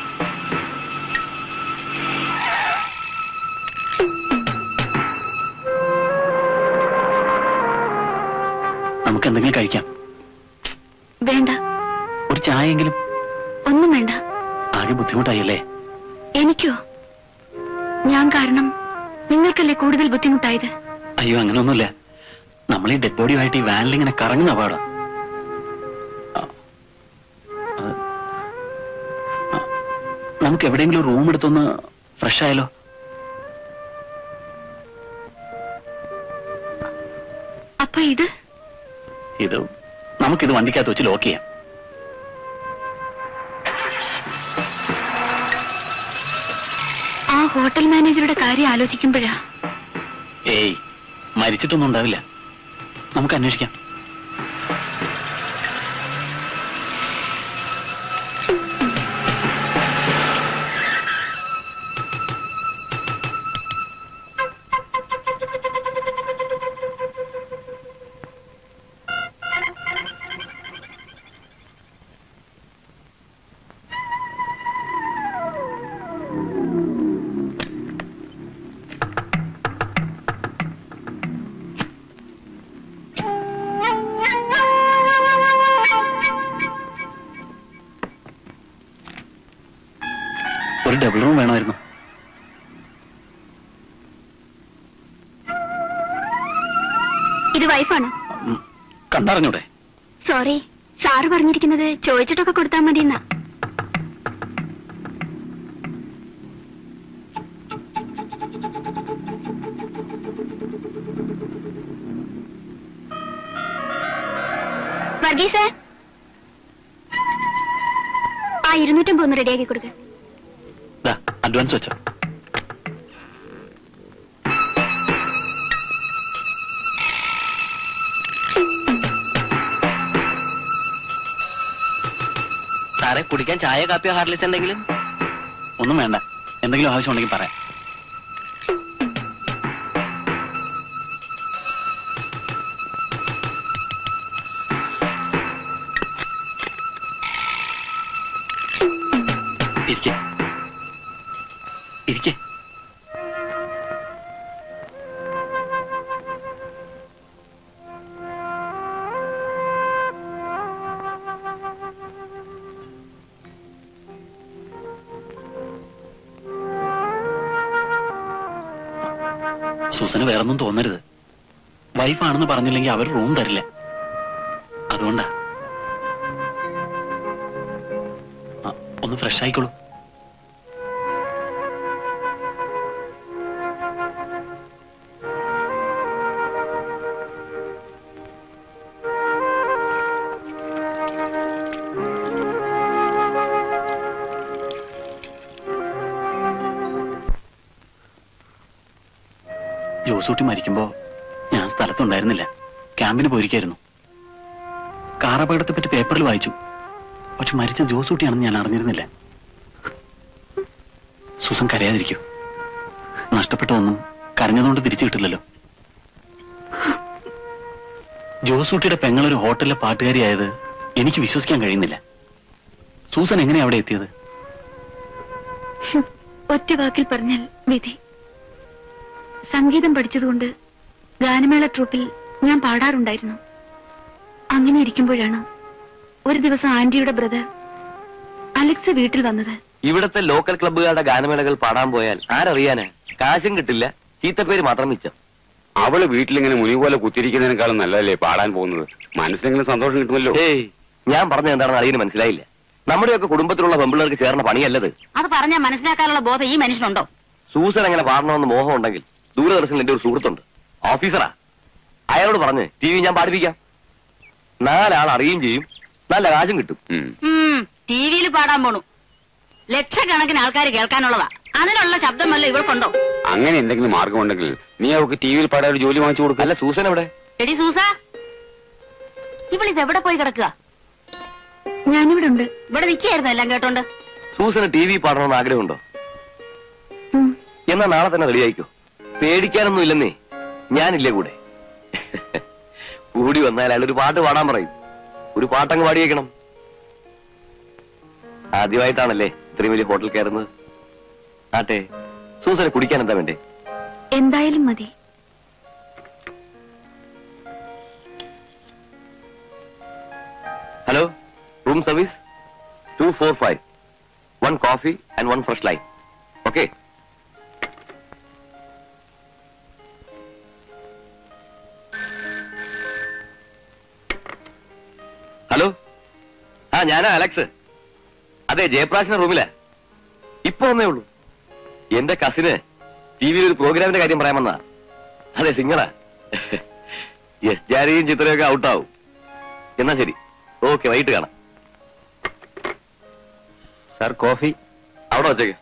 നമുക്ക് എന്തെങ്കിലും കഴിക്കാം
വേണ്ട
ഒരു ചായയെങ്കിലും
ഒന്നും വേണ്ട
ആകെ ബുദ്ധിമുട്ടായല്ലേ
എനിക്കോ ഞാൻ കാരണം നിങ്ങൾക്കല്ലേ കൂടുതൽ ബുദ്ധിമുട്ടായത്
അയ്യോ അങ്ങനെയൊന്നുമില്ല നമ്മൾ ഈ ഡെഡ് ബോഡിയുമായിട്ട് ഈ വാനിൽ ഇങ്ങനെ കറങ്ങുന്ന അപകടം ആ, അത്, ആ, നമുക്ക് എവിടെയെങ്കിലും റൂം എടുത്തൊന്ന് ഫ്രഷ് ആയാലോ
അപ്പൊ ഇത്
ഇത് നമുക്കിത് വണ്ടിക്കകത്ത് വെച്ച് ലോക്ക് ചെയ്യാം
ആ ഹോട്ടൽ മാനേജറുടെ കാര്യം ആലോചിക്കുമ്പോഴാ
ഏയ് മരിച്ചിട്ടൊന്നും ഉണ്ടാവില്ല നമുക്ക് അന്വേഷിക്കാം ഒരു ഡബിൾ റൂം വേണമായിരുന്നു
ഇത് വൈഫാണോ
ഉം, കണ്ടറിഞ്ഞൂടെ
സോറി സാറ് പറഞ്ഞിരിക്കുന്നത് ചോദിച്ചിട്ടൊക്കെ കൊടുത്താൽ മതി എന്നാ വർഗീസ് ആ ഇരുന്നൂറ്റമ്പത് ഒന്ന് റെഡിയാക്കി കൊടുക്ക
ദാ അഡ്വാൻസ് വെച്ചോ
സാറേ കുടിക്കാൻ ചായ കാപ്പിയോ ഹാർലിസ് എന്തെങ്കിലും
ഒന്നും വേണ്ട എന്തെങ്കിലും ആവശ്യമുണ്ടെങ്കിൽ പറയാം ഇരിക്കെ ഇരിക്കെ സൂസന് വേറൊന്നും തോന്നരുത് വൈഫാണെന്ന് പറഞ്ഞില്ലെങ്കിൽ അവർ റൂം തരില്ല അതുകൊണ്ടാ ആ, ഒന്ന് ഫ്രഷ് ആയിക്കോളൂ ജോസൂട്ടി മരിക്കുമ്പോ ഞാൻ സ്ഥലത്തുണ്ടായിരുന്നില്ല ക്യാമ്പിന് പോയിരിക്കായിരുന്നു കാർ അപകടത്തെ പറ്റി പേപ്പറിൽ വായിച്ചു പക്ഷെ മരിച്ച ജോസൂട്ടിയാണെന്ന് ഞാൻ അറിഞ്ഞിരുന്നില്ല സുസം കരയാതിരിക്കൂ നഷ്ടപ്പെട്ടതൊന്നും കരഞ്ഞതുകൊണ്ട് തിരിച്ചു കിട്ടില്ലല്ലോ ജോസൂട്ടിയുടെ പെങ്ങളൊരു ഹോട്ടലിലെ പാട്ടുകാരിയായത് എനിക്ക് വിശ്വസിക്കാൻ കഴിയുന്നില്ല സൂസൻ എങ്ങനെയാ അവിടെ എത്തിയത്
ഒറ്റ വാക്കിൽ പറഞ്ഞാൽ വിധി സംഗീതം പഠിച്ചതുകൊണ്ട് ഗാനമേള ട്രൂപ്പിൽ ഞാൻ പാടാറുണ്ടായിരുന്നു അങ്ങനെ ഇരിക്കുമ്പോഴാണ് ഒരു ദിവസം ആന്റിയുടെ ബ്രദർ അലക്സ് വീട്ടിൽ വന്നത്
ഇവിടത്തെ ലോക്കൽ ക്ലബ്ബുകാരുടെ ഗാനമേളകൾ പാടാൻ പോയാൽ ആരറിയാന് കാശും കിട്ടില്ല ചീത്തപ്പേര് മാത്രം മിച്ചം
അവള് വീട്ടിലിങ്ങനെ മുനി പോലെ കുത്തിരിക്കുന്നതിനേക്കാളും നല്ലതല്ലേ പാടാൻ പോകുന്നത് മനസ്സിനെങ്കിലും സന്തോഷം കിട്ടുമല്ലോ
ഏയ് ഞാൻ പറഞ്ഞ എന്താണെന്ന് അറിയുന്ന മനസ്സിലായില്ല നമ്മുടെയൊക്കെ കുടുംബത്തിലുള്ള പെമ്പിള്ളേർക്ക് ചേർന്ന പണിയല്ലത്
അത് പറഞ്ഞാൽ മനസ്സിലാക്കാനുള്ള ബോധം ഈ മനുഷ്യനുണ്ടോ
സൂസൻ അങ്ങനെ പാടണമെന്ന് മോഹം ഉണ്ടെങ്കിൽ ദൂരദർശനിൽ എന്റെ ഒരു സുഹൃത്തുണ്ട് ഓഫീസറാ അയാളോട് പറഞ്ഞ് ടി വി ഞാൻ പാടിപ്പിക്കാം നാലാൾ അറിയുകയും ചെയ്യും നല്ല കാശും കിട്ടും
ടി വിയിൽ പാടാൻ പോണു ലക്ഷക്കണക്കിന് ആൾക്കാർ കേൾക്കാനുള്ളതാ അതിനുള്ള ശബ്ദം വല്ല ഇവൾക്കുണ്ടോ
അങ്ങനെ എന്തെങ്കിലും മാർഗമുണ്ടെങ്കിൽ നീ അവൾക്ക് ടി വിയിൽ പാടാൻ ഒരു ജോലി വാങ്ങിച്ചു കൊടുക്കും
അല്ല സൂസൻ എവിടെ
എടി സൂസ ഇവളിത് എവിടെ പോയി കിടക്കുക
ഞാനിവിടെ ഉണ്ട്
ഇവിടെ നിൽക്കായിരുന്നു എല്ലാം കേട്ടോണ്ട്
സൂസന് ടി വി പാടണമെന്ന് ആഗ്രഹമുണ്ടോ
ഉം.
എന്നാ നാളെ തന്നെ റെഡിയായിക്കോ പേടിക്കാനൊന്നും ഇല്ലെന്നേ ഞാനില്ലേ കൂടെ കൂടി വന്നാൽ അയാൾ ഒരു പാട്ട് പാടാൻ പറയും ഒരു പാട്ടങ്ങ് പാടിയേക്കണം ആദ്യമായിട്ടാണല്ലേ ഇത്രയും വലിയ ഹോട്ടൽ കയറുന്നത് ആട്ടെ സൂസനെ കുടിക്കാൻ എന്താ വേണ്ടേ
എന്തായാലും മതി
hello room service two four five one coffee and one fresh lime okay hello ആ ഞാനാ അലക്സ് അതെ ജയപ്രാശിന്റെ റൂമിലാ ഇപ്പൊ വന്നേ ഉള്ളൂ എന്റെ കസിന് ടി വിയിൽ ഒരു പ്രോഗ്രാമിന്റെ കാര്യം പറയാൻ വന്നാ അതെ സിംഗറാ യെസ് ജാരിയും ചിത്രയൊക്കെ ഔട്ടാവും എന്നാ ശരി ഓക്കെ വൈകിട്ട് കാണാം സാർ കോഫി അവിടെ വച്ചേക്ക്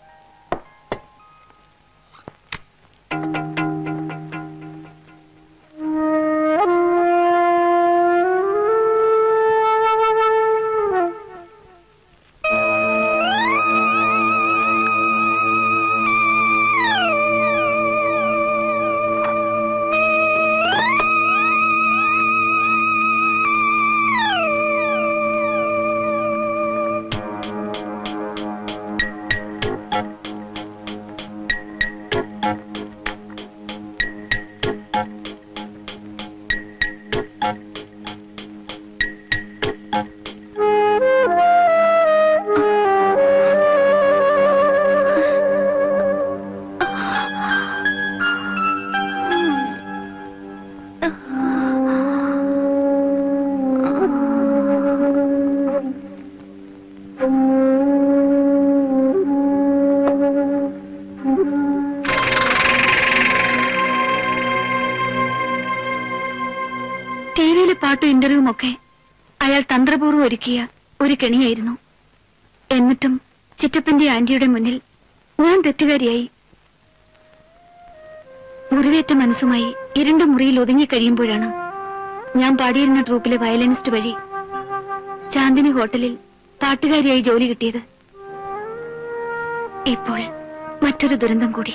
പാട്ടും ഇന്റർവ്യൂവും ഒക്കെ അയാൾ തന്ത്രപൂർവ്വം ഒരുക്കിയ ഒരു കെണിയായിരുന്നു എന്നിട്ടും ചിറ്റപ്പന്റെ ആന്റിയുടെ മുന്നിൽ ഞാൻ തെറ്റുകാരിയായി മുറിവേറ്റ മനസ്സുമായി ഇരുണ്ട മുറിയിൽ ഒതുങ്ങി കഴിയുമ്പോഴാണ് ഞാൻ പാടിയിരുന്ന ട്രൂപ്പിലെ വയലിനിസ്റ്റ് വഴി ചാന്ദിനി ഹോട്ടലിൽ പാട്ടുകാരിയായി ജോലി കിട്ടിയത് ഇപ്പോൾ മറ്റൊരു ദുരന്തം കൂടി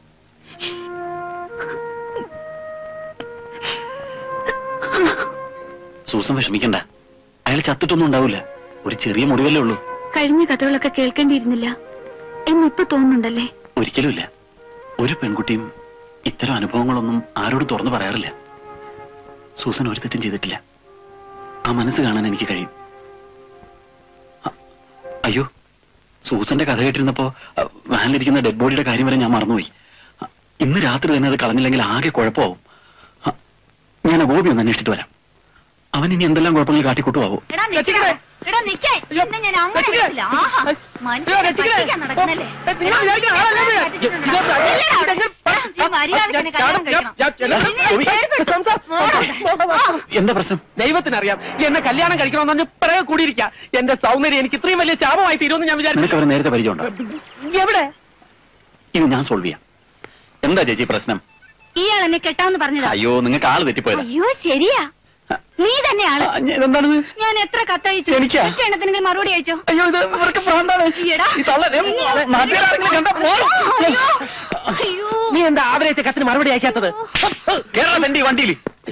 സൂസൻ വിഷമിക്കണ്ട അയാൾ ചത്തിട്ടൊന്നും ഉണ്ടാവില്ല ഒരു ചെറിയ മുറിവല്ലേ ഉള്ളൂ
കഴിഞ്ഞ കഥകളൊക്കെ കേൾക്കേണ്ടിയിരുന്നില്ല എന്നിപ്പോ തോന്നുന്നുണ്ടല്ലേ
ഒരിക്കലുമില്ല ഒരു പെൺകുട്ടിയും ഇത്തരം അനുഭവങ്ങളൊന്നും ആരോടും തുറന്നു പറയാറില്ല സൂസൻ ഒരു തെറ്റും ചെയ്തിട്ടില്ല ആ മനസ്സ് കാണാൻ എനിക്ക് കഴിയും അ- അയ്യോ സൂസന്റെ കഥ കേട്ടിരുന്നപ്പോ അ, വാനിലിരിക്കുന്ന ഡെഡ് ബോഡിയുടെ കാര്യം വരെ ഞാൻ മറന്നുപോയി അ, ഇന്ന് രാത്രി തന്നെ അത് കളഞ്ഞില്ലെങ്കിൽ ആകെ കുഴപ്പമാവും അ, ഞാൻ ആ ഗോപി ഒന്ന് അന്വേഷിച്ചിട്ട് വരാം അവൻ ഇനി എന്തെല്ലാം കുഴപ്പങ്ങൾ കാട്ടിക്കൂട്ടുമാവോ
എടാ നിക്കടാ. എടാ നിക്കേ ഇന്ന് ഞാൻ അങ്ങനെ വിളിച്ചില്ല. ആഹാ മനുഷ്യനെ പറ്റിക്കാൻ നടക്കുന്നല്ലേ എടാ, ഇല്ലടാ അവിടെ. എടാ, നീ മര്യാദയ്ക്ക് എന്നെ കല്യാണം കഴിക്കണം. നിന്നെ ഞാൻ പേടിപ്പെടുത്തും. നോടാ. ആ.
എന്താ പ്രശ്നം ദൈവത്തിനറിയാം എന്നെ കല്യാണം കഴിക്കണമെന്ന് പറഞ്ഞ് പിറകെ കൂടിയിരിക്കുക എന്റെ സൗന്ദര്യം എനിക്ക് ഇത്രയും വലിയ ശാപമായി തീരുമെന്ന് ഞാൻ വിചാരിച്ചു
നിനക്ക് അവരെ നേരത്തെ പരിചയമുണ്ടോ
എവിടെ
ഇത് ഞാൻ സോൾവ് ചെയ്യാം എന്താ ചേച്ചി പ്രശ്നം
ഇയാൾ എന്നെ കെട്ടാന്ന് പറഞ്ഞതാ
അയ്യോ നിങ്ങൾക്ക് ആള് തെറ്റിപ്പോയതാ
അയ്യോ ശരിയാ നീ തന്നെയാണ്
എന്താണിത്
ഞാൻ എത്ര കത്തയച്ചു
എനിക്കാ?
എണ്ണത്തിന് മറുപടി അയച്ചോ
അയ്യോ ഇത് ഇവർക്ക് ഭ്രാന്താണ്
എടാ
ഈ തള്ള ദേ,
നിന്നെ-
നാട്ടുകാരെങ്കിലും കണ്ടാ പോ.
അയ്യോ, അയ്യോ
നീ എന്താ ആവരേച്ച കത്തിന് മറുപടി അയക്കാത്തത്
കേരളം എന്റെ വണ്ടിയിൽ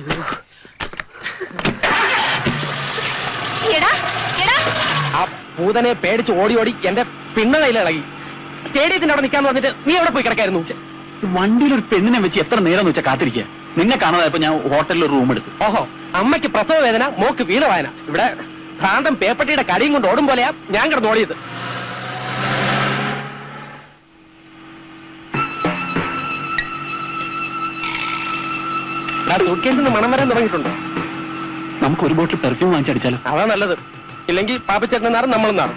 എടാ എടാ
ആ പൂതനെ പേടിച്ച് ഓടി ഓടി എന്റെ പിണ്ണതയില ഇളകി സ്റ്റേഡിയത്തിന്റെ അവിടെ നിൽക്കാന്ന് പറഞ്ഞിട്ട് നീ എവിടെ പോയി കിടക്കായിരുന്നു
വണ്ടിയിൽ ഒരു പെണ്ണിനെ വെച്ച് എത്ര നേരം വെച്ചാൽ കാത്തിരിക്കുക നിന്നെ കാണാതായപ്പോ ഞാൻ ഹോട്ടലിൽ ഒരു റൂം എടുത്തു
ഓഹോ അമ്മയ്ക്ക് പ്രസവ വേദന മോക്ക് വീണവായന ഇവിടെ ഭ്രാന്തം പേപ്പട്ടിയുടെ കടിയും കൊണ്ട് ഓടും പോലെയാ ഞാൻ കിടന്ന് ഓടിയത് സൂട്ട്കേസിൽ നിന്ന് മണം വരാൻ തുടങ്ങിയിട്ടുണ്ടോ
നമുക്ക് ഒരു ബോട്ടിൽ പെർഫ്യൂം വാങ്ങിച്ചടിച്ചാലോ
അതാ നല്ലത് ഇല്ലെങ്കിൽ പാപ്പിച്ചേട്ടൻ നാറും നമ്മളും നാറും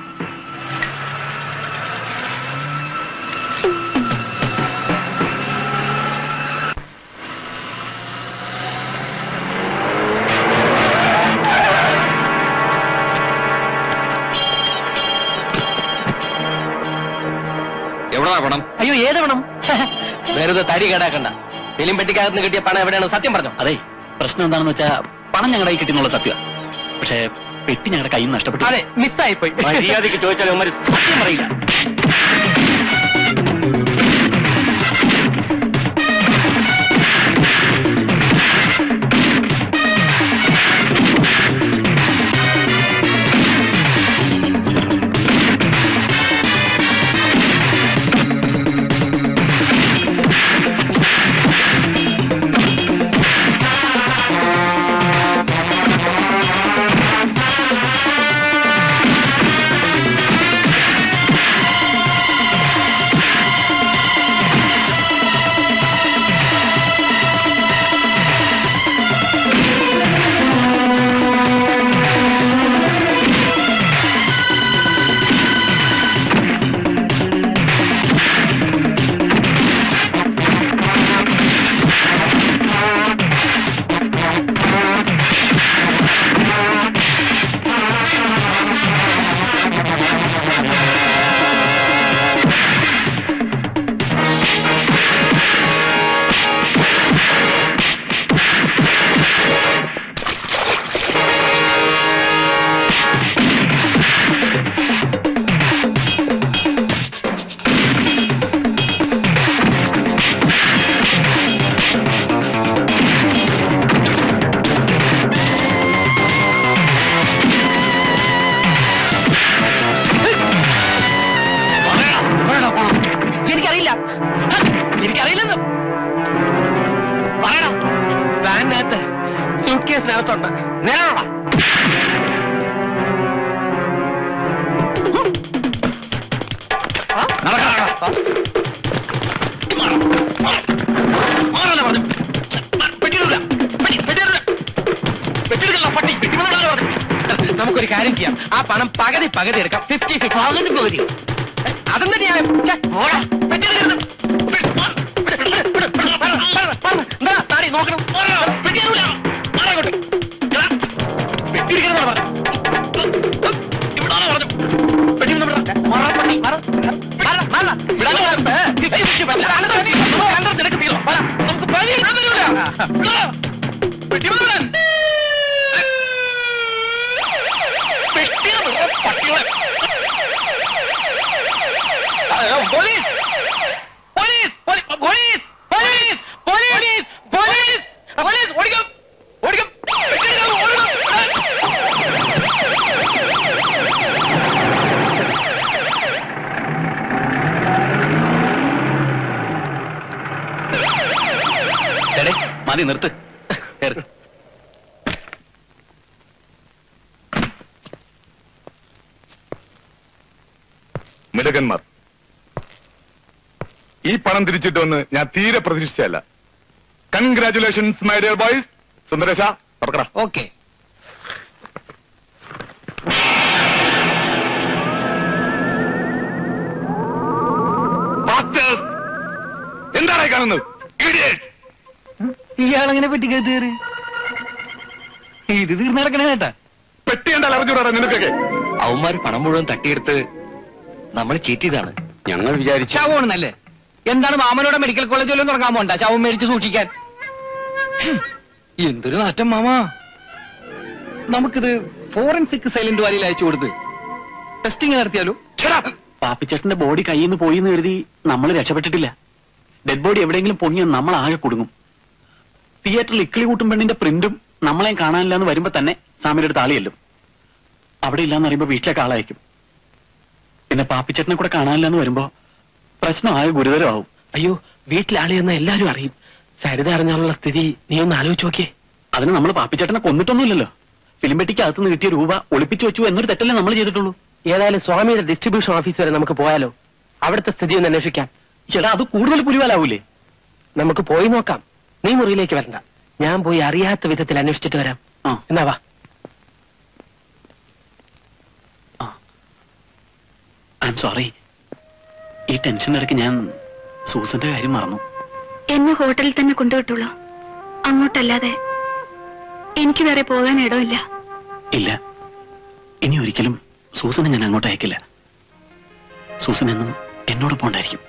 എവിടാ പണം
അയ്യോ ഏത് വേണം വെറുതെ തടി കേടാക്കണ്ട ഫിലിം പെട്ടിക്കകത്ത് നിന്ന് കിട്ടിയ പണം എവിടെയാണ് സത്യം പറഞ്ഞു
അതെ പ്രശ്നം എന്താണെന്ന് വെച്ചാ പണം ഞങ്ങളുടെ കൈ കിട്ടിയെന്നുള്ള സത്യം പക്ഷേ പെട്ടി ഞങ്ങളുടെ കയ്യിൽ നിന്ന് നഷ്ടപ്പെട്ടു
അതെ മിസ്സായിപ്പോയി
മര്യാദയ്ക്ക് ചോദിച്ചാൽ അവന്മാര് സത്യം പറയില്ല
എനിക്കറിയില്ല ഹ, എനിക്കറിയില്ലെന്ന് പറയണം വാനിനകത്ത് സൂട്ട് കേസിനകത്തുണ്ട് നേരാണോടാ നമുക്കൊരു കാര്യം ചെയ്യാം ആ പണം പകുതി പകുതി എടുക്കാം ഫിഫ്റ്റി ഫിഫ്റ്റി പകുതി പകുതി അതെന്താ ഞാൻ താടി നോക്കണം പെട്ടി തരൂല. മാറ് അങ്ങോട്ട്. എടാ,
പെട്ടിമുതലൻ പെട്ടിയുടെ പട്ടികളെ police police police police police police police police ഓടിക്കും ഓടിക്കും പെട്ടിയെടുക്കാം, ഓടിക്കും
എടേ മതി നിർത്ത് കേറ്.
മിടുക്കന്മാർ ഈ പണം തിരിച്ചിട്ടുമെന്ന് ഞാൻ തീരെ പ്രതീക്ഷിച്ചല്ല congratulations my dear boys Sundaresa തുറക്കട
ഓക്കെ
മാസ്റ്റേഴ്സ് എന്താണ് ഈ കാണുന്നത് Idiots!
ഇയാളെങ്ങനെ പെട്ടി കയറി ഇത് തീർന്നു നടക്കണേ കേട്ടാ
പെട്ടി കണ്ടാൽ അറിഞ്ഞൂടാ നിനക്കൊക്കെ
അവന്മാര് പണം മുഴുവൻ തട്ടിയെടുത്ത് നമ്മൾ ചീറ്റ് ചെയ്താണ്
ഞങ്ങൾ വിചാരിച്ചു
ശവമാണെന്നല്ലേ എന്താണ് മാമനോടെ മെഡിക്കൽ കോളേജ് വല്ലതും തുടങ്ങാൻ പോണ്ട ശവം മേടിച്ച് സൂക്ഷിക്കാൻ ഹും, എന്തൊരു നാറ്റം മാമ നമുക്കിത് ഫോറൻസിക് സൈലന്റ് വാലിയിൽ അയച്ചു കൊടുത്ത് ടെസ്റ്റിംഗ് നടത്തിയാലോ
പാപ്പിച്ചേട്ടന്റെ ബോഡി കയ്യിൽ നിന്ന് പോയി എന്ന് കരുതി നമ്മൾ രക്ഷപ്പെട്ടിട്ടില്ല ഡെഡ് ബോഡി എവിടെയെങ്കിലും പൊങ്ങിയാൽ നമ്മൾ ആകെ കുടുങ്ങും തിയേറ്ററിൽ ഇക്കിളി കൂട്ടും പെണ്ണിന്റെ പ്രിന്റും നമ്മളെ കാണാനില്ല എന്ന് വരുമ്പോ തന്നെ സാമിയുടെ അടുത്ത് ആളിയല്ലും അവിടെ ഇല്ലാന്ന് അറിയുമ്പോ വീട്ടിലേക്ക് ആളയക്കും പിന്നെ പാപ്പിച്ചേട്ടനെ കൂടെ കാണാനില്ല എന്ന് വരുമ്പോ പ്രശ്നം ആകെ ഗുരുതരമാവും
അയ്യോ വീട്ടിലാളിയെന്ന് എല്ലാരും അറിയും സരിത അറിഞ്ഞാലുള്ള സ്ഥിതി നീ ഒന്ന് ആലോചിച്ച് നോക്കിയേ
അതിന് നമ്മൾ പാപ്പിച്ചേട്ടനെ കൊന്നിട്ടൊന്നുമില്ലല്ലോ ഫിലിം പെട്ടിക്ക് അകത്തുനിന്ന് കിട്ടിയ രൂപ ഒളിപ്പിച്ചു വെച്ചു എന്നൊരു തെറ്റല്ലേ നമ്മൾ ചെയ്തിട്ടുള്ളൂ
ഏതായാലും സ്വാമിയുടെ ഡിസ്ട്രിബ്യൂഷൻ ഓഫീസ് വരെ നമുക്ക് പോയാലോ അവിടുത്തെ സ്ഥിതി ഒന്ന് അന്വേഷിക്കാം
ചേട്ടാ അത് കൂടുതൽ പുലിവാലാവൂലേ
നമുക്ക് പോയി നോക്കാം നീ മുറിയിലേക്ക് വരണ്ട ഞാൻ പോയി അറിയാത്ത വിധത്തിൽ അന്വേഷിച്ചിട്ട് വരാം
ആ
എന്നാ വാ
ഐ എം സോറി ഈ ടെൻഷൻ്റെ ഇടയ്ക്ക് ഞാൻ സൂസന്റെ കാര്യം മറന്നു
എന്നെ ഹോട്ടലിൽ തന്നെ കൊണ്ടുവിട്ടുള്ളൂ അങ്ങോട്ടല്ലാതെ എനിക്ക് വേറെ പോകാൻ ഇടമില്ല
ഇല്ല ഇനി ഒരിക്കലും സൂസനെ ഞാൻ അങ്ങോട്ട് അയക്കില്ല സൂസൻ എന്നും എന്നോടൊപ്പം ഉണ്ടായിരിക്കും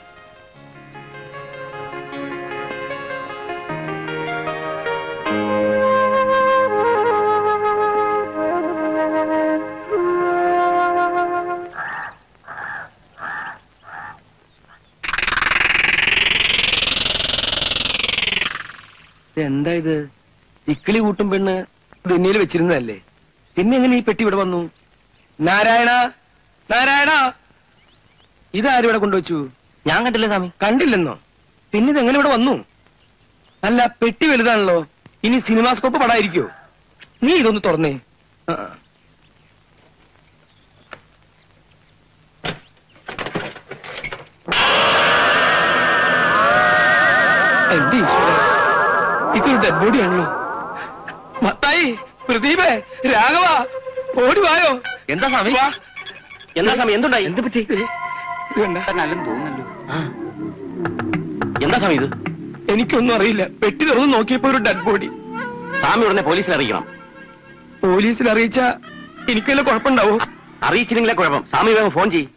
എന്താ ഇത് ഇക്കിളി കൂട്ടും പെണ്ണ് ദുന്നിയിൽ വെച്ചിരുന്നതല്ലേ പിന്നെ എങ്ങനെ ഈ പെട്ടി ഇവിടെ വന്നു നാരായണ നാരായണ ഇതാരും ഇവിടെ കൊണ്ടുവച്ചു
ഞാൻ കണ്ടില്ല സ്വാമി
കണ്ടില്ലെന്നോ പിന്നെ ഇതെങ്ങനെ ഇവിടെ വന്നു അല്ല പെട്ടി വലുതാണല്ലോ ഇനി സിനിമാസ്കോപ്പ് പടായിരിക്കോ നീ ഇതൊന്ന് തുറന്നേ ആ. എന്റെ ഈശ്വരാ, ഇതൊരു ഡെഡ് ബോഡിയാണല്ലോ മത്തായി പ്രദീപേ രാഘവ ഓടി വായോ
എന്താ സ്വാമി
വാ.
എന്താ സ്വാമി എന്തുണ്ടായി
എന്ത് പറ്റി ഇത് കണ്ട
തോന്നുന്നല്ലോ
എന്താ സ്വാമി ഇത്
എനിക്കൊന്നും അറിയില്ല പെട്ടി തുറന്ന് നോക്കിയപ്പോ ഒരു ഡെഡ് ബോഡി
സ്വാമി ഉടനെ പോലീസിൽ അറിയിക്കണം
പോലീസിൽ അറിയിച്ച എനിക്ക് വല്ല കുഴപ്പമുണ്ടാവോ
അറിയിച്ചില്ലെങ്കിലേ കുഴപ്പം സ്വാമി വേഗം ഫോൺ ചെയ്യ്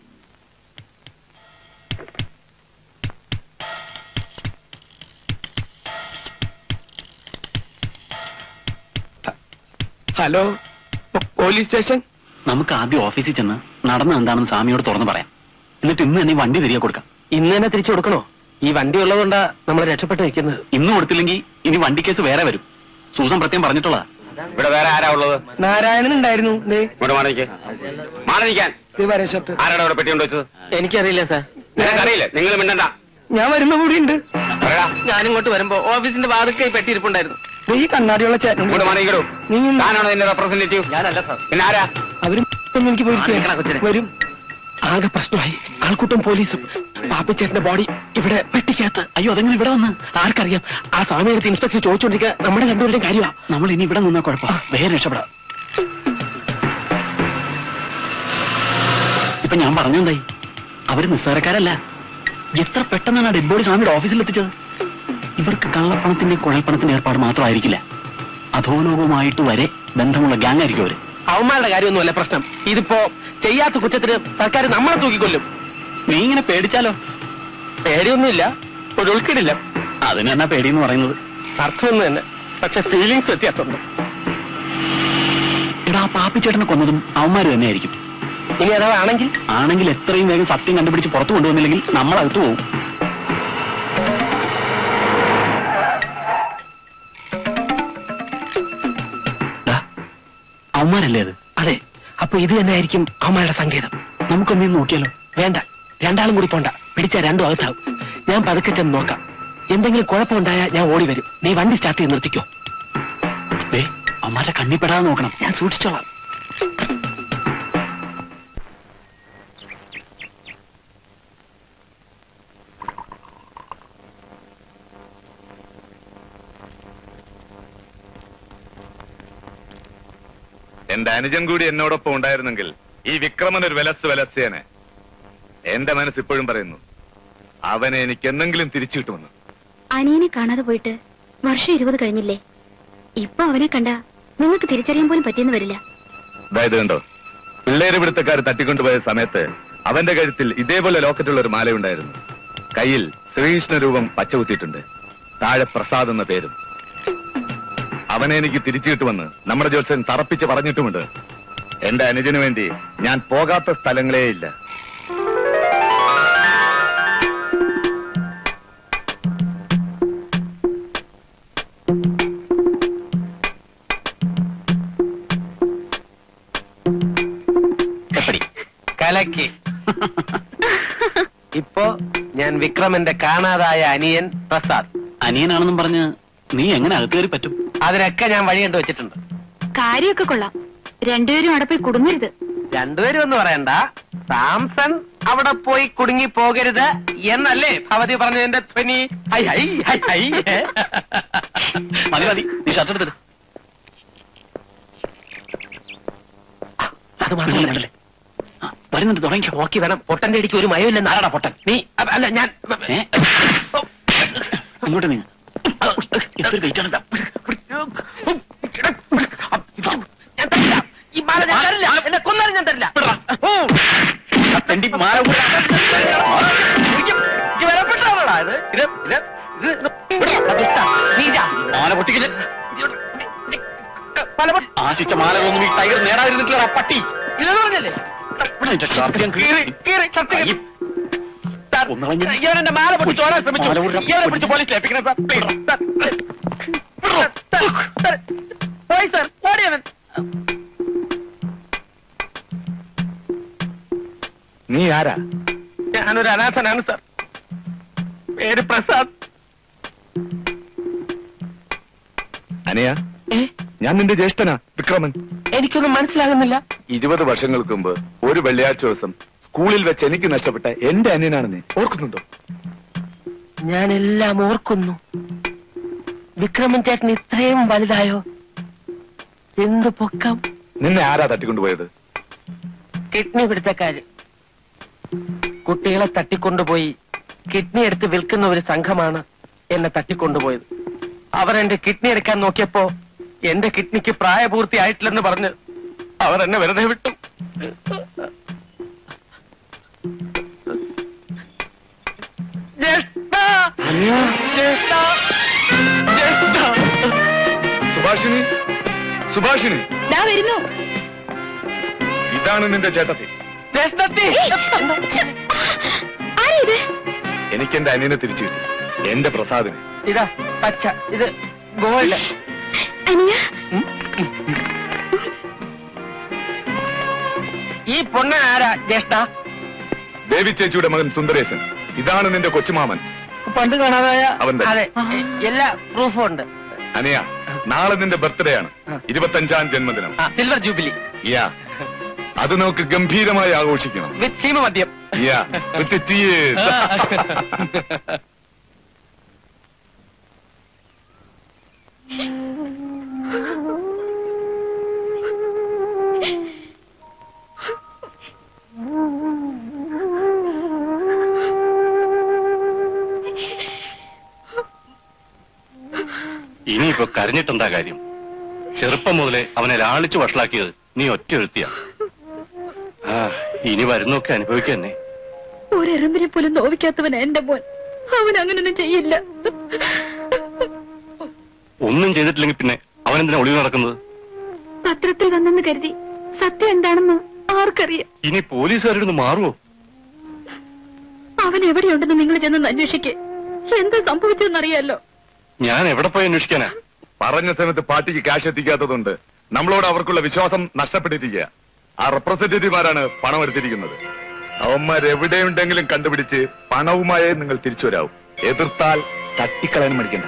ഹലോ പോ- പോലീസ് സ്റ്റേഷൻ
നമുക്ക് ആദ്യം ഓഫീസിൽ ചെന്ന് നടന്ന എന്താണെന്ന് സ്വാമിയോട് തുറന്ന് പറയാം എന്നിട്ട് ഇന്ന് തന്നെ ഈ വണ്ടി തിരികെ കൊടുക്കാം
ഇന്ന് തന്നെ തിരിച്ചു കൊടുക്കണോ ഈ വണ്ടി ഉള്ളതുകൊണ്ടാ നമ്മൾ രക്ഷപ്പെട്ട് നിൽക്കുന്നത്
ഇന്ന് കൊടുത്തില്ലെങ്കിൽ ഇനി വണ്ടി കേസ് വേറെ വരും സൂസൻ പ്രത്യേകം പറഞ്ഞിട്ടുള്ളതാ
ഇവിടെ വേറെ ആരാ ഉള്ളത്
നാരായണൻ ഉണ്ടായിരുന്നു ദേ,
ഇവിടെ മാറിക്ക് മാറിക്കാൻ
ദേ വരേശത്ത്
ആരാണ് ഇവിടെ പെട്ടി കൊണ്ടുവച്ചത്
എനിക്കറിയില്ല സാർ
നിനക്കറിയില്ല നിങ്ങൾ മിണ്ടണ്ട
ഞാൻ വരുമ്പോ കൂടി ഉണ്ട്
പറയടാ
ഞാനിങ്ങോട്ട് വരുമ്പോ ഓഫീസിന്റെ വാതിൽക്കൈ പെട്ടിയിരിപ്പുണ്ടായിരുന്നു
ഈ കണ്ണാടിയുള്ള ചേട്ടൻ
ഇങ്ങോട്ട് മാറിക്കടൂ
നീ
താനാണോ എന്റെ റെപ്രസെന്റേറ്റീവ്
ഞാനല്ല സാർ
പിന്നെ ആരാ
അവരും ഒന്നും എനിക്ക്
ആ, നിക്കടാ കൊച്ചിനെ.
പോയിരിക്കും വരും
ആകെ പ്രശ്നമായി ആൾക്കൂട്ടം പോലീസും പാപ്പിച്ചേട്ടന്റെ ബോഡി ഇവിടെ പെട്ടിക്കകത്ത്
അയ്യോ അതെങ്ങനെ ഇവിടെ വന്ന്
ആർക്കറിയാം ആ സ്വാമിയുടെ ഇൻസ്പെക്ടർ ചോദിച്ചോണ്ടിരിക്കുക നമ്മുടെ രണ്ടുപേരുടെയും കാര്യമാ
നമ്മൾ ഇനി ഇവിടെ നിന്നാ കുഴപ്പം വേഗം രക്ഷപ്പെടാം ഇപ്പൊ ഞാൻ പറഞ്ഞെന്തായി അവര് നിസ്സാരക്കാരല്ല എത്ര പെട്ടെന്നാണ് ഡെഡ് ബോഡി സ്വാമിയുടെ ഓഫീസിൽ എത്തിച്ചത് ഇവർക്ക് കള്ളപ്പണത്തിന്റെ കുഴൽപ്പണത്തിന്റെ ഏർപ്പാട് മാത്രമായിരിക്കില്ല അധോലോകവുമായിട്ട് വരെ ബന്ധമുള്ള ഗ്യാങ് ആയിരിക്കും അവര്
അവന്മാരുടെ കാര്യമൊന്നുമല്ല പ്രശ്നം ഇതിപ്പോ ചെയ്യാത്ത കുറ്റത്തിന് സർക്കാർ നമ്മളെ തൂക്കിക്കൊല്ലും
നീ ഇങ്ങനെ പേടിച്ചാലോ
പേടിയൊന്നുമില്ല ഒരു ഉൾക്കിടില്ല
അതിന് എന്നാ പേടിയെന്ന് പറയുന്നത്
അർത്ഥം ഒന്ന് തന്നെ പക്ഷെ ഫീലിങ്സ് വ്യത്യാസമുണ്ട്
എടാ ആ പാപ്പിച്ചേട്ടനെ കൊന്നതും അവന്മാര് തന്നെയായിരിക്കും
ഇനി അഥവാ ആണെങ്കിൽ
ആണെങ്കിൽ എത്രയും വേഗം സത്യം കണ്ടുപിടിച്ച് പുറത്തു കൊണ്ടുവന്നില്ലെങ്കിൽ നമ്മൾ അകത്ത് പോകും ദാ, അവന്മാരല്ലേ അത്
അതെ അപ്പൊ ഇത് തന്നെ ആയിരിക്കും അവന്മാരുടെ സങ്കേതം
നമുക്കൊന്നേ നോക്കിയാലോ
വേണ്ട രണ്ടാളും കൂടി പോണ്ട പിടിച്ച രണ്ടും അകത്താവും ഞാൻ പതുക്കെ ചെന്ന് നോക്കാം എന്തെങ്കിലും കുഴപ്പമുണ്ടായാൽ ഞാൻ ഓടി വരും നീ വണ്ടി സ്റ്റാർട്ട് ചെയ്ത് നിർത്തിക്കോ
ദേ അവന്മാരുടെ കണ്ണിപ്പെടാതെ നോക്കണം
ഞാൻ സൂക്ഷിച്ചോളാം
എന്റെ അനുജൻ കൂടി എന്നോടൊപ്പം ഉണ്ടായിരുന്നെങ്കിൽ ഈ വിക്രമൻ ഒരു വിലസ് വിലസ്യേനെ എന്റെ മനസ്സ് ഇപ്പോഴും പറയുന്നു അവനെ എനിക്ക് എന്തെങ്കിലും തിരിച്ചു കിട്ടുമെന്ന്
അനിയനെ കാണാതെ പോയിട്ട് വർഷം ഇരുപത് കഴിഞ്ഞില്ലേ ഇപ്പൊ അവനെ കണ്ട നിങ്ങൾക്ക് തിരിച്ചറിയാൻ പോലും പറ്റിയെന്ന് വരില്ല
അതായത് കണ്ടോ പിള്ളേര് പിടുത്തക്കാർ തട്ടിക്കൊണ്ടുപോയ സമയത്ത് അവന്റെ കഴുത്തിൽ ഇതേപോലെ ലോക്കറ്റുള്ള ഒരു മാലയുണ്ടായിരുന്നു കയ്യിൽ ശ്രീകൃഷ്ണ രൂപം പച്ചകുത്തിയിട്ടുണ്ട് താഴെ പ്രസാദ് എന്ന പേരും അവനെ എനിക്ക് തിരിച്ചു കിട്ടുമെന്ന് നമ്മുടെ ജോത്സ്യൻ തറപ്പിച്ച് പറഞ്ഞിട്ടുമുണ്ട് എന്റെ അനുജന് വേണ്ടി ഞാൻ പോകാത്ത സ്ഥലങ്ങളേ ഇല്ല
കലക്കി ഇപ്പോ ഞാൻ വിക്രമന്റെ കാണാതായ അനിയൻ പ്രസാദ്
അനിയനാണെന്നും പറഞ്ഞ് നീ എങ്ങനെ അകത്ത് കയറി പറ്റും
അതിനൊക്കെ ഞാൻ വഴി കണ്ടു വെച്ചിട്ടുണ്ട്
കാര്യമൊക്കെ കൊള്ളാം രണ്ടുപേരും അവിടെ പോയി കുടുങ്ങരുത്
രണ്ടുപേരും ഒന്ന് പറയണ്ട സാംസൺ അവിടെ പോയി കുടുങ്ങി പോകരുത് എന്നല്ലേ ഭവതി പറഞ്ഞതിന്റെ ധ്വനി ഹൈ ഹൈ ഹൈ ഹൈ ഏ?
മതി മതി നീ ഷർട്ട് എടുത്തിട്ട്
അത് മാത്രമല്ല
വരുന്നുണ്ട് തുടങ്ങിക്കോ
നോക്കി വേണം പൊട്ടന്റെ ഇടിക്ക് ഒരു മയമില്ലെന്ന് ആരാടാ പൊട്ടൻ നീ അ- അല്ല ഞാൻ
ഏ? അങ്ങോട്ട് നീ ഇതൊരു വെയിറ്റ് ആണ്
ഞാൻ തരില്ല. ഈ മാല ഞാൻ തരില്ല എന്നെ കൊന്നാലും ഞാൻ തരില്ല ഓ.
തെണ്ടി മാല കൊണ്ട്
എനിക്ക് എനിക്ക് വിലപ്പെട്ടതാണോടാ ഇത് ഇത് ഇത് ഇത് ഇത് വിടടാ, ദുഷ്ടാ. നീ ഇതാ.
മാല പൊട്ടിക്കില്ല
പലപ-
ആശിച്ച മാലകളൊന്നും ഈ ടൈഗർ നേടാതിരുന്നിട്ടില്ല പട്ടി
ഇല്ലെന്ന് പറഞ്ഞല്ലേ
നിന്റെ ഷർട്ട് ഞാൻ
കീറി
കീറി.
കീറി ഷർട്ട് കീറി. സാർ,
ഒന്നളഞ്ഞ്
ഇവനെന്റെ മാല പൊട്ടിച്ച് ഓടാൻ ശ്രമിച്ചു
മാല ഊരാൻ
ഇവനെ പിടിച്ച് പോലീസിൽ ഏൽപ്പിക്കണം sir please, sir. Sir, sir, പോയി സാർ ഓടിയവൻ
നീ ആരാ
ഞാനൊരു അനാഥനാണ് സാർ പേര് പ്രസാദ്
അനിയ ഞാൻ നിന്റെ ജ്യേഷ്ഠനാ വിക്രമൻ
എനിക്കൊന്നും മനസ്സിലാകുന്നില്ല
ഇരുപത് വർഷങ്ങൾക്ക് മുമ്പ് ഒരു വെള്ളിയാഴ്ച ദിവസം സ്കൂളിൽ വെച്ച് എനിക്ക് നഷ്ടപ്പെട്ട എന്റെ അനിയനാണ് നീ ഓർക്കുന്നുണ്ടോ
ഞാൻ എല്ലാം ഓർക്കുന്നു വിക്രമൻ ചേട്ടൻ ഇത്രയും വലുതായോ എന്ത് പൊക്കം
നിന്നെ ആരാ തട്ടിക്കൊണ്ടുപോയത്
കിഡ്നി പിടുത്തക്കാര് കുട്ടികളെ തട്ടിക്കൊണ്ടുപോയി കിഡ്നി എടുത്ത് വിൽക്കുന്ന ഒരു സംഘമാണ് എന്നെ തട്ടിക്കൊണ്ടുപോയത് അവർ എന്റെ കിഡ്നി എടുക്കാൻ നോക്കിയപ്പോ എന്റെ കിഡ്നിക്ക് പ്രായപൂർത്തിയായിട്ടില്ലെന്ന് പറഞ്ഞ് അവർ എന്നെ വെറുതെ വിട്ടു ജ്യേഷ്ഠാ! ജ്യേഷ്ഠാ! ജ്യേഷ്ഠാ!
സുഭാഷിണി സുഭാഷിണി
ദാ വരുന്നു
ഇതാണ് നിന്റെ ചേട്ടത്തി
ജ്യേഷ്ഠത്തി!
ആരിത്
എനിക്ക് എന്റെ അനിയനെ തിരിച്ചു കിട്ടി എന്റെ പ്രസാദിനെ
ഇതാ പച്ച ഇത് ഗോൾഡ്
അനിയ
ഈ പൊണ്ണ ആരാ ജ്യേഷ്ഠ
ദേവി ചേച്ചിയുടെ മകൻ സുന്ദരേശൻ ഇതാണ് നിന്റെ കൊച്ചുമാമൻ
പണ്ട് കാണാതായ
അവൻ തന്നെ.
അതെ എ- എല്ലാ പ്രൂഫും ഉണ്ട്
അനിയ നാളെ നിന്റെ ബർത്ത്ഡേ ആണ് ഇരുപത്തഞ്ചാം ജന്മദിനം
സിൽവർ ജൂബിലി
യാ അത് നമുക്ക് ഗംഭീരമായി ആഘോഷിക്കണം
വിത്ത് സീമ മദ്യം
യാ with the tears.
ഇനിയിപ്പോ കരഞ്ഞിട്ടെന്താ കാര്യം ചെറുപ്പം മുതലേ അവനെ ലാളിച്ചു വഷളാക്കിയത് നീ ഒറ്റ എഴുത്തിയ ആ ഇനി വരുന്നൊക്കെ അനുഭവിക്കന്നെ
ഒരെറുമ്പിനെ പോലും നോവിക്കാത്തവൻ എന്റെ മോൻ അവൻ അങ്ങനൊന്നും ചെയ്യില്ല
ഒന്നും ചെയ്തിട്ടില്ലെങ്കിൽ പിന്നെ അവൻ എന്തിനാ ഒളിവ് നടക്കുന്നത്
പത്രത്തിൽ വന്നെന്ന് കരുതി സത്യം എന്താണെന്ന് ആർക്കറിയാം
ഇനി പോലീസുകാരുടെ മാറുമോ
അവൻ എവിടെയുണ്ടെന്ന് നിങ്ങൾ ചെന്ന് അന്വേഷിക്കേ എന്താ സംഭവിച്ചെന്നറിയാലോ
ഞാൻ എവിടെ പോയി അന്വേഷിക്കാനാ
പറഞ്ഞ സമയത്ത് പാർട്ടിക്ക് ക്യാഷ് എത്തിക്കാത്തതുകൊണ്ട് നമ്മളോട് അവർക്കുള്ള വിശ്വാസം നഷ്ടപ്പെട്ടിരിക്കുക ആ റെപ്രസെന്റേറ്റീവ്മാരാണ് പണം എടുത്തിരിക്കുന്നത് അവന്മാർ എവിടെയുണ്ടെങ്കിലും കണ്ടുപിടിച്ച് പണവുമായേ നിങ്ങൾ തിരിച്ചു വരാവും എതിർത്താൽ തട്ടിക്കളയാൻ മടിക്കണ്ട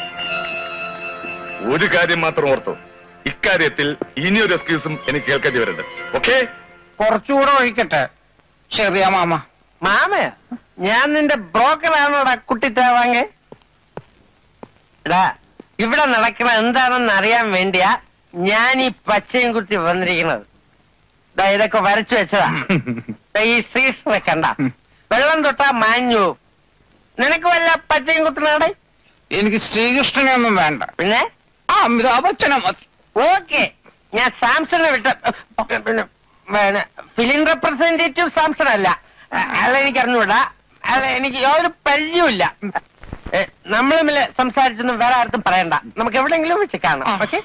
ഒരു കാര്യം മാത്രം ഓർത്തോ ഇക്കാര്യത്തിൽ ഇനിയൊരു എക്സ്ക്യൂസും എനിക്ക് കേൾക്കേണ്ടി വരുന്നുണ്ട് ഓക്കേ
കുറച്ചുകൂടെ ഒഴിക്കട്ടെ ചെറിയ മാമ
മാമയാ ഞാൻ നിന്റെ ബ്രോക്കറാണോടാ കുട്ടിത്താവാങ്ങ എടാ ഇവിടെ നടക്കണ എന്താണെന്ന് അറിയാൻ വേണ്ടിയാ ഞാൻ ഈ പച്ചയും കുത്തി വന്നിരിക്കുന്നത് ദാ ഇതൊക്കെ വരച്ചു വെച്ചതാ ദാ ഈ സീസണെ കണ്ട വെള്ളം തൊട്ടാ മാഞ്ഞു പോവും. നിനക്ക് വല്ല പച്ചയും കുത്തണാടെ
എനിക്ക് ശ്രീകൃഷ്ണനെ ഒന്നും വേണ്ട
പിന്നെ
ആ അമിതാഭ് ബച്ചനെ മതി
ഓക്കെ ഞാൻ സാംസണെ വിട്ട പിന്നെ പിന്നെ ഫിലിം റെപ്രസെന്റേറ്റീവ് സാംസൺ അല്ല അയാളെ എനിക്ക് അറിഞ്ഞുകൂടാ അയാളെ എനിക്ക് യാതൊരു പരിചയമില്ല ഏ, നമ്മൾ തമ്മിൽ സംസാരിച്ചൊന്നും വേറെ ആർക്കും പറയണ്ട നമുക്ക് എവിടെയെങ്കിലും വെച്ച് കാണാം ഓക്കെ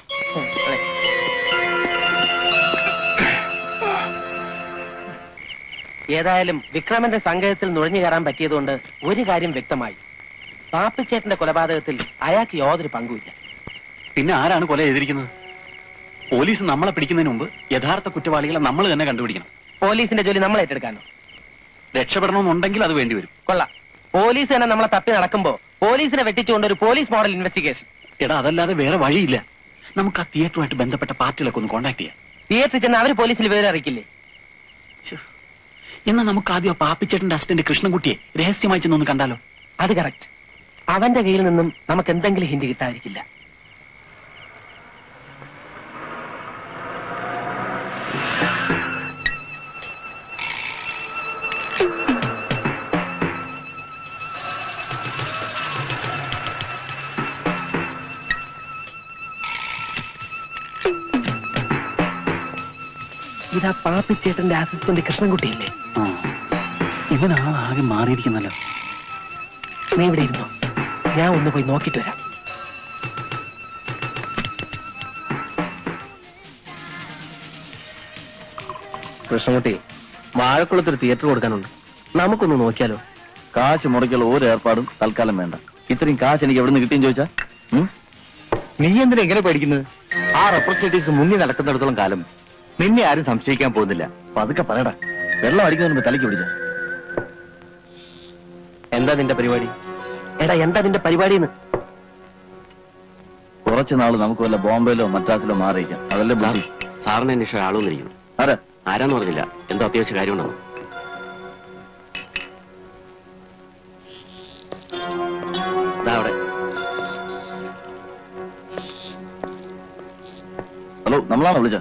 ഏതായാലും വിക്രമന്റെ സംഘത്തിൽ നുഴഞ്ഞു കയറാൻ പറ്റിയതുകൊണ്ട് ഒരു കാര്യം വ്യക്തമായി പാപ്പിച്ചേട്ടന്റെ കൊലപാതകത്തിൽ അയാൾക്ക് യാതൊരു പങ്കുമില്ല
പിന്നെ ആരാണ് കൊല ചെയ്തിരിക്കുന്നത് പോലീസ് നമ്മളെ പിടിക്കുന്നതിന് മുമ്പ് യഥാർത്ഥ കുറ്റവാളികളെ നമ്മൾ തന്നെ കണ്ടുപിടിക്കണം
പോലീസിന്റെ ജോലി നമ്മൾ ഏറ്റെടുക്കാനോ
രക്ഷപ്പെടണമെന്നുണ്ടെങ്കിൽ അത് വേണ്ടിവരും
കൊള്ളാം പോലീസ് തന്നെ നമ്മളെ തപ്പി നടക്കുമ്പോ പോലീസിനെ വെട്ടിച്ചുകൊണ്ട് ഒരു പോലീസ് മോഡൽ ഇൻവെസ്റ്റിഗേഷൻ
എടാ അതല്ലാതെ വേറെ വഴിയില്ല നമുക്ക് ആ തിയേറ്ററുമായിട്ട് ബന്ധപ്പെട്ട പാർട്ടികളൊക്കെ ഒന്ന് കോൺടാക്ട് ചെയ്യാം
തിയേറ്ററിൽ ചെന്ന് അവര് പോലീസിൽ വിവരം അറിയിക്കില്ലേ
എന്നാൽ നമുക്ക് ആദ്യം ആ പാപ്പിച്ചേട്ടന്റെ അസിസ്റ്റന്റ് കൃഷ്ണൻകുട്ടിയെ രഹസ്യമായി ചെന്നൊന്ന് കണ്ടാലോ
അത് കറക്റ്റ് അവന്റെ കയ്യിൽ നിന്നും നമുക്ക് എന്തെങ്കിലും ഹിന്ദി കിട്ടാതിരിക്കില്ല ഇതാ പാപ്പിച്ചേട്ടന്റെ അസിസ്റ്റന്റ് കൃഷ്ണൻകുട്ടിയില്ലേ
ആ ഇവനാ ആകെ മാറിയിരിക്കുന്നല്ലോ
നീ ഇവിടെ ഇരുന്നോ ഞാൻ ഒന്ന് പോയി നോക്കിട്ട് വരാം കൃഷ്ണൻകുട്ടി വാഴക്കുളത്തൊരു തിയേറ്റർ കൊടുക്കാനുണ്ട് നമുക്കൊന്ന് നോക്കിയാലോ
കാശ് മുടക്കുള്ള ഒരു ഏർപ്പാടും തൽക്കാലം വേണ്ട ഇത്രയും കാശ് എനിക്ക് എവിടെ നിന്ന് കിട്ടിയെന്ന് ചോദിച്ചാ ഉം? നീ എന്തിനാ എങ്ങനെ പേടിക്കുന്നത് ആ റെപ്രസെന്റേറ്റീവ്സ് മുന്നിൽ നടക്കുന്നിടത്തോളം കാലം നിന്നെ ആരും സംശയിക്കാൻ പോകുന്നില്ല പതുക്കെ പറയടാ വെള്ളം അടിക്കുന്നതിന് മുമ്പ് തലയ്ക്ക് പിടിച്ച
എന്താ നിന്റെ പരിപാടി എടാ എന്താ നിന്റെ പരിപാടി
കുറച്ചു നാള് നമുക്ക് വല്ല ബോംബെയിലോ മദ്രാസിലോ മാറിയിക്കാം അതല്ലേ ബുദ്ധി
സാറിനെ അന്വേഷിച്ച ആളൊന്നിരിക്കുന്നു
ആരാ
ആരാന്ന് പറഞ്ഞില്ല എന്തോ അത്യാവശ്യ കാര്യമുണ്ടെന്ന് ദാ അവിടെ
ഹലോ നമ്മളാണോ വിളിച്ച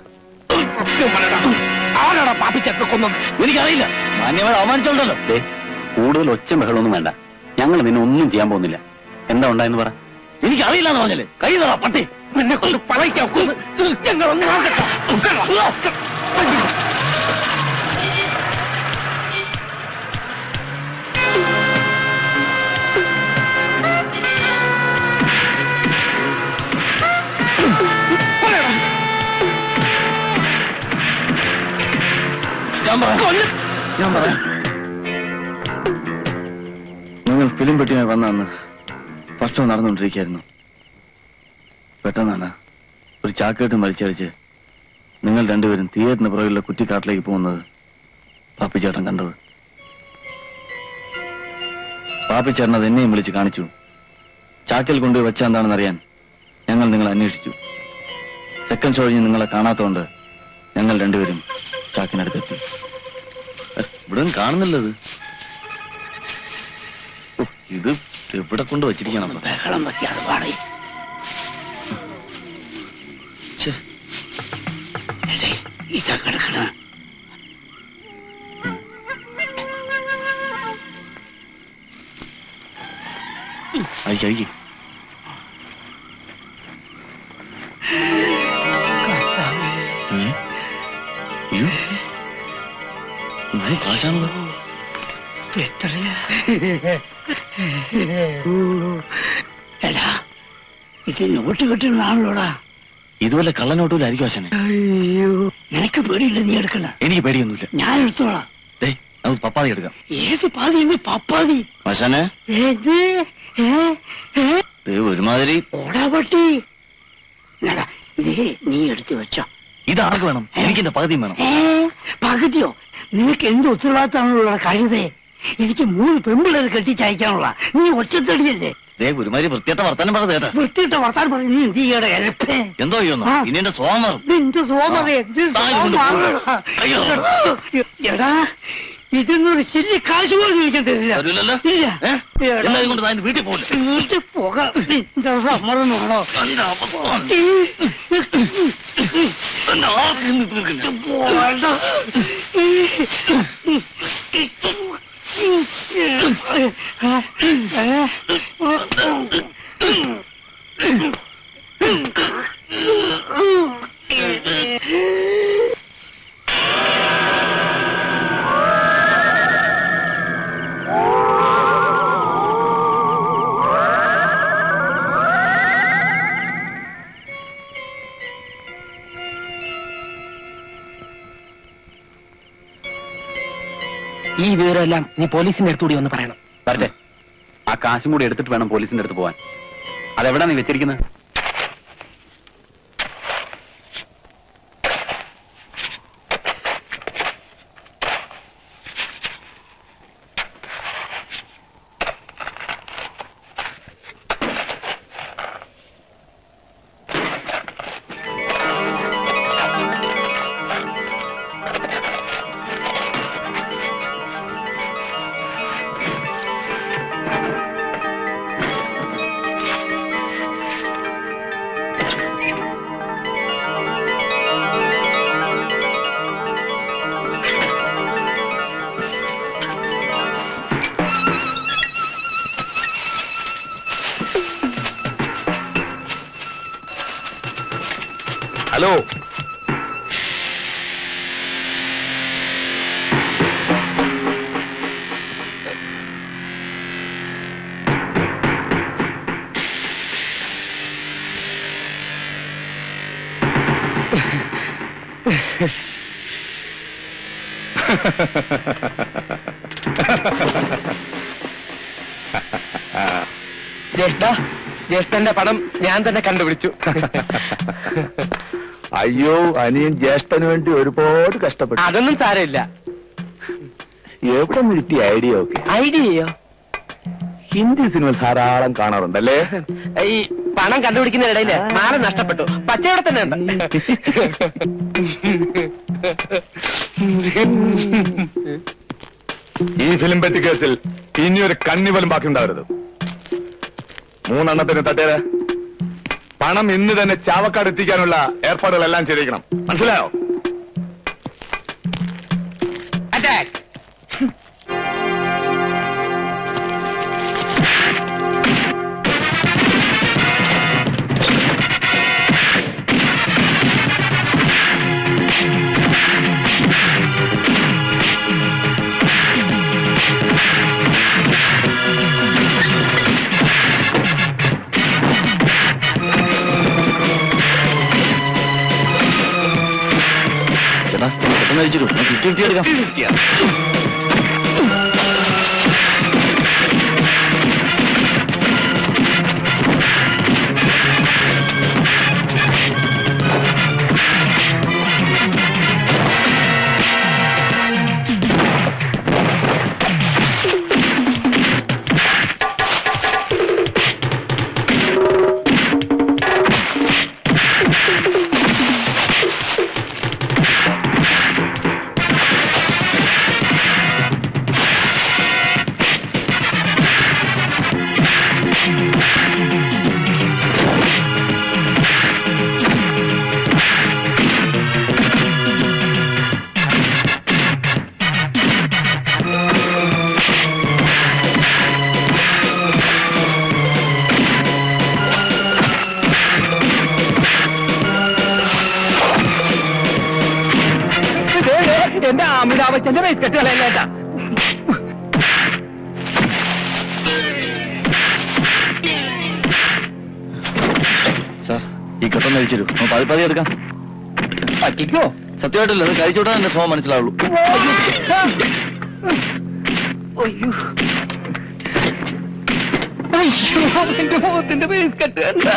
ആരാടാ പാപ്പിച്ചേട്ടനെ കൊന്നത്
എനിക്കറിയില്ല മാന്യമായി അവമാനിച്ചോണ്ടല്ലോ കൂടുതൽ ഒച്ച ബഹളമൊന്നും വേണ്ട ഞങ്ങൾ നിന്നെ ഒന്നും ചെയ്യാൻ പോകുന്നില്ല എന്താ ഉണ്ടായെന്ന് പറ എനിക്കറിയില്ല എന്ന് പറഞ്ഞല്ലേ കൈ തറ പട്ടി
നിന്നെ കൊണ്ട് പറയിക്കാൻ കൊന്ന് ഞങ്ങളൊന്ന് നോക്കട്ടെ
ഞാൻ പറയാം
ഞാൻ പറയാം നിങ്ങൾ ഫിലിം പെട്ടിയുമായി വന്ന അന്ന് ഭക്ഷണം നടന്നുകൊണ്ടിരിക്കുകയായിരുന്നു പെട്ടെന്നാണ് ഒരു ചാക്കേട്ട് മരിച്ചടിച്ച് നിങ്ങൾ രണ്ടുപേരും തിയേറ്ററിന് പുറകിലുള്ള കുറ്റിക്കാട്ടിലേക്ക് പോകുന്നത് പാപ്പിച്ചേട്ടൻ കണ്ടത് പാപ്പിച്ചേട്ടൻ അത് എന്നെയും വിളിച്ച് കാണിച്ചു ചാക്കിൽ കൊണ്ടുപോയി വെച്ച എന്താണെന്ന് അറിയാൻ ഞങ്ങൾ നിങ്ങളെ അന്വേഷിച്ചു സെക്കൻഡ് ഷോ കഴിഞ്ഞ് നിങ്ങളെ കാണാത്തതുകൊണ്ട് ഞങ്ങൾ രണ്ടുപേരും ചാക്കിനടുത്തെത്തി എ, ഇവിടെ ഒന്നും കാണുന്നില്ലത് ഓ, ഇത് എവിടെ കൊണ്ട് വച്ചിരിക്കണം
ബഹളം വെക്കാതെ പാടേ ഇതാ കിടക്കണ
അയക്ക് അയക്ക് ഏ? അയ്യോ. നിറയെ കാശാണല്ലോ
എത്രയാ എടാ
ഇത് നോട്ട് കിട്ടുന്നതാണല്ലോടാ
ഇതുപോലെ കള്ളനോട്ടൂലായിരിക്കും ആശാനെ
അയ്യോ നിനക്ക് പേടിയില്ല നീ എടുക്കണ്ട
എനിക്ക് പേടിയൊന്നുമില്ല
ഞാൻ എടുത്തോളാം
ദേ നമുക്ക് പപ്പാതി എടുക്കാം
ഏത് പാതി എന്ത് പപ്പാതി
ആശാനെ
ഏത് ഏ ഏ
ദേ ഒരുമാതിരി
ഓടാ പട്ടി എടാ, ദേ, നീ എടുത്തു വെച്ചോ
ഇത് ആർക്ക് വേണം എനിക്ക് എന്റെ പകുതിയും വേണം
ഏ പകുതിയോ നിനക്ക് എന്ത് ഉത്തരവാദിത്തമാണുള്ള കഴുതേ എനിക്ക് മൂന്ന് പെമ്പിള്ളേർ കെട്ടിച്ചയക്കാനുള്ള നീ ഒച്ചത്തടിയല്ലേ
ദേ ഒരുമാതിരി വൃത്തിയത്തെ വർത്തമാനം പറഞ്ഞത് കേട്ടാ
വൃത്തിയിട്ട വർത്താൻ പറഞ്ഞു നീ എന്ത് ചെയ്യടെ എരപ്പേ
എന്തോ ചെയ്യുന്നു
ആ.
ഇനി എന്റെ സോമർ
നിന്റെ സോമറേ എന്ത്
ആ, ഇതുകൊണ്ട്
സോമാറെടാ.
അയ്യോ.
എടാ ഇതിനൊരു ശരി കാശ് പോലും ചോദിക്കാൻ തരില്ല
തരൂലല്ലോ?
ഇല്ല
ഏ?
എടാ,
എന്നാ ഇതുകൊണ്ട് താൻ വീട്ടിൽ പോകില്ല
വീട്ടിൽ പോകാം നിന്റെ സമ്മതം വേണോ പോകണ്ട.
ഈ വിവരമെല്ലാം നീ പോലീസിന്റെ അടുത്തുകൂടി ഒന്ന് പറയണം
വരട്ടെ ആ കാശും കൂടി എടുത്തിട്ട് വേണം പോലീസിന്റെ അടുത്ത് പോവാൻ അതെവിടാ നീ വെച്ചിരിക്കുന്നത്
ഹലോ
ജ്യേഷ്ഠ ജ്യേഷ്ഠന്റെ പടം ഞാൻ തന്നെ കണ്ടുപിടിച്ചു
അയ്യോ അനിയൻ ജ്യേഷ്ഠന് വേണ്ടി ഒരുപാട് കഷ്ടപ്പെട്ടു
അതൊന്നും സാരമില്ല
എവിടെ നിന്ന് കിട്ടിയ ഐഡിയ ഒക്കെ
ഐഡിയയോ
ഹിന്ദി സിനിമ ധാരാളം കാണാറുണ്ടല്ലേ
ഈ പണം കണ്ടുപിടിക്കുന്ന ഇടയില് മാല നഷ്ടപ്പെട്ടു പച്ചയോടെ തന്നെ ഉണ്ട്
ഈ ഫിലിം പെറ്റി കേസിൽ ഇനി ഒരു കണ്ണിവലും ബാക്കി ഉണ്ടാവരുത് മൂന്നെണ്ണത്തിന് തട്ടേര് പണം ഇന്ന് തന്നെ ചാവക്കാട് എത്തിക്കാനുള്ള ഏർപ്പാടുകളെല്ലാം ചെയ്തിരിക്കണം മനസ്സിലായോ
അറ്റാക്ക്
ചേട്ടാ പെട്ടെന്ന് അയച്ചിട്ടു ഫിഫ്റ്റി ഫിഫ്റ്റി എടുക്കാം
എന്റെ അമിതാഭ് ബച്ചന്റെ ബിസ്ക്കറ്റ് കളയല്ലേട്ടാ
ഈ കെട്ടൊന്ന് കഴിച്ചിരു പതി പതി എടുക്കാം
പറ്റിക്കോ
സത്യമായിട്ടല്ല അത് കഴിച്ചോട്ടാ എന്റെ സ്വഭാവം മനസ്സിലാവുള്ളൂ
അയ്യോ എന്റെ മുഖത്തിന്റെ ഫേസ് കട്ട് എന്താ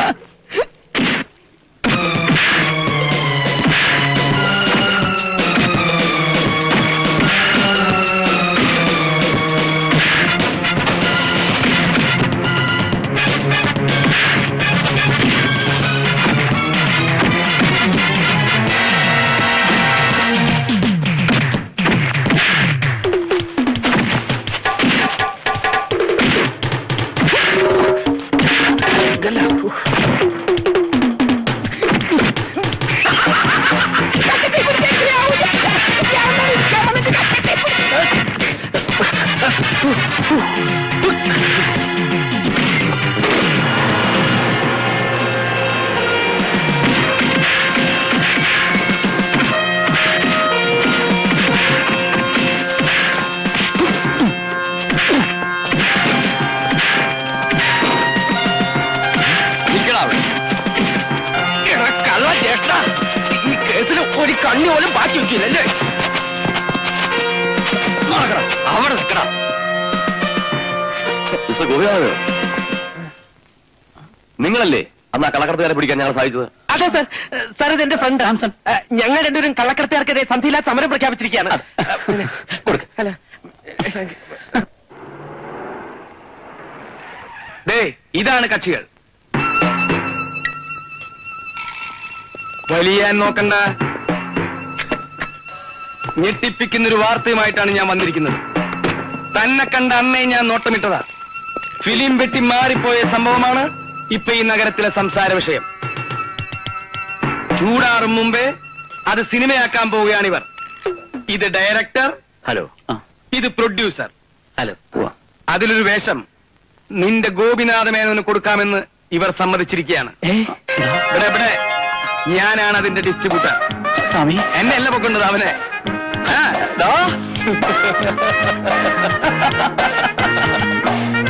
കള്ള ചേട്ട ഈ കേസിൽ ഒരു കണ്ണി പോലും ബാക്കി വെക്കില്ലല്ലേ നടക്കണം അവിടെ നിൽക്കണം
മിസ്റ്റർ ഗോപിനാഥ് നിങ്ങളല്ലേ അന്ന് ആ കള്ളക്കടത്തുകാരെ പിടിക്കാൻ ഞങ്ങൾ സാധിച്ചത്
അതെ സർ സാർ ഇത് എന്റെ ഫ്രണ്ട് സാംസൺ ഞങ്ങൾ രണ്ടുപേരും കള്ളക്കടത്തുകാർക്കെതിരെ സന്ധിയില്ലാ സമരം പ്രഖ്യാപിച്ചിരിക്കുകയാണ് അല്ല
ദേ ഇതാണ് കക്ഷികൾ വലിയാൻ നോക്കണ്ട ഞെട്ടിപ്പിക്കുന്നൊരു വാർത്തയുമായിട്ടാണ് ഞാൻ വന്നിരിക്കുന്നത് തന്നെ കണ്ട അന്നേ ഞാൻ നോട്ടമിട്ടതാ ഫിലിം വെട്ടി മാറിപ്പോയ സംഭവമാണ് ഇപ്പൊ ഈ നഗരത്തിലെ സംസാര വിഷയം ചൂടാറും മുമ്പേ അത് സിനിമയാക്കാൻ പോവുകയാണിവർ ഇത് ഡയറക്ടർ
ഹലോ
ഇത് പ്രൊഡ്യൂസർ
ഹലോ
അതിലൊരു വേഷം നിന്റെ ഗോപിനാഥ മേനോന് കൊടുക്കാമെന്ന് ഇവർ സമ്മതിച്ചിരിക്കുകയാണ് ഇവിടെ ഇവിടെ ഞാനാണ് അതിന്റെ ഡിസ്ട്രിബ്യൂട്ടർ
സ്വാമി
എന്നെ അല്ല പൊക്കുന്നത് അവനെ ആ, ദാ.